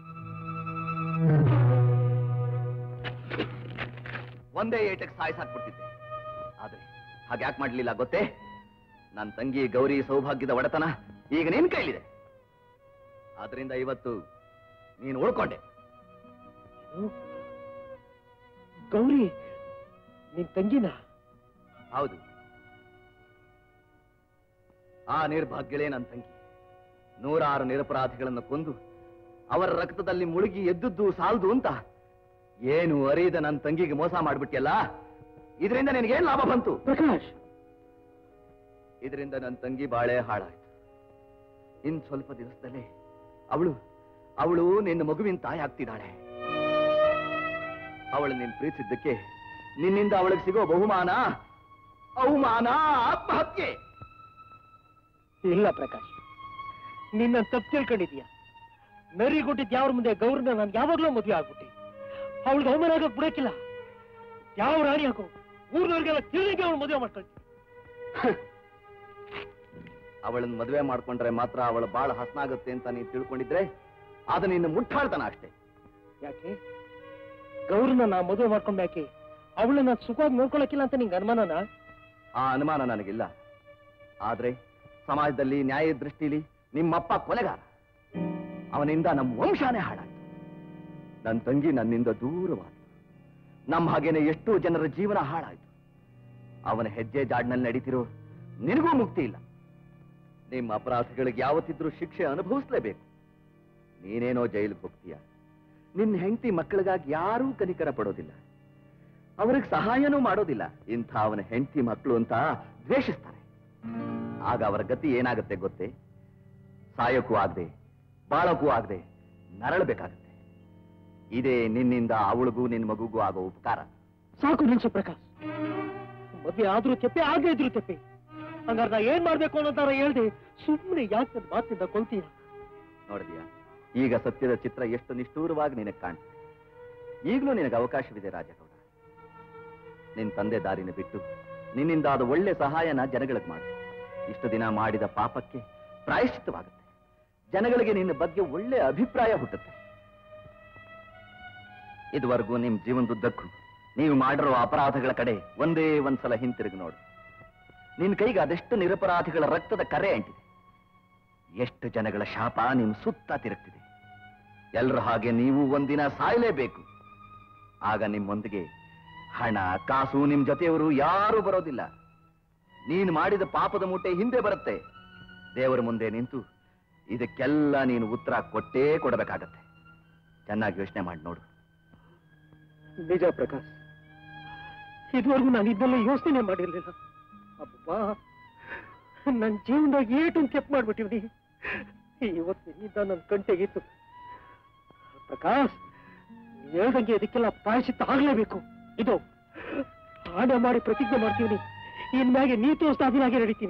ಒಂದೇ ಏಟಕ್ಕೆ ಸಾಯಿಸಾಕ್ಬಿಡ್ತಿದ್ದೆ ಆದ್ರೆ ಹಾಗೆ ಯಾಕೆ ಮಾಡ್ಲಿಲ್ಲ ಗೊತ್ತೇ ನನ್ನ ತಂಗಿ ಗೌರಿ ಸೌಭಾಗ್ಯದ ಒಡೆತನ ಈಗ ನಿನ್ ಕೈಲಿದೆ ಆದ್ರಿಂದ ಇವತ್ತು ನೀನು ಉಳ್ಕೊಂಡೆ ಗೌರಿ ನಿನ್ ತಂಗಿನ ಹೌದು ಆ ನಿರ್ಭಾಗ್ಯಳೇ ನನ್ನ ತಂಗಿ ನೂರಾರು ನಿರಪರಾಧಿಗಳನ್ನು ಕೊಂದು ಅವರ ರಕ್ತದಲ್ಲಿ ಮುಳುಗಿ ಎದ್ದುದ್ದು ಸಾಲದು ಅಂತ ಏನು ಅರಿಯದ ನನ್ನ ತಂಗಿಗೆ ಮೋಸ ಮಾಡ್ಬಿಟ್ಟಿಯಲ್ಲ ಇದರಿಂದ ನಿನಗೇನ್ ಲಾಭ ಬಂತು ಪ್ರಕಾಶ್ ಇದರಿಂದ ನನ್ನ ತಂಗಿ ಬಾಳೆ ಹಾಳಾಯ್ತು ಇನ್ ಸ್ವಲ್ಪ ದಿವಸದಲ್ಲೇ ಅವಳು ಅವಳು ನಿನ್ನ ಮಗುವಿನ ತಾಯಿ ಆಗ್ತಿದ್ದಾಳೆ ಅವಳು ನಿನ್ ಪ್ರೀತಿಸಿದ್ದಕ್ಕೆ ನಿನ್ನಿಂದ ಅವಳಿಗೆ ಸಿಗೋ ಬಹುಮಾನ ಅವಮಾನ ಆತ್ಮಹತ್ಯೆ ಇಲ್ಲ ಪ್ರಕಾಶ್ ನಿನ್ನ ತಪ್ಪು ತಿಳ್ಕೊಂಡಿದ್ಯಾ ನರಿ ಕೊಟ್ಟಿದ್ ಯಾವ್ರ ಮುಂದೆ ಗೌರನ್ನ ನಾನು ಯಾವಾಗ್ಲೂ ಮದುವೆ ಆಗ್ಬಿಟ್ಟೆ ಅವಳಿಗೆ ಅವಮಾನ ಆಗಕ್ ಬಿಡಕ್ಕಿಲ್ಲ ಯಾವ ರಾಣಿ ಹಾಕು ಊರ್ನವ್ರಿಗೆಲ್ಲ ತಿಳಿದಂಗೆ ಅವಳು ಮದುವೆ ಮಾಡ್ಕೊಳ್ತೀನಿ ಅವಳನ್ನ ಮದುವೆ ಮಾಡ್ಕೊಂಡ್ರೆ ಮಾತ್ರ ಅವಳ ಬಾಳ ಹಸನಾಗುತ್ತೆ ಅಂತ ನೀನ್ ತಿಳ್ಕೊಂಡಿದ್ರೆ ಅದು ನಿನ್ನ ಮುಟ್ಟಾಳ್ತನ ಅಷ್ಟೇ ಯಾಕೆ ಗೌರನ್ನ ನಾ ಮದುವೆ ಮಾಡ್ಕೊಂಡ್ಯಾಕೆ ಅವಳನ್ನ ಸುಖವಾಗಿ ನೋಡ್ಕೊಳಕಿಲ್ಲ ಅಂತ ನಿಂಗೆ ಅನುಮಾನನ ಆ ಅನುಮಾನ ನನಗಿಲ್ಲ ಆದ್ರೆ ಸಮಾಜದಲ್ಲಿ ನ್ಯಾಯ ದೃಷ್ಟಿಲಿ ನಿಮ್ಮಪ್ಪ ಕೊಲೆಗಾರ ಅವನಿಂದ ನಮ್ಮ ವಂಶನೇ ಹಾಳಾಯ್ತು ನನ್ನ ತಂಗಿ ನನ್ನಿಂದ ದೂರವಾದ ನಮ್ಮ ಹಾಗೇನೆ ಎಷ್ಟೋ ಜನರ ಜೀವನ ಹಾಳಾಯ್ತು ಅವನ ಹೆಜ್ಜೆ ಜಾಡ್ನಲ್ಲಿ ನಡೀತಿರೋ ನಿನಗೂ ಮುಕ್ತಿ ಇಲ್ಲ ನಿಮ್ಮ ಅಪರಾಧಗಳಿಗೆ ಯಾವತ್ತಿದ್ರೂ ಶಿಕ್ಷೆ ಅನುಭವಿಸ್ಲೇಬೇಕು ನೀನೇನೋ ಜೈಲಿಗೆ ಹೋಗ್ತೀಯ ನಿನ್ನ ಹೆಂಡತಿ ಮಕ್ಕಳಿಗಾಗಿ ಯಾರೂ ಕನಿಕರ ಪಡೋದಿಲ್ಲ ಅವ್ರಿಗೆ ಸಹಾಯನೂ ಮಾಡೋದಿಲ್ಲ ಇಂಥ ಅವನ ಹೆಂಡತಿ ಮಕ್ಕಳು ಅಂತ ದ್ವೇಷಿಸ್ತಾರೆ ಆಗ ಅವರ ಗತಿ ಏನಾಗುತ್ತೆ ಗೊತ್ತೇ ಸಾಯಕ್ಕೂ ಆಗದೆ ಬಾಳಕ್ಕೂ ಆಗದೆ ನರಳಬೇಕಾಗತ್ತೆ ಇದೇ ನಿನ್ನಿಂದ ಅವಳಿಗೂ ನಿನ್ನ ಮಗುಗೂ ಆಗೋ ಉಪಕಾರ ಸಾಕು ನಿಲ್ಸು ಪ್ರಕಾಶ್ ಮದ್ವೆ ಆದ್ರೂ ತೆಪ್ಪೆ ಆಗೇ ಇದ್ರು ತೆಪ್ಪೆ ಹಂಗಾರೆ ನಾ ಏನ್ ಮಾಡ್ಬೇಕು ಅನ್ನೋದಾರ ಹೇಳ್ದೆ ಸುಮ್ಮನೆ ಯಾಕೆ ನನ್ ಮಾತಿಂದ ಕೊಲ್ತೀಯ ನೋಡಿದ್ಯಾ ಈಗ ಸತ್ಯದ ಚಿತ್ರ ಎಷ್ಟು ನಿಷ್ಠೂರವಾಗಿ ನಿನಗೆ ಕಾಣ್ತದೆ ಈಗಲೂ ನಿನಗೆ ಅವಕಾಶವಿದೆ ರಾಜಗೌಡ ನಿನ್ ತಂದೆ ದಾರಿನ ಬಿಟ್ಟು ನಿನ್ನಿಂದ ಆದ ಒಳ್ಳೆ ಸಹಾಯನ ಜನಗಳಿಗೆ ಮಾಡು ಇಷ್ಟು ದಿನ ಮಾಡಿದ ಪಾಪಕ್ಕೆ ಪ್ರಾಯಶ್ಚಿತ್ತವಾಗುತ್ತೆ ಜನಗಳಿಗೆ ನಿನ್ನ ಬಗ್ಗೆ ಒಳ್ಳೆ ಅಭಿಪ್ರಾಯ ಹುಟ್ಟುತ್ತೆ ಇದುವರೆಗೂ ನಿಮ್ ಜೀವನದುದ್ದಕ್ಕೂ ನೀವು ಮಾಡಿರೋ ಅಪರಾಧಗಳ ಕಡೆ ಒಂದೇ ಒಂದ್ಸಲ ಹಿಂತಿರುಗಿ ನೋಡು ನಿನ್ ಕೈಗೆ ಅದೆಷ್ಟು ನಿರಪರಾಧಿಗಳ ರಕ್ತದ ಕರೆ ಅಂಟಿದೆ ಎಷ್ಟು ಜನಗಳ ಶಾಪ ನಿಮ್ ಸುತ್ತ ತಿರುಗ್ತಿದೆ ಎಲ್ರ ಹಾಗೆ ನೀವು ಒಂದಿನ ಸಾಯಲೇಬೇಕು ಆಗ ನಿಮ್ಮೊಂದಿಗೆ ಹಣ ಕಾಸು ನಿಮ್ ಜೊತೆಯವರು ಯಾರೂ ಬರೋದಿಲ್ಲ ನೀನು ಮಾಡಿದ ಪಾಪದ ಮೂಟೆ ಹಿಂದೆ ಬರುತ್ತೆ ದೇವರ ಮುಂದೆ ನಿಂತು ಇದಕ್ಕೆಲ್ಲ ನೀನು ಉತ್ತರ ಕೊಟ್ಟೇ ಕೊಡಬೇಕಾಗತ್ತೆ ಚೆನ್ನಾಗಿ ಯೋಚನೆ ಮಾಡಿ ನೋಡು ನಿಜ ಪ್ರಕಾಶ್ ಇದುವರೆಗೂ ನಾನು ಇದನ್ನೆಲ್ಲ ಯೋಚನೆ ಮಾಡಿರ್ಲಿಲ್ಲ ಅಬ್ಬಾ ನನ್ನ ಜೀವನದಾಗ ಏಟೊಂದು ಕೆಪ್ ಮಾಡ್ಬಿಟ್ಟಿವ್ನಿ ಇವತ್ತು ನಿನ್ನಿಂದ ನನ್ನ ಕಂಟೆಗಿತ್ತು ಪ್ರಕಾಶ್ ನೀ ಹೇಳ್ದಂಗೆ ಇದಕ್ಕೆಲ್ಲ ಪ್ರಾಯಶ್ಚಿತ್ತ ಆಗ್ಲೇಬೇಕು ಇದು ಆಣೆ ಮಾಡಿ ಪ್ರತಿಜ್ಞೆ ಮಾಡ್ತೀನಿ ಇನ್ಮ್ಯಾಗೆ ನೀ ತೋರಿಸ್ದಾಗಿನಾಗೆ ನಡೀತೀನಿ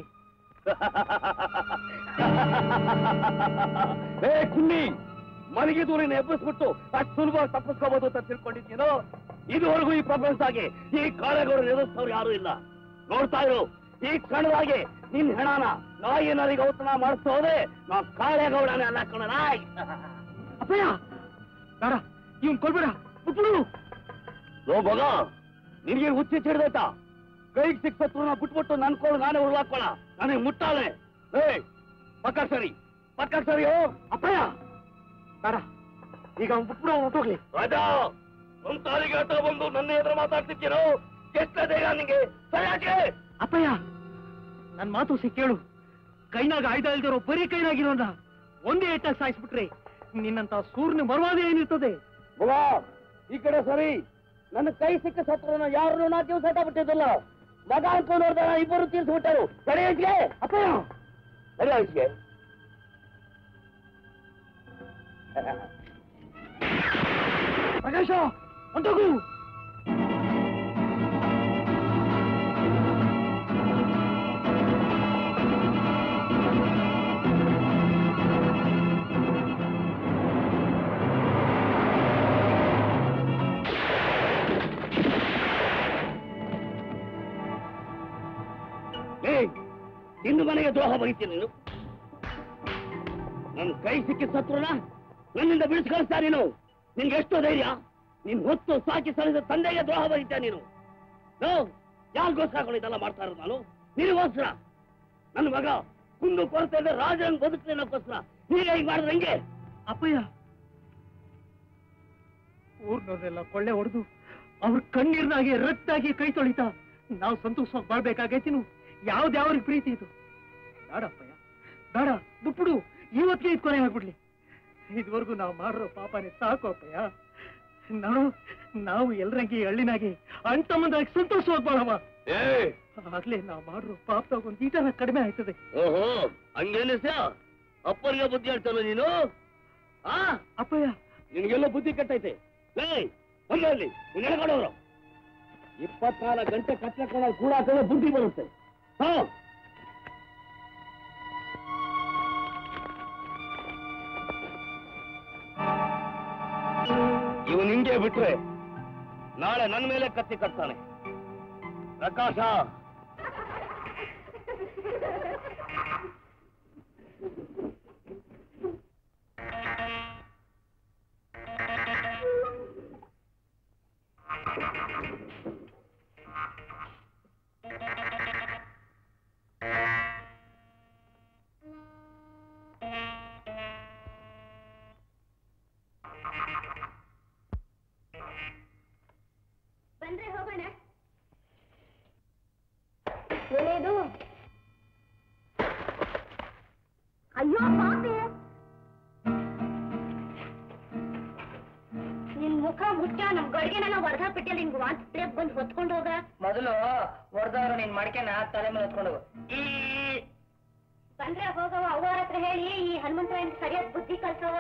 ಏ ಕುನ್ನಿ ಮನೆಗೆ ದೂರಿನ ಎಬ್ಬಿಸ್ಬಿಟ್ಟು ಅಷ್ಟು ಸುಲಭವಾಗಿ ತಪ್ಪಿಸ್ಕೋಬಹುದು ಅಂತ ತಿಳ್ಕೊಂಡಿದ್ದೀನೋ ಇದುವರೆಗೂ ಈ ಪ್ರಪಂಚದಾಗೆ ಈ ಕಾಳೆಗೌಡರು ಎದುರಿಸೋರು ಯಾರು ಇಲ್ಲ ನೋಡ್ತಾ ಇರು ಈ ಕ್ಷಣದಾಗೆ ನಿನ್ ಹೆಣನ ನಾಯಿ ನರಿಗೆ ಔತಣ ಮಾಡಿಸೋದೆ ನಾ ಕಾಳೆಗೌಡನೇ ಅಲ್ಲ ಕಣ ನಾಯ್ ಅಪ್ಪಯ್ಯ ಬೇಡ ಇವನ್ ಕೊಲ್ಬೇಡ ಬಿಟ್ಬಿಡು ಓ ಮಗ ನಿನಗೆ ಹುಚ್ಚಿ ಹಿಡ್ದೈತಾ ಕೈಗೆ ಸಿಕ್ಸತ್ರು ಬಿಟ್ಬಿಟ್ಟು ನನ್ ಕೋಳು ನಾನೇ ಉರುಳಾಕೋಣ ನನಗೆ ಮುಟ್ಟಾಳೆ ಏ ಪಕ್ಕ ಸರಿ ಪಕ್ಕ ಸರಿ ಓ ಅಪ್ಪಯ್ಯ ಬೇಡ ಈಗ ಅವ್ನ್ ಬಿಟ್ಬಿಡು ಅವ್ನು ಹೊರ್ಟೋಗ್ಲಿ ರಾಜಾ ಒಂದ್ ತಾಲಿಗೆ ಆಟ ಬಂದು ನನ್ನ ಎದುರು ಮಾತಾಡ್ತಿದ್ದೀರೋ ಎಷ್ಟದೇ ನಿಂಗೆ ಸರಿಯಾಗಿ ಅಪ್ಪಯ್ಯ ನನ್ ಮಾತು ಸಿ ಕೇಳು ಕೈನಾಗ ಆಯ್ದ ಇಲ್ದಿರೋ ಬರೀ ಕೈನಾಗಿರೋನ ಒಂದೇ ಏಟಾಗಿ ಸಾಯಿಸ್ಬಿಟ್ರೆ ನಿನ್ನಂತ ಸೂರ್ಯನ ಮರ್ವಾದೆ ಏನಿರ್ತದೆ ಮಗ ಈ ಕಡೆ ಸರಿ ನನ್ನ ಕೈ ಸಿಕ್ಕ ಸತ್ರನ ಯಾರು ನಾ ದಿವಸ ಬಿಟ್ಟಿದ್ದಲ್ಲ ಮಗ ಅನ್ಕೊಂಡು ನೋಡ್ದ ಇಬ್ಬರು ತೀರ್ಸ್ಬಿಟ್ಟರು ಸರಿ ಹಂಚಿಗೆ ಅಪ್ಪಯ್ಯ ಸರಿ ಹಂಚಿಗೆ ಪ್ರಕಾಶ ಹೊಂಟೋಗು ಏ ಇನ್ನು ಮನೆಗೆ ದ್ರೋಹ ಬರೀತೀನಿ ನೀನು ನನ್ನ ಕೈ ಸಿಕ್ಕಿ ಸತ್ರನ ನನ್ನಿಂದ ಬಿಡಿಸಿ ಕಳಿಸ್ತಾ ನೀನು ನಿನ್ಗೆ ಎಷ್ಟು ಧೈರ್ಯ ನೀನ್ ಹೊತ್ತು ಸಾಕಿ ಸರಿದ ತಂದೆಗೆ ದ್ರೋಹ ಬರೀತ್ಯಾ ನೀನು ನೋ ಯಾರಿಗೋಸ್ಕರ ಇದೆಲ್ಲ ಮಾಡ್ತಾ ಇರೋದು ನಾನು ನಿನಗೋಸ್ಕರ ನನ್ನ ಮಗ ಕುಂದು ಕೊರತೆ ಇಲ್ಲದೆ ರಾಜನ್ ಬದುಕಲಿನಕ್ಕೋಸ್ಕರ ಹೀಗೆ ಹೀಗೆ ಮಾಡಿದ್ರೆ ಹೆಂಗೆ ಅಪ್ಪಯ್ಯ ಊರ್ನವ್ರನ್ನೆಲ್ಲ ಕೊಳ್ಳೆ ಹೊಡೆದು ಅವ್ರ ಕಣ್ಣೀರ್ನಾಗೆ ರಕ್ತಾಗಿ ಕೈ ತೊಳಿತಾ ನಾವು ಸಂತೋಷವಾಗಿ ಬಾಳ್ಬೇಕಾಗೈತಿನು ಯಾವ್ದ್ಯಾವ್ರಿಗೆ ಪ್ರೀತಿ ಇದು ಬೇಡ ಅಪ್ಪಯ್ಯ ಬೇಡ ಬಿಟ್ಬಿಡು ಇವತ್ತಿಗೆ ಇದು ಕೊನೆ ಆಗ್ಬಿಡ್ಲಿ ಇದುವರೆಗೂ ನಾವು ಮಾಡಿರೋ ಪಾಪನೇ ಸಾಕು ಅಪ್ಪಯ್ಯ ನಾವು ನಾವು ಎಲ್ರಂಗೆ ಹಳ್ಳಿನಾಗೆ ಅಣ್ಣ ತಮ್ಮಂದಾಗಿ ಸಂತೋಷವಾಗಿ ಬಾಳವ ಏ ಆಗ್ಲೇ ನಾವು ಮಾಡಿರೋ ಪಾಪದಾಗ ಒಂದು ಈಟನ ಕಡಿಮೆ ಆಯ್ತದೆ ಓಹೋ ಹಂಗೇನಿಸ್ಯ ಅಪ್ಪನಿಗೆ ಬುದ್ಧಿ ಹೇಳ್ತಾನ ನೀನು ಆ ಅಪ್ಪಯ್ಯ ನಿನಗೆಲ್ಲ ಬುದ್ಧಿ ಕೆಟ್ಟೈತೆ ಲೇ ಬಂದ ಅಲ್ಲಿ ನೀನ್ ಎಳ್ಕೊಂಡವ್ರು ಇಪ್ಪತ್ನಾಲ್ಕು ಗಂಟೆ ಕಟ್ಲಕೊಂಡ ಕೂಡ ಹಾಕಿದ್ರೆ ಬುದ್ಧಿ ಬರುತ್ತೆ ಹಾ ಇವನ್ ಹಿಂಗೆ ಬಿಟ್ರೆ ನಾಳೆ ನನ್ನ ಮೇಲೆ ಕತ್ತಿ ಕಟ್ತಾನೆ ಪ್ರಕಾಶ ಬಂದ್ರೆ ಹೋಗೋಣ ಏನೇದು ಅಯ್ಯೋ ಪಾಪಿ ನಿನ್ ಮುಖ ಮುಚ್ಚ ನಮ್ ಗಡಿಗೆನೆಲ್ಲ ಹೊಡೆದಾಕ್ಬಿಟ್ಟಿಲ್ಲ ಹಿಂಗ್ ವಾಂತಿ ಬಂದು ಹೊತ್ಕೊಂಡು ಹೋಗ ಮೊದಲು ಹೊಡೆದವ್ರು ನಿನ್ ಮಡಿಕೆನ ತಲೆ ಮೇಲೆ ಹೊತ್ಕೊಂಡು ಹೋಗು ಈ ಬಂದ್ರೆ ಹೋಗವ ಅವ್ರ ಹತ್ರ ಹೇಳಿ ಈ ಹನುಮಂತರಾಯನ್ ಸರಿಯಾದ ಬುದ್ಧಿ ಕಲ್ಸವ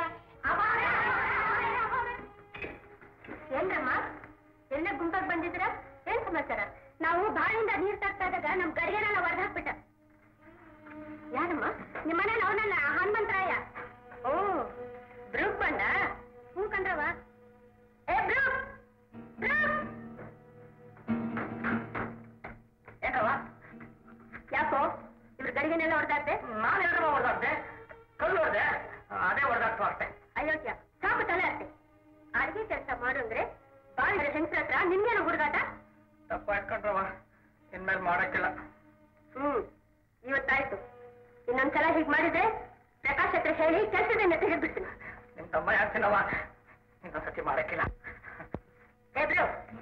ಏನ್ರಮ್ಮ ಎಲ್ಲ ಗುಂಪಾಗ್ ಬಂದಿದ್ರ ಏನ್ ಸಮಾಚಾರ ನಾವು ಬಾಳಿಂದ ನೀರ್ ತಗ್ತಾ ಇದ್ದಾಗ ನಮ್ ಗಡಿಗೆನೆಲ್ಲ ಹೊಡೆದ್ ಹಾಕ್ಬಿಟ್ಟ ಯಾರಮ್ಮ ನಿಮ್ಮನೆ ಅವನಲ್ಲ ಹನುಮಂತರಾಯ ಓ ಬ್ರೂಕ್ ಬಂದ ಹ್ಞೂ ಕಂಡ್ರವ ಏ ಬ್ರೂಕ್ ಬ್ರೂಕ್ ಏನವ ಯಾಕೋ ಇವ್ರ ಗಡಿಗೆನೆಲ್ಲ ಹೊಡೆದಾಕ್ದೆ ನಾನೆಲ್ಲ ಹೊಡೆದಾಕ್ದೆ ಕಲ್ಲು ಹೊಡೆದೆ ಅದೇ ಹೊಡೆದಾಕ್ತು ಅಷ್ಟೇ ಅಯೋಗ್ಯ ಸಾಕು ತಲೆ ಅಷ್ಟೆ ಅಡಿಗೆ ಕೆಲಸ ಮಾಡು ಅಂದ್ರೆ ಬಾಳ ಹೆಂಗ್ಸ್ರ ಹತ್ರ ನಿಮ್ಗೇನು ಹುಡುಗಾಟ ತಪ್ಪ ಇಟ್ಕೊಂಡ್ರವ ಇನ್ಮೇಲೆ ಮಾಡಕ್ಕಿಲ್ಲ ಹ್ಮ್ ಇವತ್ತಾಯ್ತು ಇನ್ನೊಂದ್ಸಲ ಹೀಗ್ ಮಾಡಿದ್ರೆ ಪ್ರಕಾಶ್ ಹತ್ರ ಹೇಳಿ ಕೆಲಸದಿಂದ ತೆಗೆದ್ಬಿಡ್ತೀನಿ ನಿಮ್ ತಮ್ಮ ಯಾಕಿನವ ಇನ್ನೊಂದ್ಸತಿ ಮಾಡಕ್ಕಿಲ್ಲ ಏ ಬ್ರೋ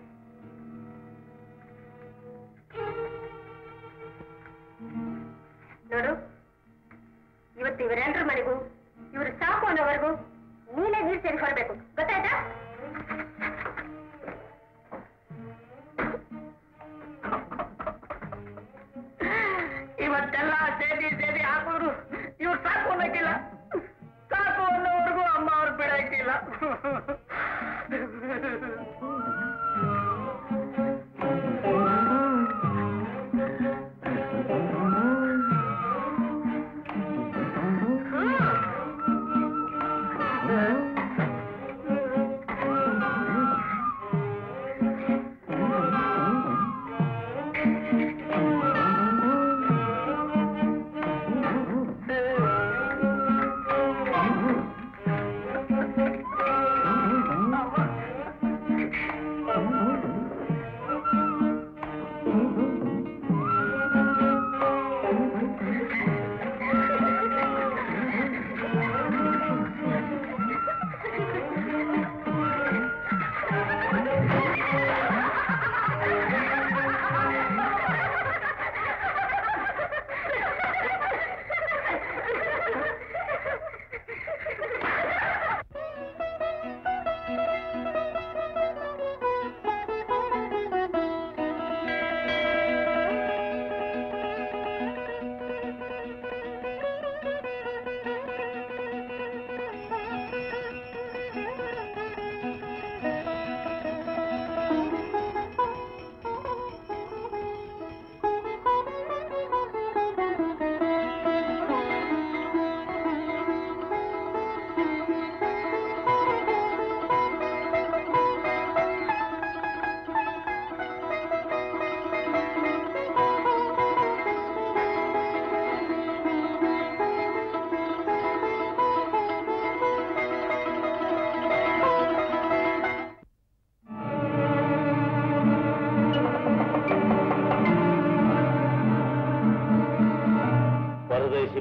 ನೋಡು ಇವತ್ತು ಇವರೆಲ್ಲರ ಮನೆಗೂ ಇವ್ರು ಸಾಕು ಅನ್ನೋವರೆಗೂ ನೀನೇ ನೀರು ಸೇರಿಸ್ಕೊಳ್ಬೇಕು ಗೊತ್ತಾಯ್ತಾ ಇವತ್ತೆಲ್ಲ ಸೇದಿ ಸೇದಿ ಹಾಕಿದ್ರು ಇವ್ರು ಸಾಕು ಅನ್ನಕ್ಕಿಲ್ಲ ಸಾಕು ಅನ್ನೋವರೆಗೂ ಅಮ್ಮ ಅವ್ರು ಬಿಡಕ್ಕಿಲ್ಲ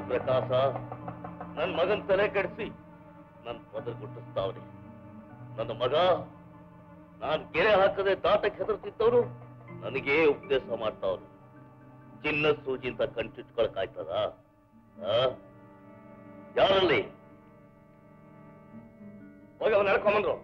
ಪ್ರಕಾಶ ನನ್ ಮಗನ್ ತಲೆ ಕೆಡಿಸಿ ನನ್ ಪದರ್ ಗುಟ್ಟಿಸ್ತಾವ್ರಿ ನನ್ನ ಮಗ ನಾನ್ ಗೆರೆ ಹಾಕದೆ ದಾಟಕ್ಕೆ ಹೆದರ್ತಿದ್ದವನು ನನಗೇ ಉಪದೇಶ ಮಾಡ್ತಾವ್ರು ಚಿನ್ನ ಸೂಜಿಂತ ಕಂಟಿಟ್ಕೊಳಕಾಯ್ತದ ಯಾರಲ್ಲಿ ಹೋಗಿ ಅವನ್ ನಡ್ಕೊಂಬಂದ್ರು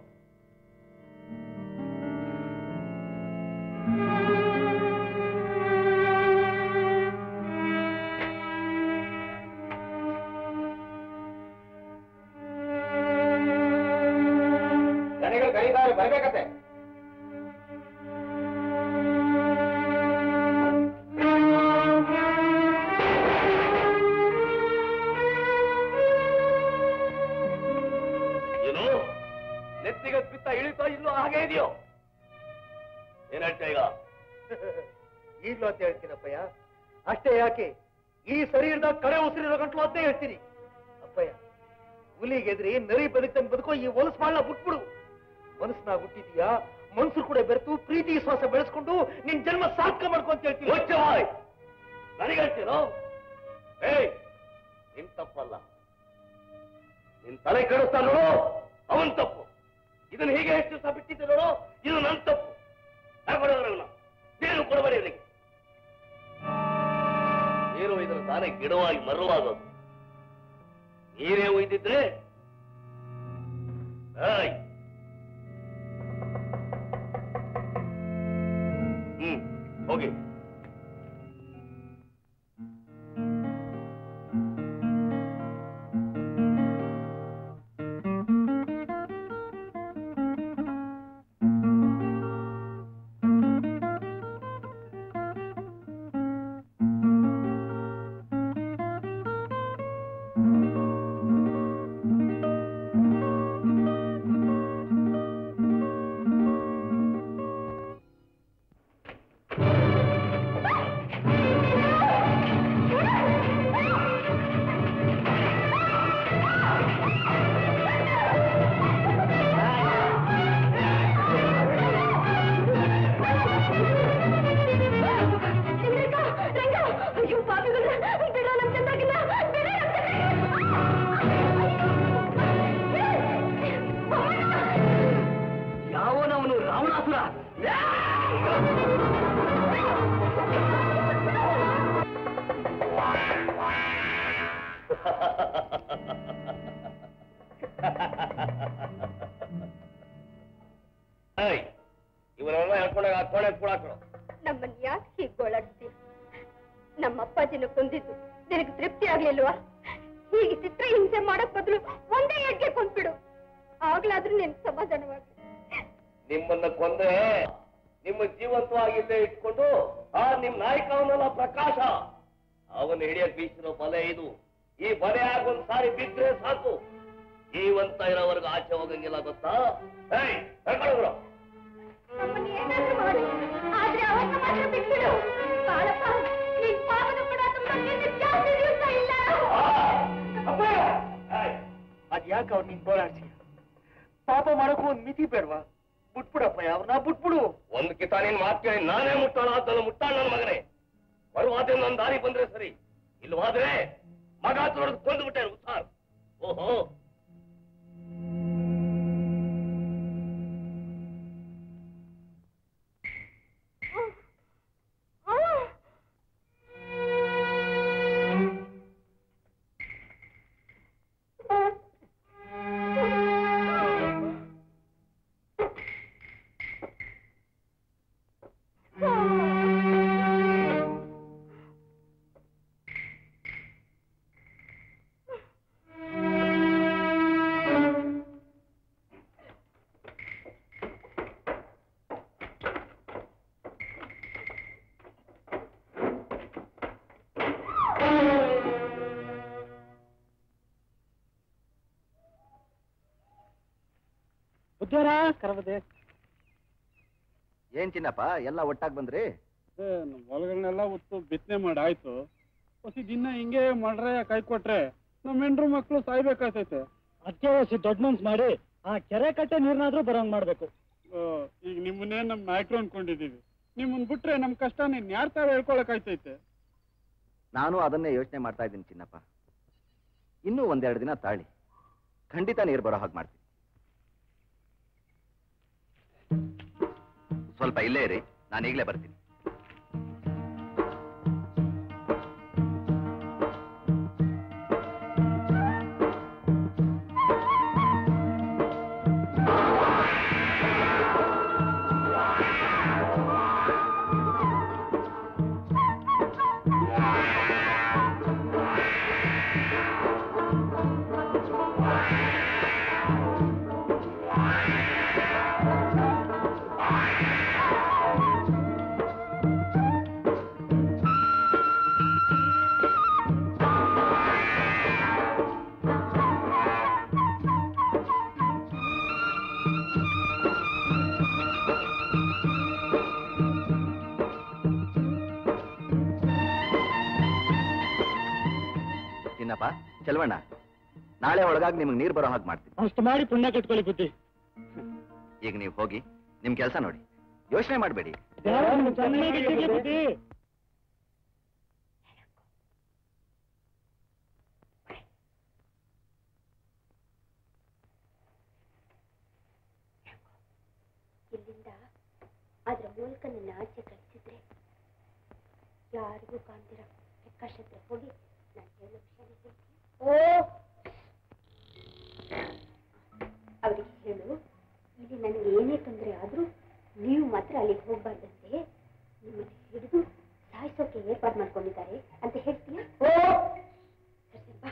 ಜನಗಳು ಕರೀತಾರೆ ಬರ್ಬೇಕತ್ತೆ ಏನು ನೆತ್ತಿಗೆ ಪಿತ್ತ ಇಳಿತೋ ಇಲ್ಲೋ ಹಾಗೆ ಇದೆಯೋ ಏನ್ ಹೇಳ್ತಾ ಈಗ ಈಗ್ಲೂ ಅಂತ ಹೇಳ್ತೀನಪ್ಪಯ್ಯ ಅಷ್ಟೇ ಯಾಕೆ ಈ ಶರೀರದ ಕಡೆ ಉಸಿರಿರೋ ಗಂಟ್ಲು ಅಂತ ಹೇಳ್ತೀನಿ ಅಪ್ಪಯ್ಯ ಹುಲಿಗೆದ್ರಿ ನರಿ ಬದುಕ್ತಂಗ್ ಬದುಕೋ ಈ ಹೊಲಸು ಮಾಡಲ ಬಿಟ್ಬಿಡು ಮನಸ್ಸನ್ನ ಹುಟ್ಟಿದೀಯಾ ಮನ್ಸರು ಕೂಡ ಬೆರೆತು ಪ್ರೀತಿ ವಿಶ್ವಾಸ ಬೆಳೆಸ್ಕೊಂಡು ನಿನ್ ಜನ್ಮ ಸಾರ್ಥಕ ಮಾಡ್ಕೊ ಅಂತ ಹೇಳ್ತೀನಿ ಮುಚ್ಚ ಬಾಯ್ ನನಗೆ ಹೇಳ್ತೀನೋ ಏಯ್ ನಿನ್ ತಪ್ಪಲ್ಲ ನಿನ್ ತಲೆ ಕೆಡಿಸ್ತಾ ನೋಡು ಅವನ್ ತಪ್ಪು ಇದನ್ನ ಹೀಗೆ ಎಷ್ಟು ದಿವಸ ಬಿಟ್ಟಿದ್ದೆ ನೋಡು ಇದು ನನ್ ತಪ್ಪು ತಗೊಂಡವರಲ್ಲ ನೀರು ಕೊಡಬೇಡಿ ಇವನಿಗೆ ನೀರು ಇದರ ತಾನೇ ಗಿಡವಾಗಿ ಮರವಾಗೋದು ನೀರೇ ಒಯ್ದಿದ್ರೆ ಏಯ್ ಹ್ಮ್ ಹೋಗಿ ಅಯ್ಯೋ ಪಾಪಿಗಳ ಬಿಡ ನಮ್ ಚಂದ್ರಗಿನ್ನ ಬಿಡ ಯಾವನವನು ರಾವಣಾಸುರ ಏಯ್ ಇವರೆಲ್ಲ ಹೇಳ್ಕೊಂಡಾಗ ಆ ಕೋಣೆ ಕೂಡ ಹಾಕೋಣ ನಮ್ಮನ್ ಯಾಕೆ ಹೀಗ್ ಗೋಳಾಡ್ತಿ ನಮ್ಮ ಅಪ್ಪಾಜಿನ ಕೊಂದಿದ್ದು ನಿನಗೆ ತೃಪ್ತಿ ಆಗ್ಲಿಲ್ವಾ ಹೀಗೆ ಚಿತ್ರ ಹಿಂಸೆ ಮಾಡಕ್ ಬದಲು ಒಂದೇ ಎಡ್ಗೆ ಕೊಂದ್ಬಿಡು ಆಗ್ಲಾದ್ರೂ ನಿನ್ ಸಮಾಧಾನವಾಗಿ ನಿಮ್ಮನ್ನ ಕೊಂದ್ರೆ ನಿಮ್ಮ ಜೀವಂತವಾಗಿಲ್ಲೇ ಇಟ್ಕೊಂಡು ಆ ನಿಮ್ ನಾಯಕ ಅವನಲ್ಲ ಪ್ರಕಾಶ ಅವನ ಹಿಡಿಯಕ್ ಬೀಸಿರೋ ಬಲೆ ಇದು ಈ ಬಲೆ ಆಗೊಂದ್ ಸಾರಿ ಬಿದ್ರೆ ಸಾಕು ಜೀವಂತ ಇರೋವರೆಗೂ ಆಚೆ ಹೋಗಂಗಿಲ್ಲ ಗೊತ್ತಾ ಏಯ್ ಕರ್ಕೊಂಡು ನಮ್ಮನ್ನ ಏನಾದ್ರೂ ಮಾಡು ಆದ್ರೆ ಅವನ್ನ ಮಾತ್ರ ಬಿಟ್ಬಿಡು ಕಾಳಪ್ಪ ನಿನ್ ಪಾಪದ ಕೂಡ ತುಂಬಾ ಜಾಸ್ತಿ ದಿವಸ ಇಲ್ಲ ಅದ್ ಯಾಕೆ ಅವ್ರು ನಿನ್ ಗೋಳಾಡ್ಸಿ ಪಾಪ ಮಾಡಕ್ಕೂ ಒಂದ್ ಮಿತಿ ಬೇಡ್ವಾ ಬಿಟ್ಬಿಡಪ್ಪಯ್ಯ ಅವ್ರನ್ನ ಬಿಟ್ಬಿಡು ಒಂದ್ ಕಿತ ನಿನ್ ಮಾತು ಕೇಳಿ ನಾನೇ ಮುಟ್ಟಾಳ ಅದನ್ನು ಮುಟ್ಟಾಳ ನನ್ನ ಮಗನೇ ಬರುವಾದ್ರೆ ನನ್ನ ದಾರಿ ಬಂದ್ರೆ ಸರಿ ಇಲ್ವಾದ್ರೆ ಮಗ ತೊಡೆದು ಕೊಂದು ಬಿಟ್ಟೆ ಉತ್ತಾರ್ ಓಹೋ ಬುದ್ಧಿವರ ಕರಬದೆ ಏನ್ ಚಿನ್ನಪ್ಪ ಎಲ್ಲ ಒಟ್ಟಾಗಿ ಬಂದ್ರಿ ಹೊಲಗಳನ್ನೆಲ್ಲ ಉತ್ತು ಬಿತ್ತನೆ ಮಾಡಿ ಆಯ್ತು ಹೊಸಿ ದಿನ ಹಿಂಗೆ ಮಾಡ್ರೆ ಕೈ ಕೊಟ್ರೆ ನಮ್ಮ ಹೆಂಡ್ರು ಮಕ್ಕಳು ಸಾಯ್ಬೇಕಾಗ್ತೈತೆ ಅತ್ಯವಶ್ಯ ದೊಡ್ಡ ಮನ್ಸ್ ಮಾಡಿ ಆ ಕೆರೆ ಕಟ್ಟೆ ನೀರ್ನಾದ್ರೂ ಬರಂಗ್ ಮಾಡ್ಬೇಕು ಆ, ಈಗ ನಿಮ್ಮನ್ನೇ ನಮ್ಮ ನಾಯಕರು ಅನ್ಕೊಂಡಿದೀವಿ ನಿಮ್ಮನ್ ಬಿಟ್ರೆ ನಮ್ ಕಷ್ಟ ನೀನ್ ಯಾರ್ ತಾವ ಹೇಳ್ಕೊಳಕ್ ಆಯ್ತೈತೆ ನಾನು ಅದನ್ನೇ ಯೋಚನೆ ಮಾಡ್ತಾ ಇದ್ದೀನಿ ಚಿನ್ನಪ್ಪ ಇನ್ನೂ ಒಂದೆರಡು ದಿನ ತಾಳಿ ಖಂಡಿತ ನೀರು ಬರೋ ಹಾಗೆ ಮಾಡ್ತೀನಿ ಸ್ವಲ್ಪ ಇಲ್ಲೇ ಇರಿ ನಾನು ಈಗಲೇ ಬರ್ತೀನಿ ಚಿನ್ನಪ್ಪ ಚೆಲ್ವಣ್ಣ ನಾಳೆ ಒಳಗಾಗಿ ನಿಮಗೆ ನೀರು ಬರೋ ಹಾಗೆ ಮಾಡ್ತೀನಿ ಅಷ್ಟು ಮಾಡಿ ಪುಣ್ಯ ಕಟ್ಕೊಳ್ಳಿ ಬುದ್ಧಿ ಈಗ ನೀವು ಹೋಗಿ ನಿಮ್ ಕೆಲಸ ನೋಡಿ ಯೋಚನೆ ಮಾಡಬೇಡಿ ಚೆನ್ನಾಗಿಟ್ಟಿರ್ಲಿ ಬುದ್ಧಿ ಇಲ್ಲಿಂದ ಅದರ ಮೂಲಕ ನನ್ನ ಆಚೆ ಕಳಿಸಿದ್ರೆ ಯಾರಿಗೂ ಕಾಣ್ದಿರ ಪ್ರಕಾಶ್ ಹತ್ರ ಹೋಗಿ ನಾನು ಹೇಳೋ ವಿಷಯನ ಹೇಳ್ತೀನಿ ಓ ಅವರಿಗೆ ಹೇಳು ಇಲ್ಲಿ ನನಗೆ ಏನೇ ತೊಂದರೆ ಆದರೂ ನೀವು ಮಾತ್ರ ಅಲ್ಲಿಗೆ ಹೋಗ್ಬಾರ್ದಂತೆ ನಿಮ್ಮನ್ನು ಹಿಡಿದು ಸಾಯಿಸೋಕೆ ಏರ್ಪಾಡು ಮಾಡ್ಕೊಂಡಿದ್ದಾರೆ ಅಂತ ಹೇಳ್ತೀಯಾ ಓ ಸರಿ ಸರಿ, ಬಾ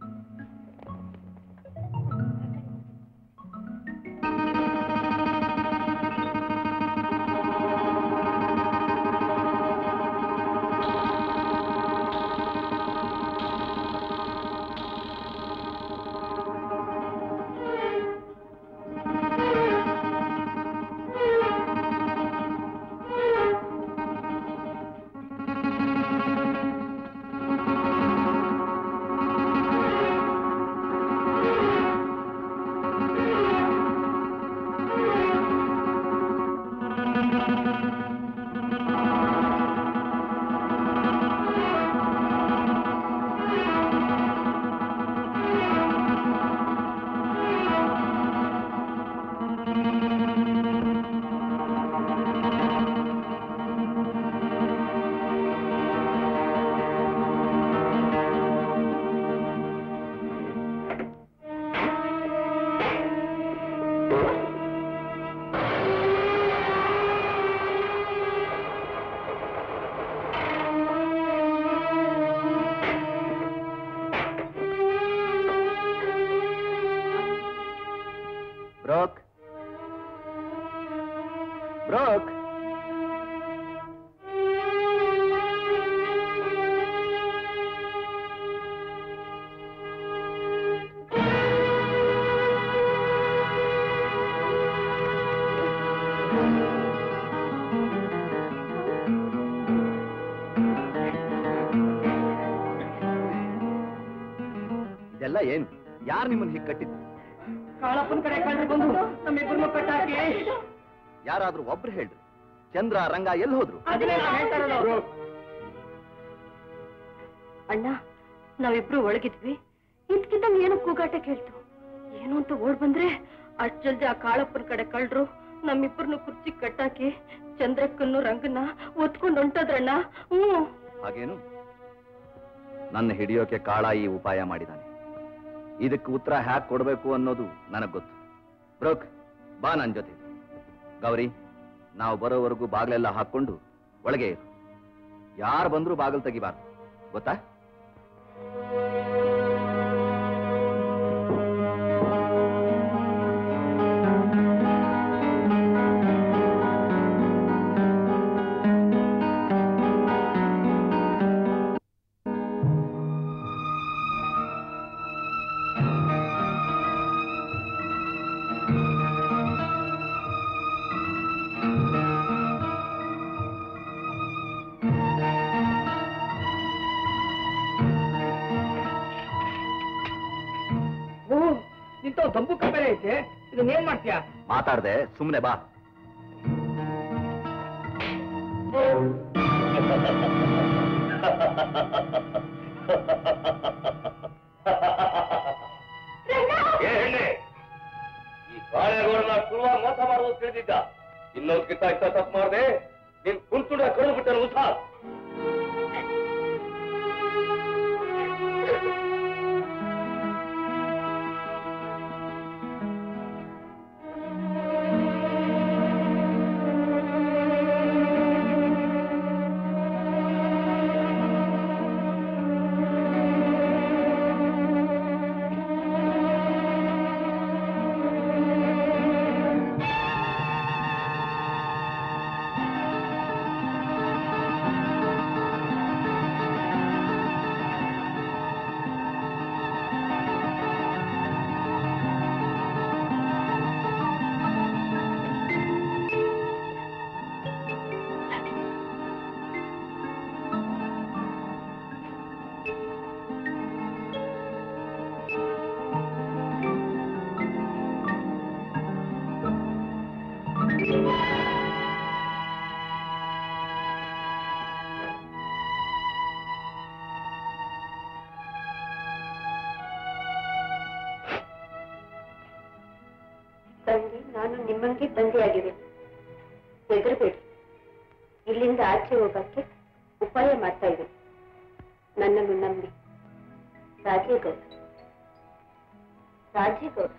ಬ್ರೋಕ್ ಬ್ರೋಕ್ ಇದೆಲ್ಲ ಏನು ಯಾರು ನಿಮ್ಮನ್ನ ಹೀಗೆ ಕಟ್ಟಿದ್ದು ಕಾಳಪ್ಪನ ಕಡೆ ಕಳ್ರು ಬಂದು ನಮ್ಮಿಬ್ಬರನ್ನು ಕಟ್ಟಾಕಿ ಯಾರಾದ್ರೂ ಒಬ್ರು ಹೇಳ್ರಿ ಚಂದ್ರ ರಂಗ ಎಲ್ಲಿ ಹೋದ್ರು ಅದನ್ನೇ ನಾವ್ ಹೇಳ್ತಾ ಇರೋದು. ಅಣ್ಣ ನಾವಿಬ್ರು ಒಳಗಿದ್ವಿ ಇದ್ಕಿದ್ದಂಗೆ ಏನೋ ಕೂಗಾಟ ಕೇಳ್ತು ಏನು ಅಂತ ಓಡ್ ಬಂದ್ರೆ ಅಷ್ಟ್ ಜಲ್ದಿ ಆ ಕಾಳಪ್ಪನ ಕಡೆ ಕಳ್ರು ನಮ್ಮಿಬ್ಬರನ್ನು ಕುರ್ಚಿ ಕಟ್ಟಾಕಿ ಚಂದ್ರಕ್ಕನ್ನು ರಂಗನ್ನ ಒತ್ಕೊಂಡು ಹೊಂಟೋದ್ರಣ್ಣ ಹ್ಞೂ ಹಾಗೇನು ನನ್ನ ಹಿಡಿಯೋಕೆ ಕಾಳ ಈ ಉಪಾಯ ಮಾಡಿದಾನೆ ಇದಕ್ಕೆ ಉತ್ತರ ಹ್ಯಾಕ್ ಕೊಡಬೇಕು ಅನ್ನೋದು ನನಗ್ ಗೊತ್ತು ಬ್ರೋಕ್ ಬಾ ನನ್ನ ಜೊತೆ ಗೌರಿ ನಾವು ಬರೋವರೆಗೂ ಬಾಗಿಲೆಲ್ಲ ಹಾಕೊಂಡು ಒಳಗೆ ಇರು ಯಾರು ಬಂದ್ರೂ ಬಾಗಿಲು ತೆಗಿಬಾರ್ದು ಗೊತ್ತಾ ಓ ನಿಂತ ತಂಬು ಬೇರೆ ಐತೆ ಇದನ್ನ ಏನ್ ಮಾಡ್ತೀಯಾ ಮಾತಾಡ್ದೆ ಸುಮ್ಮನೆ ಬಾ Ha ha ha ha ha ha! ಇರೋದ್ಕಿಂತ ಇಂಥ ತಪ್ಪು ಮಾಡಿದೆ ನೀನ್ ಕುಂತುಡ ಕಳೆದು ಬಿಟ್ಟನು ಉತ್ಸಾಹ ತಂಗಿ ನಾನು ನಿಮ್ಮಂಗೆ ಬಂದಿಯಾಗಿವೆ ಹೆದರಬೇಡಿ ಇಲ್ಲಿಂದ ಆಚೆ ಹೋಗಕ್ಕೆ ಉಪಾಯ ಮಾಡ್ತಾ ಇದ್ದೀನಿ ನನ್ನನ್ನು ನಂಬಿ ರಾಜೇಗೌಡ ರಾಜೇಗೌಡ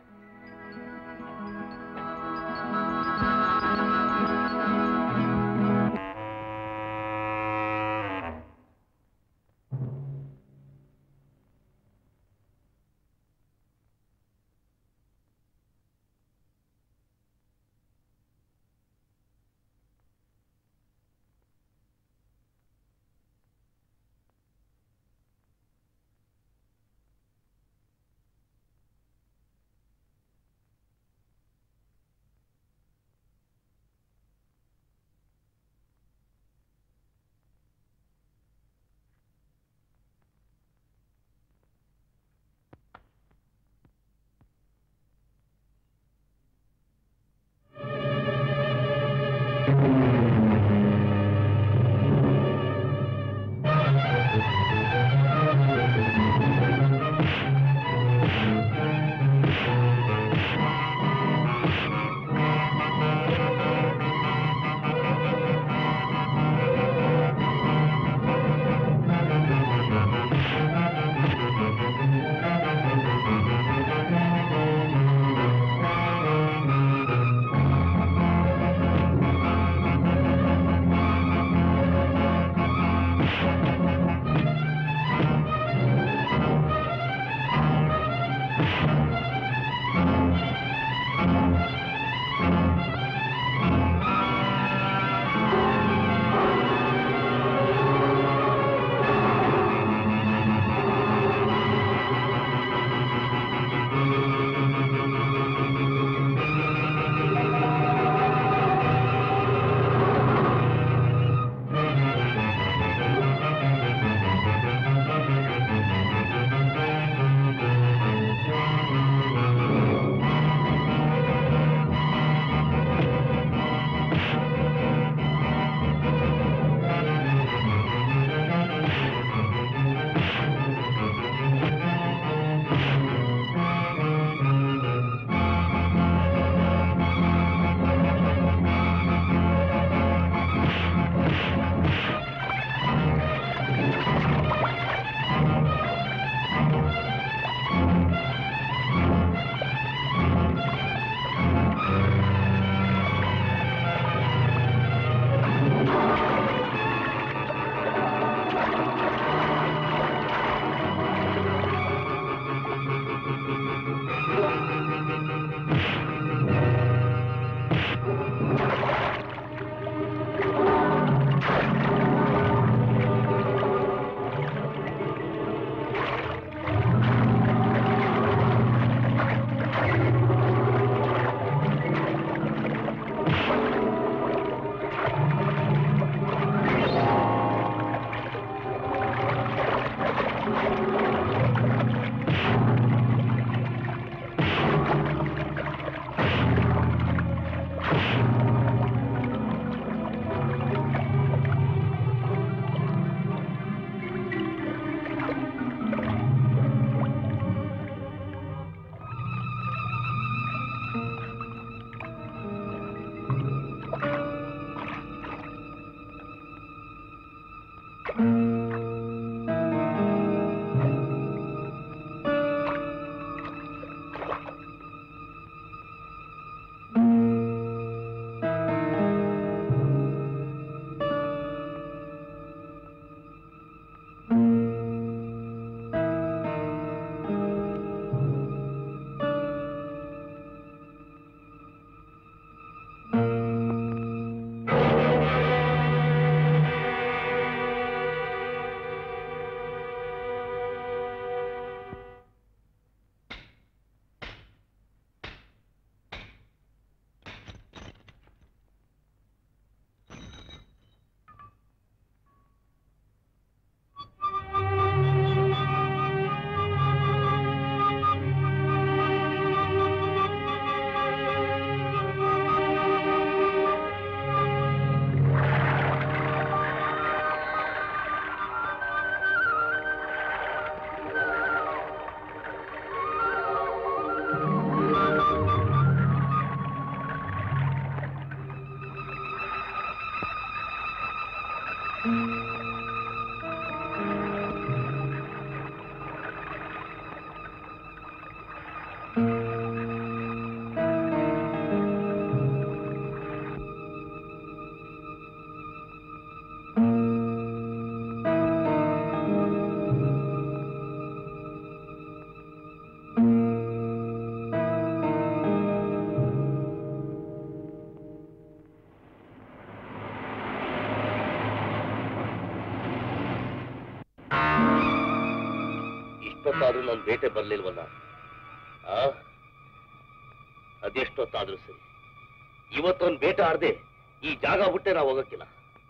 ಇಷ್ಟೊತ್ತಾದ್ರೂ ನನ್ನ ಬೇಟೆ ಬರ್ಲಿಲ್ವಲ್ಲ ಆ ಅದೆಷ್ಟೊತ್ತಾದ್ರೂ ಸರಿ ಇವತ್ತೊಂದು ಬೇಟೆ ಆಡದೆ ಈ ಜಾಗ ಬಿಟ್ಟೆ ನಾವು ಹೋಗಕ್ಕಿಲ್ಲ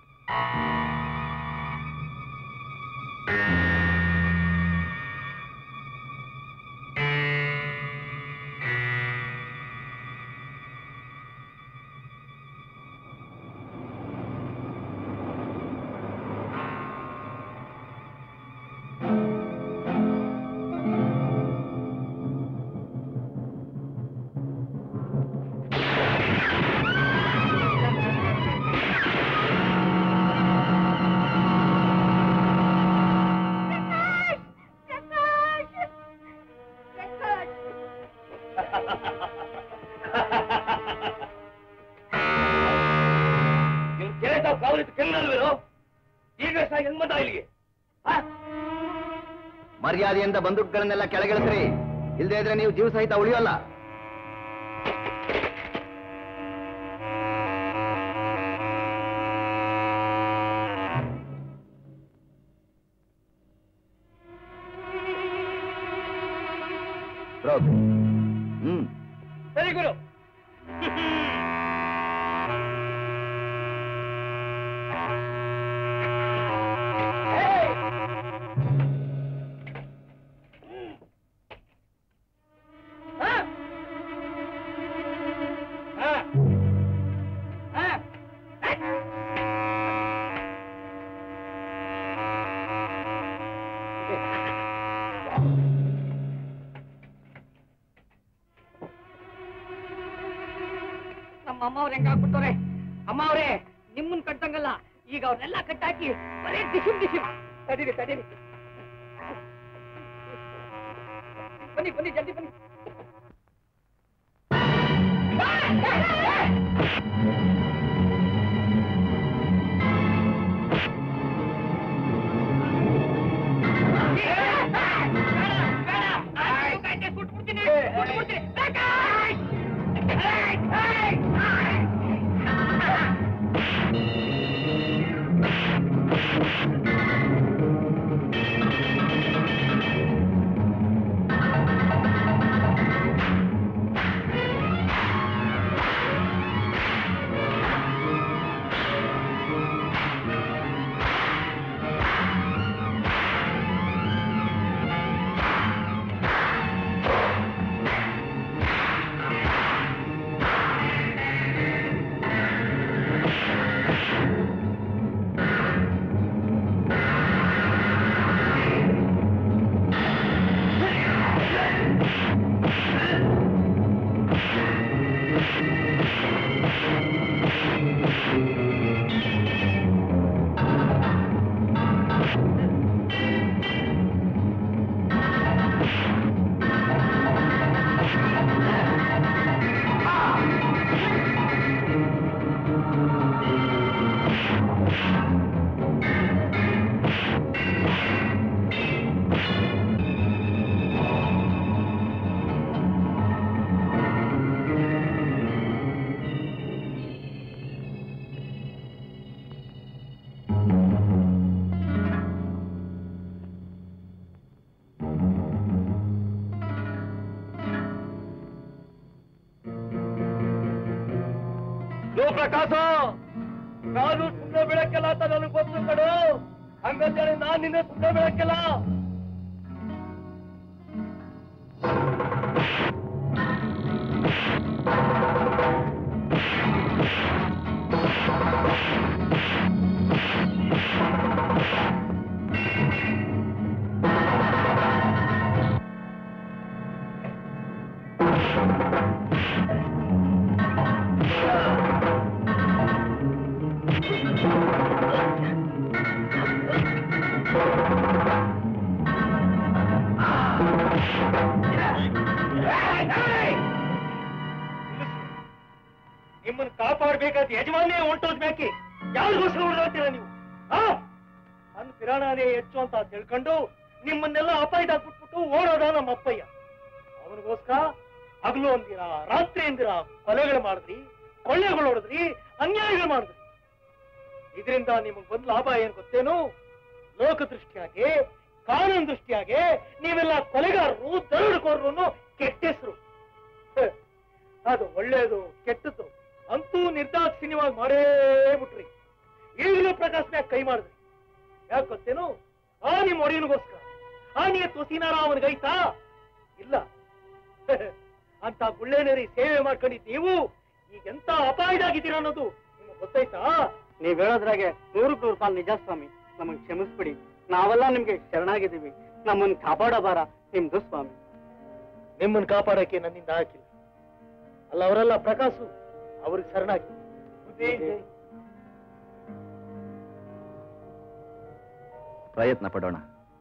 ನೀವು ಕೆರೆ ತಾವು ಕಾವಲಿತ್ತು ಕೆಂಗಲ್ವೇನೋ ಈಗ ಹೆಂಗ್ ಬಂದ ಇಲ್ಲಿಗೆ ಆ? ಮರ್ಯಾದೆಯಿಂದ ಬಂದೂಕುಗಳನ್ನೆಲ್ಲ ಕೆಳಗಿಳಿಸ್ರಿ ಇಲ್ಲದೆ ಇದ್ರೆ ನೀವು ಜೀವ ಸಹಿತ ಉಳಿಯೋಲ್ಲ ರೋಗ್. ಹ್ಮ್ ಸರಿ ಗುರು ನಮ್ಮ ಅಮ್ಮ ಅವ್ರ ಹೆಂಗಾಗ್ಬಿಟ್ಟವ್ರೆ ಅಮ್ಮ ಅವ್ರೆ ನಿಮ್ಮನ್ ಕಟ್ಟಂಗಲ್ಲ ಈಗ ಅವ್ರನ್ನೆಲ್ಲ ಕಟ್ಟಾಕಿ ಬರೀ ದಿಶಿಮ್ ದಿಶಿಮ್ ತಡೀರಿ ತಡೀರಿ ಬನ್ನಿ ಬನ್ನಿ ಜಲ್ದಿ ಬನ್ನಿ ಲೋ ಪ್ರಕಾಶ ನಾನು ಸುಮ್ಮನೆ ಬೆಳಕಿಲ್ಲ ಅಂತ ನನಗೆ ಗೊತ್ತು ಕಡು ಹಂಗಂತೇಳಿ ನಾನು ನಿನ್ನ ಸುಮ್ಮನೆ ಬೆಳಕಿಲ್ಲ ನಿಮ್ಮನ್ನು ಕಾಪಾಡಬೇಕಾದ ಯಜಮಾನೇ ಹೊಂಟೋದ್ ಬೇಕಿ ಯಾರಿಗೋಸ್ಕರ ಹೊಡೆದಾಡ್ತೀರ ನೀವು ಆ ನನ್ನ ಪಿರಾಣನೇ ಹೆಚ್ಚು ಅಂತ ತಿಳ್ಕೊಂಡು ನಿಮ್ಮನ್ನೆಲ್ಲ ಅಪಾಯದಾಗ ಬಿಟ್ಬಿಟ್ಟು ಓಡೋದ ನಮ್ಮ ಅಪ್ಪಯ್ಯ ಅವನಿಗೋಸ್ಕರ ಹಗಲು ಅಂದಿರ ರಾತ್ರಿ ಅಂದಿರ ಕೊಲೆಗಳು ಮಾಡಿದ್ರಿ ಕೊಳ್ಳೆಗಳು ಹೊಡೆದ್ರಿ ಅನ್ಯಾಯಗಳು ಮಾಡಿದ್ರಿ ಇದರಿಂದ ನಿಮಗೆ ಬಂದ್ ಲಾಭ ಏನ್ ಗೊತ್ತೇನು ಲೋಕದೃಷ್ಟಿಯಾಗಿ ಕಾನೂನು ದೃಷ್ಟಿಯಾಗೆ ನೀವೆಲ್ಲ ಕೊಲೆಗಾರರು ದರೋಡೆಕೋರರು ಕೆಟ್ಟ ಹೆಸರು ಅದು ಒಳ್ಳೇದು ಕೆಟ್ಟದ್ದು ಅಂತೂ ನಿರ್ದಾಕ್ಷಿಣ್ಯವಾಗಿ ಮಾಡೇ ಬಿಟ್ರಿ ಈಗಲೂ ಪ್ರಕಾಶ್ ಮ್ಯಾಗ ಕೈ ಮಾಡಿದ್ರಿ ಯಾಕೆ ಗೊತ್ತೇನು ಆ ನಿಮ್ಮ ಒಡೆಯನಿಗೋಸ್ಕರ ಆ ನೀ ತುಸಿನಾರ ಅವನಿಗೈತಾ ಇಲ್ಲ ಅಂತ ಗುಳ್ಳೆನೇರಿ ಸೇವೆ ಮಾಡ್ಕೊಂಡಿದ್ ನೀವು ಈಗ ಎಂತ ಅಪಾಯದಾಗಿದ್ದೀರ ಅನ್ನೋದು ನಿಮ್ಗೆ ಗೊತ್ತಾಯ್ತಾ ನೀವ್ ಹೇಳೋದ್ರಾಗೆ ನೂರಕ್ಕೆ ನೂರು ಪಾಲ್ ನಿಜ ಸ್ವಾಮಿ ನಮಗ್ ಕ್ಷಮಿಸ್ಬಿಡಿ ನಾವೆಲ್ಲ ನಿಮ್ಗೆ ಶರಣಾಗಿದ್ದೀವಿ ನಮ್ಮನ್ನ ಕಾಪಾಡೋ ಬಾರ ನಿಮ್ದು ಸ್ವಾಮಿ ನಿಮ್ಮನ್ನ ಕಾಪಾಡಕ್ಕೆ ನನ್ನಿಂದ ಹಾಕಿಲ್ಲ ಅಲ್ಲ ಅವರೆಲ್ಲ ಪ್ರಕಾಶು ಅವ್ರಿಗೆ ಶರಣಾಗಿ ಪ್ರಯತ್ನ ಪಡೋಣ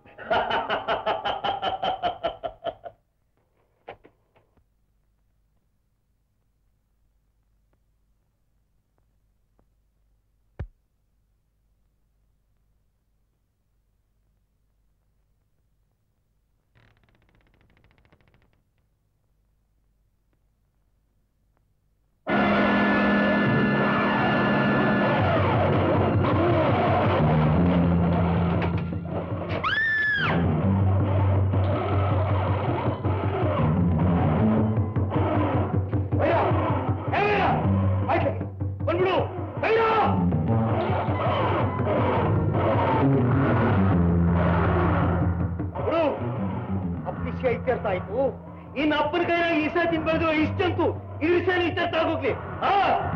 ಬಂದ್ಬಿಡು ಬೈರ! ಬಿಡು ಅಪ್ಪ ವಿಷಯ ಇತ್ಯರ್ಥ ಆಯ್ತು ಇನ್ನು ಅಪ್ಪನ ಕೈಯಾಗ ಈಸ ತಿನ್ಬಾರ್ದು ಇಷ್ಟಂತೂ ಈ ವಿಷಯ ಇತ್ಯರ್ಥ ಆಗೋಗ್ಲಿ ಆ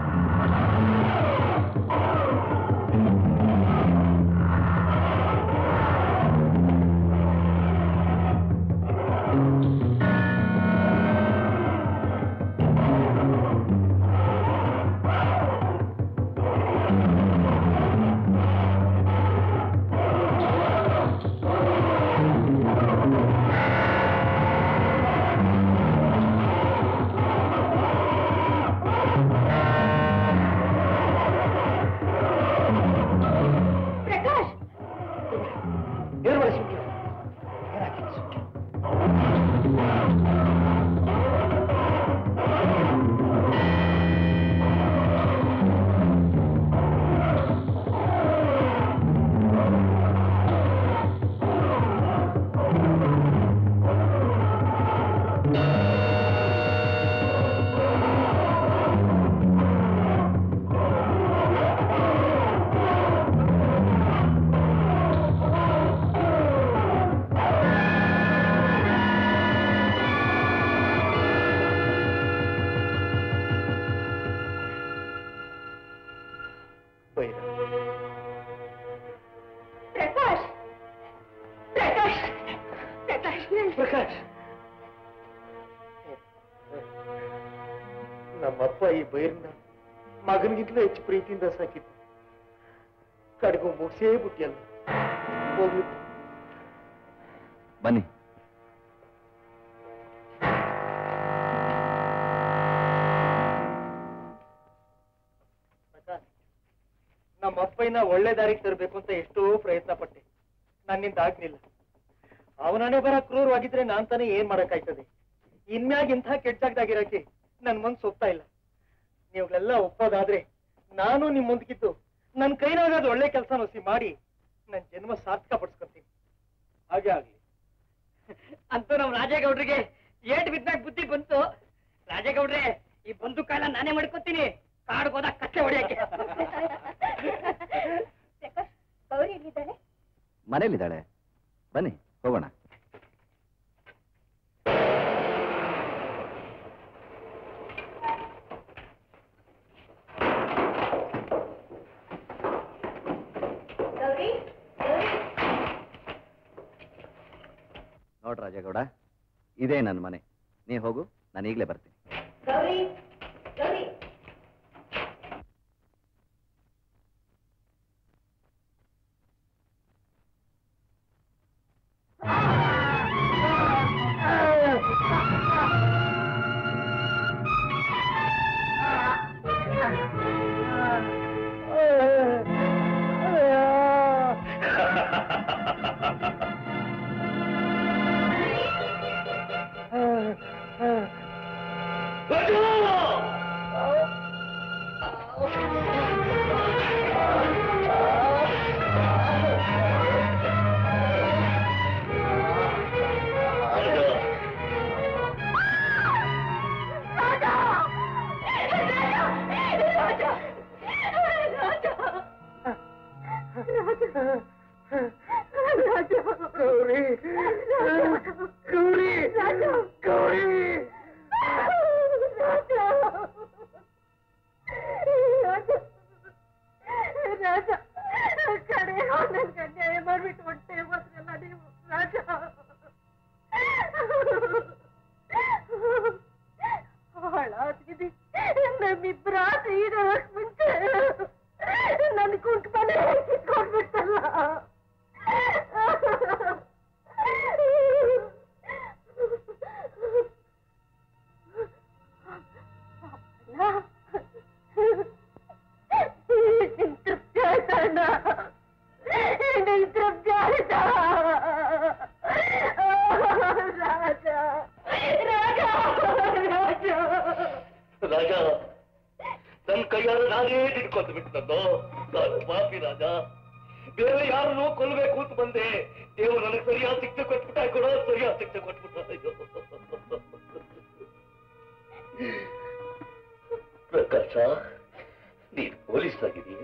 ಪ್ರಕಾಶ್ ಏನ್ ಮಾಡಿ ಸುಮ್ನೆ? ಏನಾಗಿದೆ ಸುಮ್ನೆ? ಬೈರ ಪ್ರಕಾಶ್ ಪ್ರಕಾಶ್ ಪ್ರಕಾಶ್ ನನ್- ಪ್ರಕಾಶ್ ನಮ್ಮಪ್ಪ ಈ ಬೈರ್ನ ಮಗನಿಗಿಂತಲೂ ಹೆಚ್ಚು ಪ್ರೀತಿಯಿಂದ ಸಾಕಿದ್ದು ಕಡೆಗೂ ಮುಗಿಸೇ ಬಿಟ್ಟಿಯಲ್ಲ ಹೋಗ್ಲಿ ಬನ್ನಿ ಪ್ರಕಾಶ್ ನಮ್ಮ ಅಪ್ಪಯ್ಯನ ಒಳ್ಳೆ ದಾರಿಗೆ ತರಬೇಕು ಅಂತ ಎಷ್ಟೋ ಪ್ರಯತ್ನ ಪಟ್ಟೆ ನನ್ನಿಂದ ಆಗ್ಲಿಲ್ಲ ಅವನನೆ ಬರ ಕ್ರೂರವಾಗಿದ್ರೆ ನಾನ್ ತಾನೇ ಏನ್ ಮಾಡಕ್ಕಾಯ್ತದೆ ಇನ್ಮ್ಯಾಗ ಇಂಥ ಕೆಟ್ಟಾಗ್ದಾಗಿರಕ್ಕೆ ನನ್ ಮನ್ಸು ಒಪ್ತಾ ಇಲ್ಲ ನೀವುಗಳೆಲ್ಲ ಒಪ್ಪೋದಾದ್ರೆ ನಾನು ನಿಮ್ ಮುಂದಕ್ಕಿದ್ದು ನನ್ ಕೈನಾಗಾದ ಒಳ್ಳೆ ಕೆಲಸ ನುಸಿ ಮಾಡಿ ನನ್ ಜನ್ಮ ಸಾರ್ಥಕ ಪಡಿಸ್ಕೊತೀನಿ ಹಾಗೆ ಆಗ್ಲಿ ಅಂತೂ ನಮ್ ರಾಜೇಗೌಡ್ರಿಗೆ ಏಟ್ ಬಿದ್ದಾಗ ಬುದ್ಧಿ ಬಂತು ರಾಜೇಗೌಡ್ರೆ ಈ ಬಂದು ಕಾಲ ನಾನೇ ಮಾಡ್ಕೊತೀನಿ ಕಾಡ್ಗೆ ಹೋದಾಗ ಕಚ್ಚೆ ಹೊಡಿಯಕ್ಕೆ ಪ್ರಕಾಶ್ ಗೌರಿ ಎಲ್ಲಿದ್ದಾಳೆ ಮನೇಲಿದ್ದಾಳೆ ಬನ್ನಿ ಹೋಗೋಣ ಗೌರಿ ಗೌರಿ ನೋಡ್ ರಾಜೇಗೌಡ ಇದೇ ನನ್ನ ಮನೆ ನೀ ಹೋಗು ನಾನು ಈಗಲೇ ಬರ್ತೀನಿ ಗೌರಿ ಗೌರಿ ರಾಜು! ನಾನೇ ಹಿಡ್ಕೊಂಡು ಬಿಟ್ಟದ್ದು ನಾನು ಪಾಪಿ ರಾಜ ಬೇರೆ ಯಾರನ್ನೂ ಕೊಲ್ಲಬೇಕು ಅಂತ ಬಂದೆ ದೇವರು ನನಗೆ ಸರಿಯಾದ ಶಿಕ್ಷೆ ಕೊಟ್ಬಿಟ್ಟ ಕೊಡೋ ಸರಿಯಾದ ಶಿಕ್ಷೆ ಕೊಟ್ಬಿಟ್ಟ ಅಯ್ಯೋ. ಪ್ರಕಾಶ ನೀನು ಪೊಲೀಸ್ ಆಗಿದೀಯ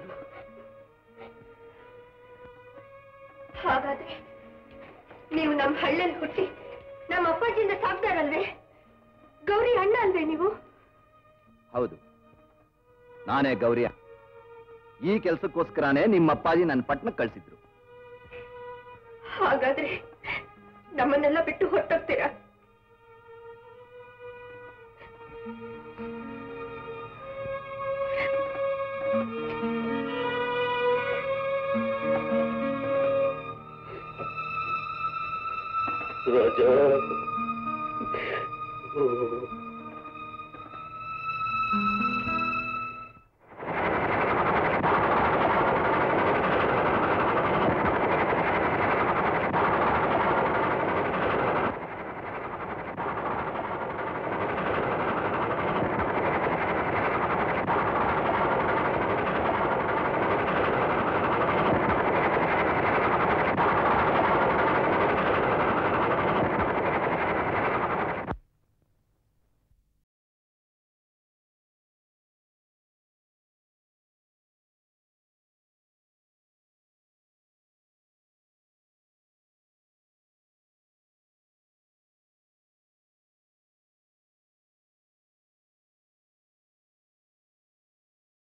ಹಾಗಾದ್ರೆ ನೀವು ನಮ್ಮ ಹಳ್ಳಿಯಲ್ಲಿ ಹುಟ್ಟಿ ನಮ್ಮ ಅಪ್ಪಾಜಿಯಿಂದ ಸಾಕ್ತಾರಲ್ವೇ ಗೌರಿ ಅಣ್ಣ ಅಲ್ವೇ ನೀವು ಹೌದು ನಾನೇ ಗೌರಿಯ ಈ ಕೆಲಸಕ್ಕೋಸ್ಕರನೇ ನಿಮ್ಮ ಅಪ್ಪಾಜಿ ನನ್ನ ಪಟ್ಟಣಕ್ಕೆ ಕಳಿಸಿದ್ರು ಹಾಗಾದ್ರೆ ನಮ್ಮನ್ನೆಲ್ಲ ಬಿಟ್ಟು ಹೊರಟೋಗ್ತೀರಾ ರಾಜ ಓ.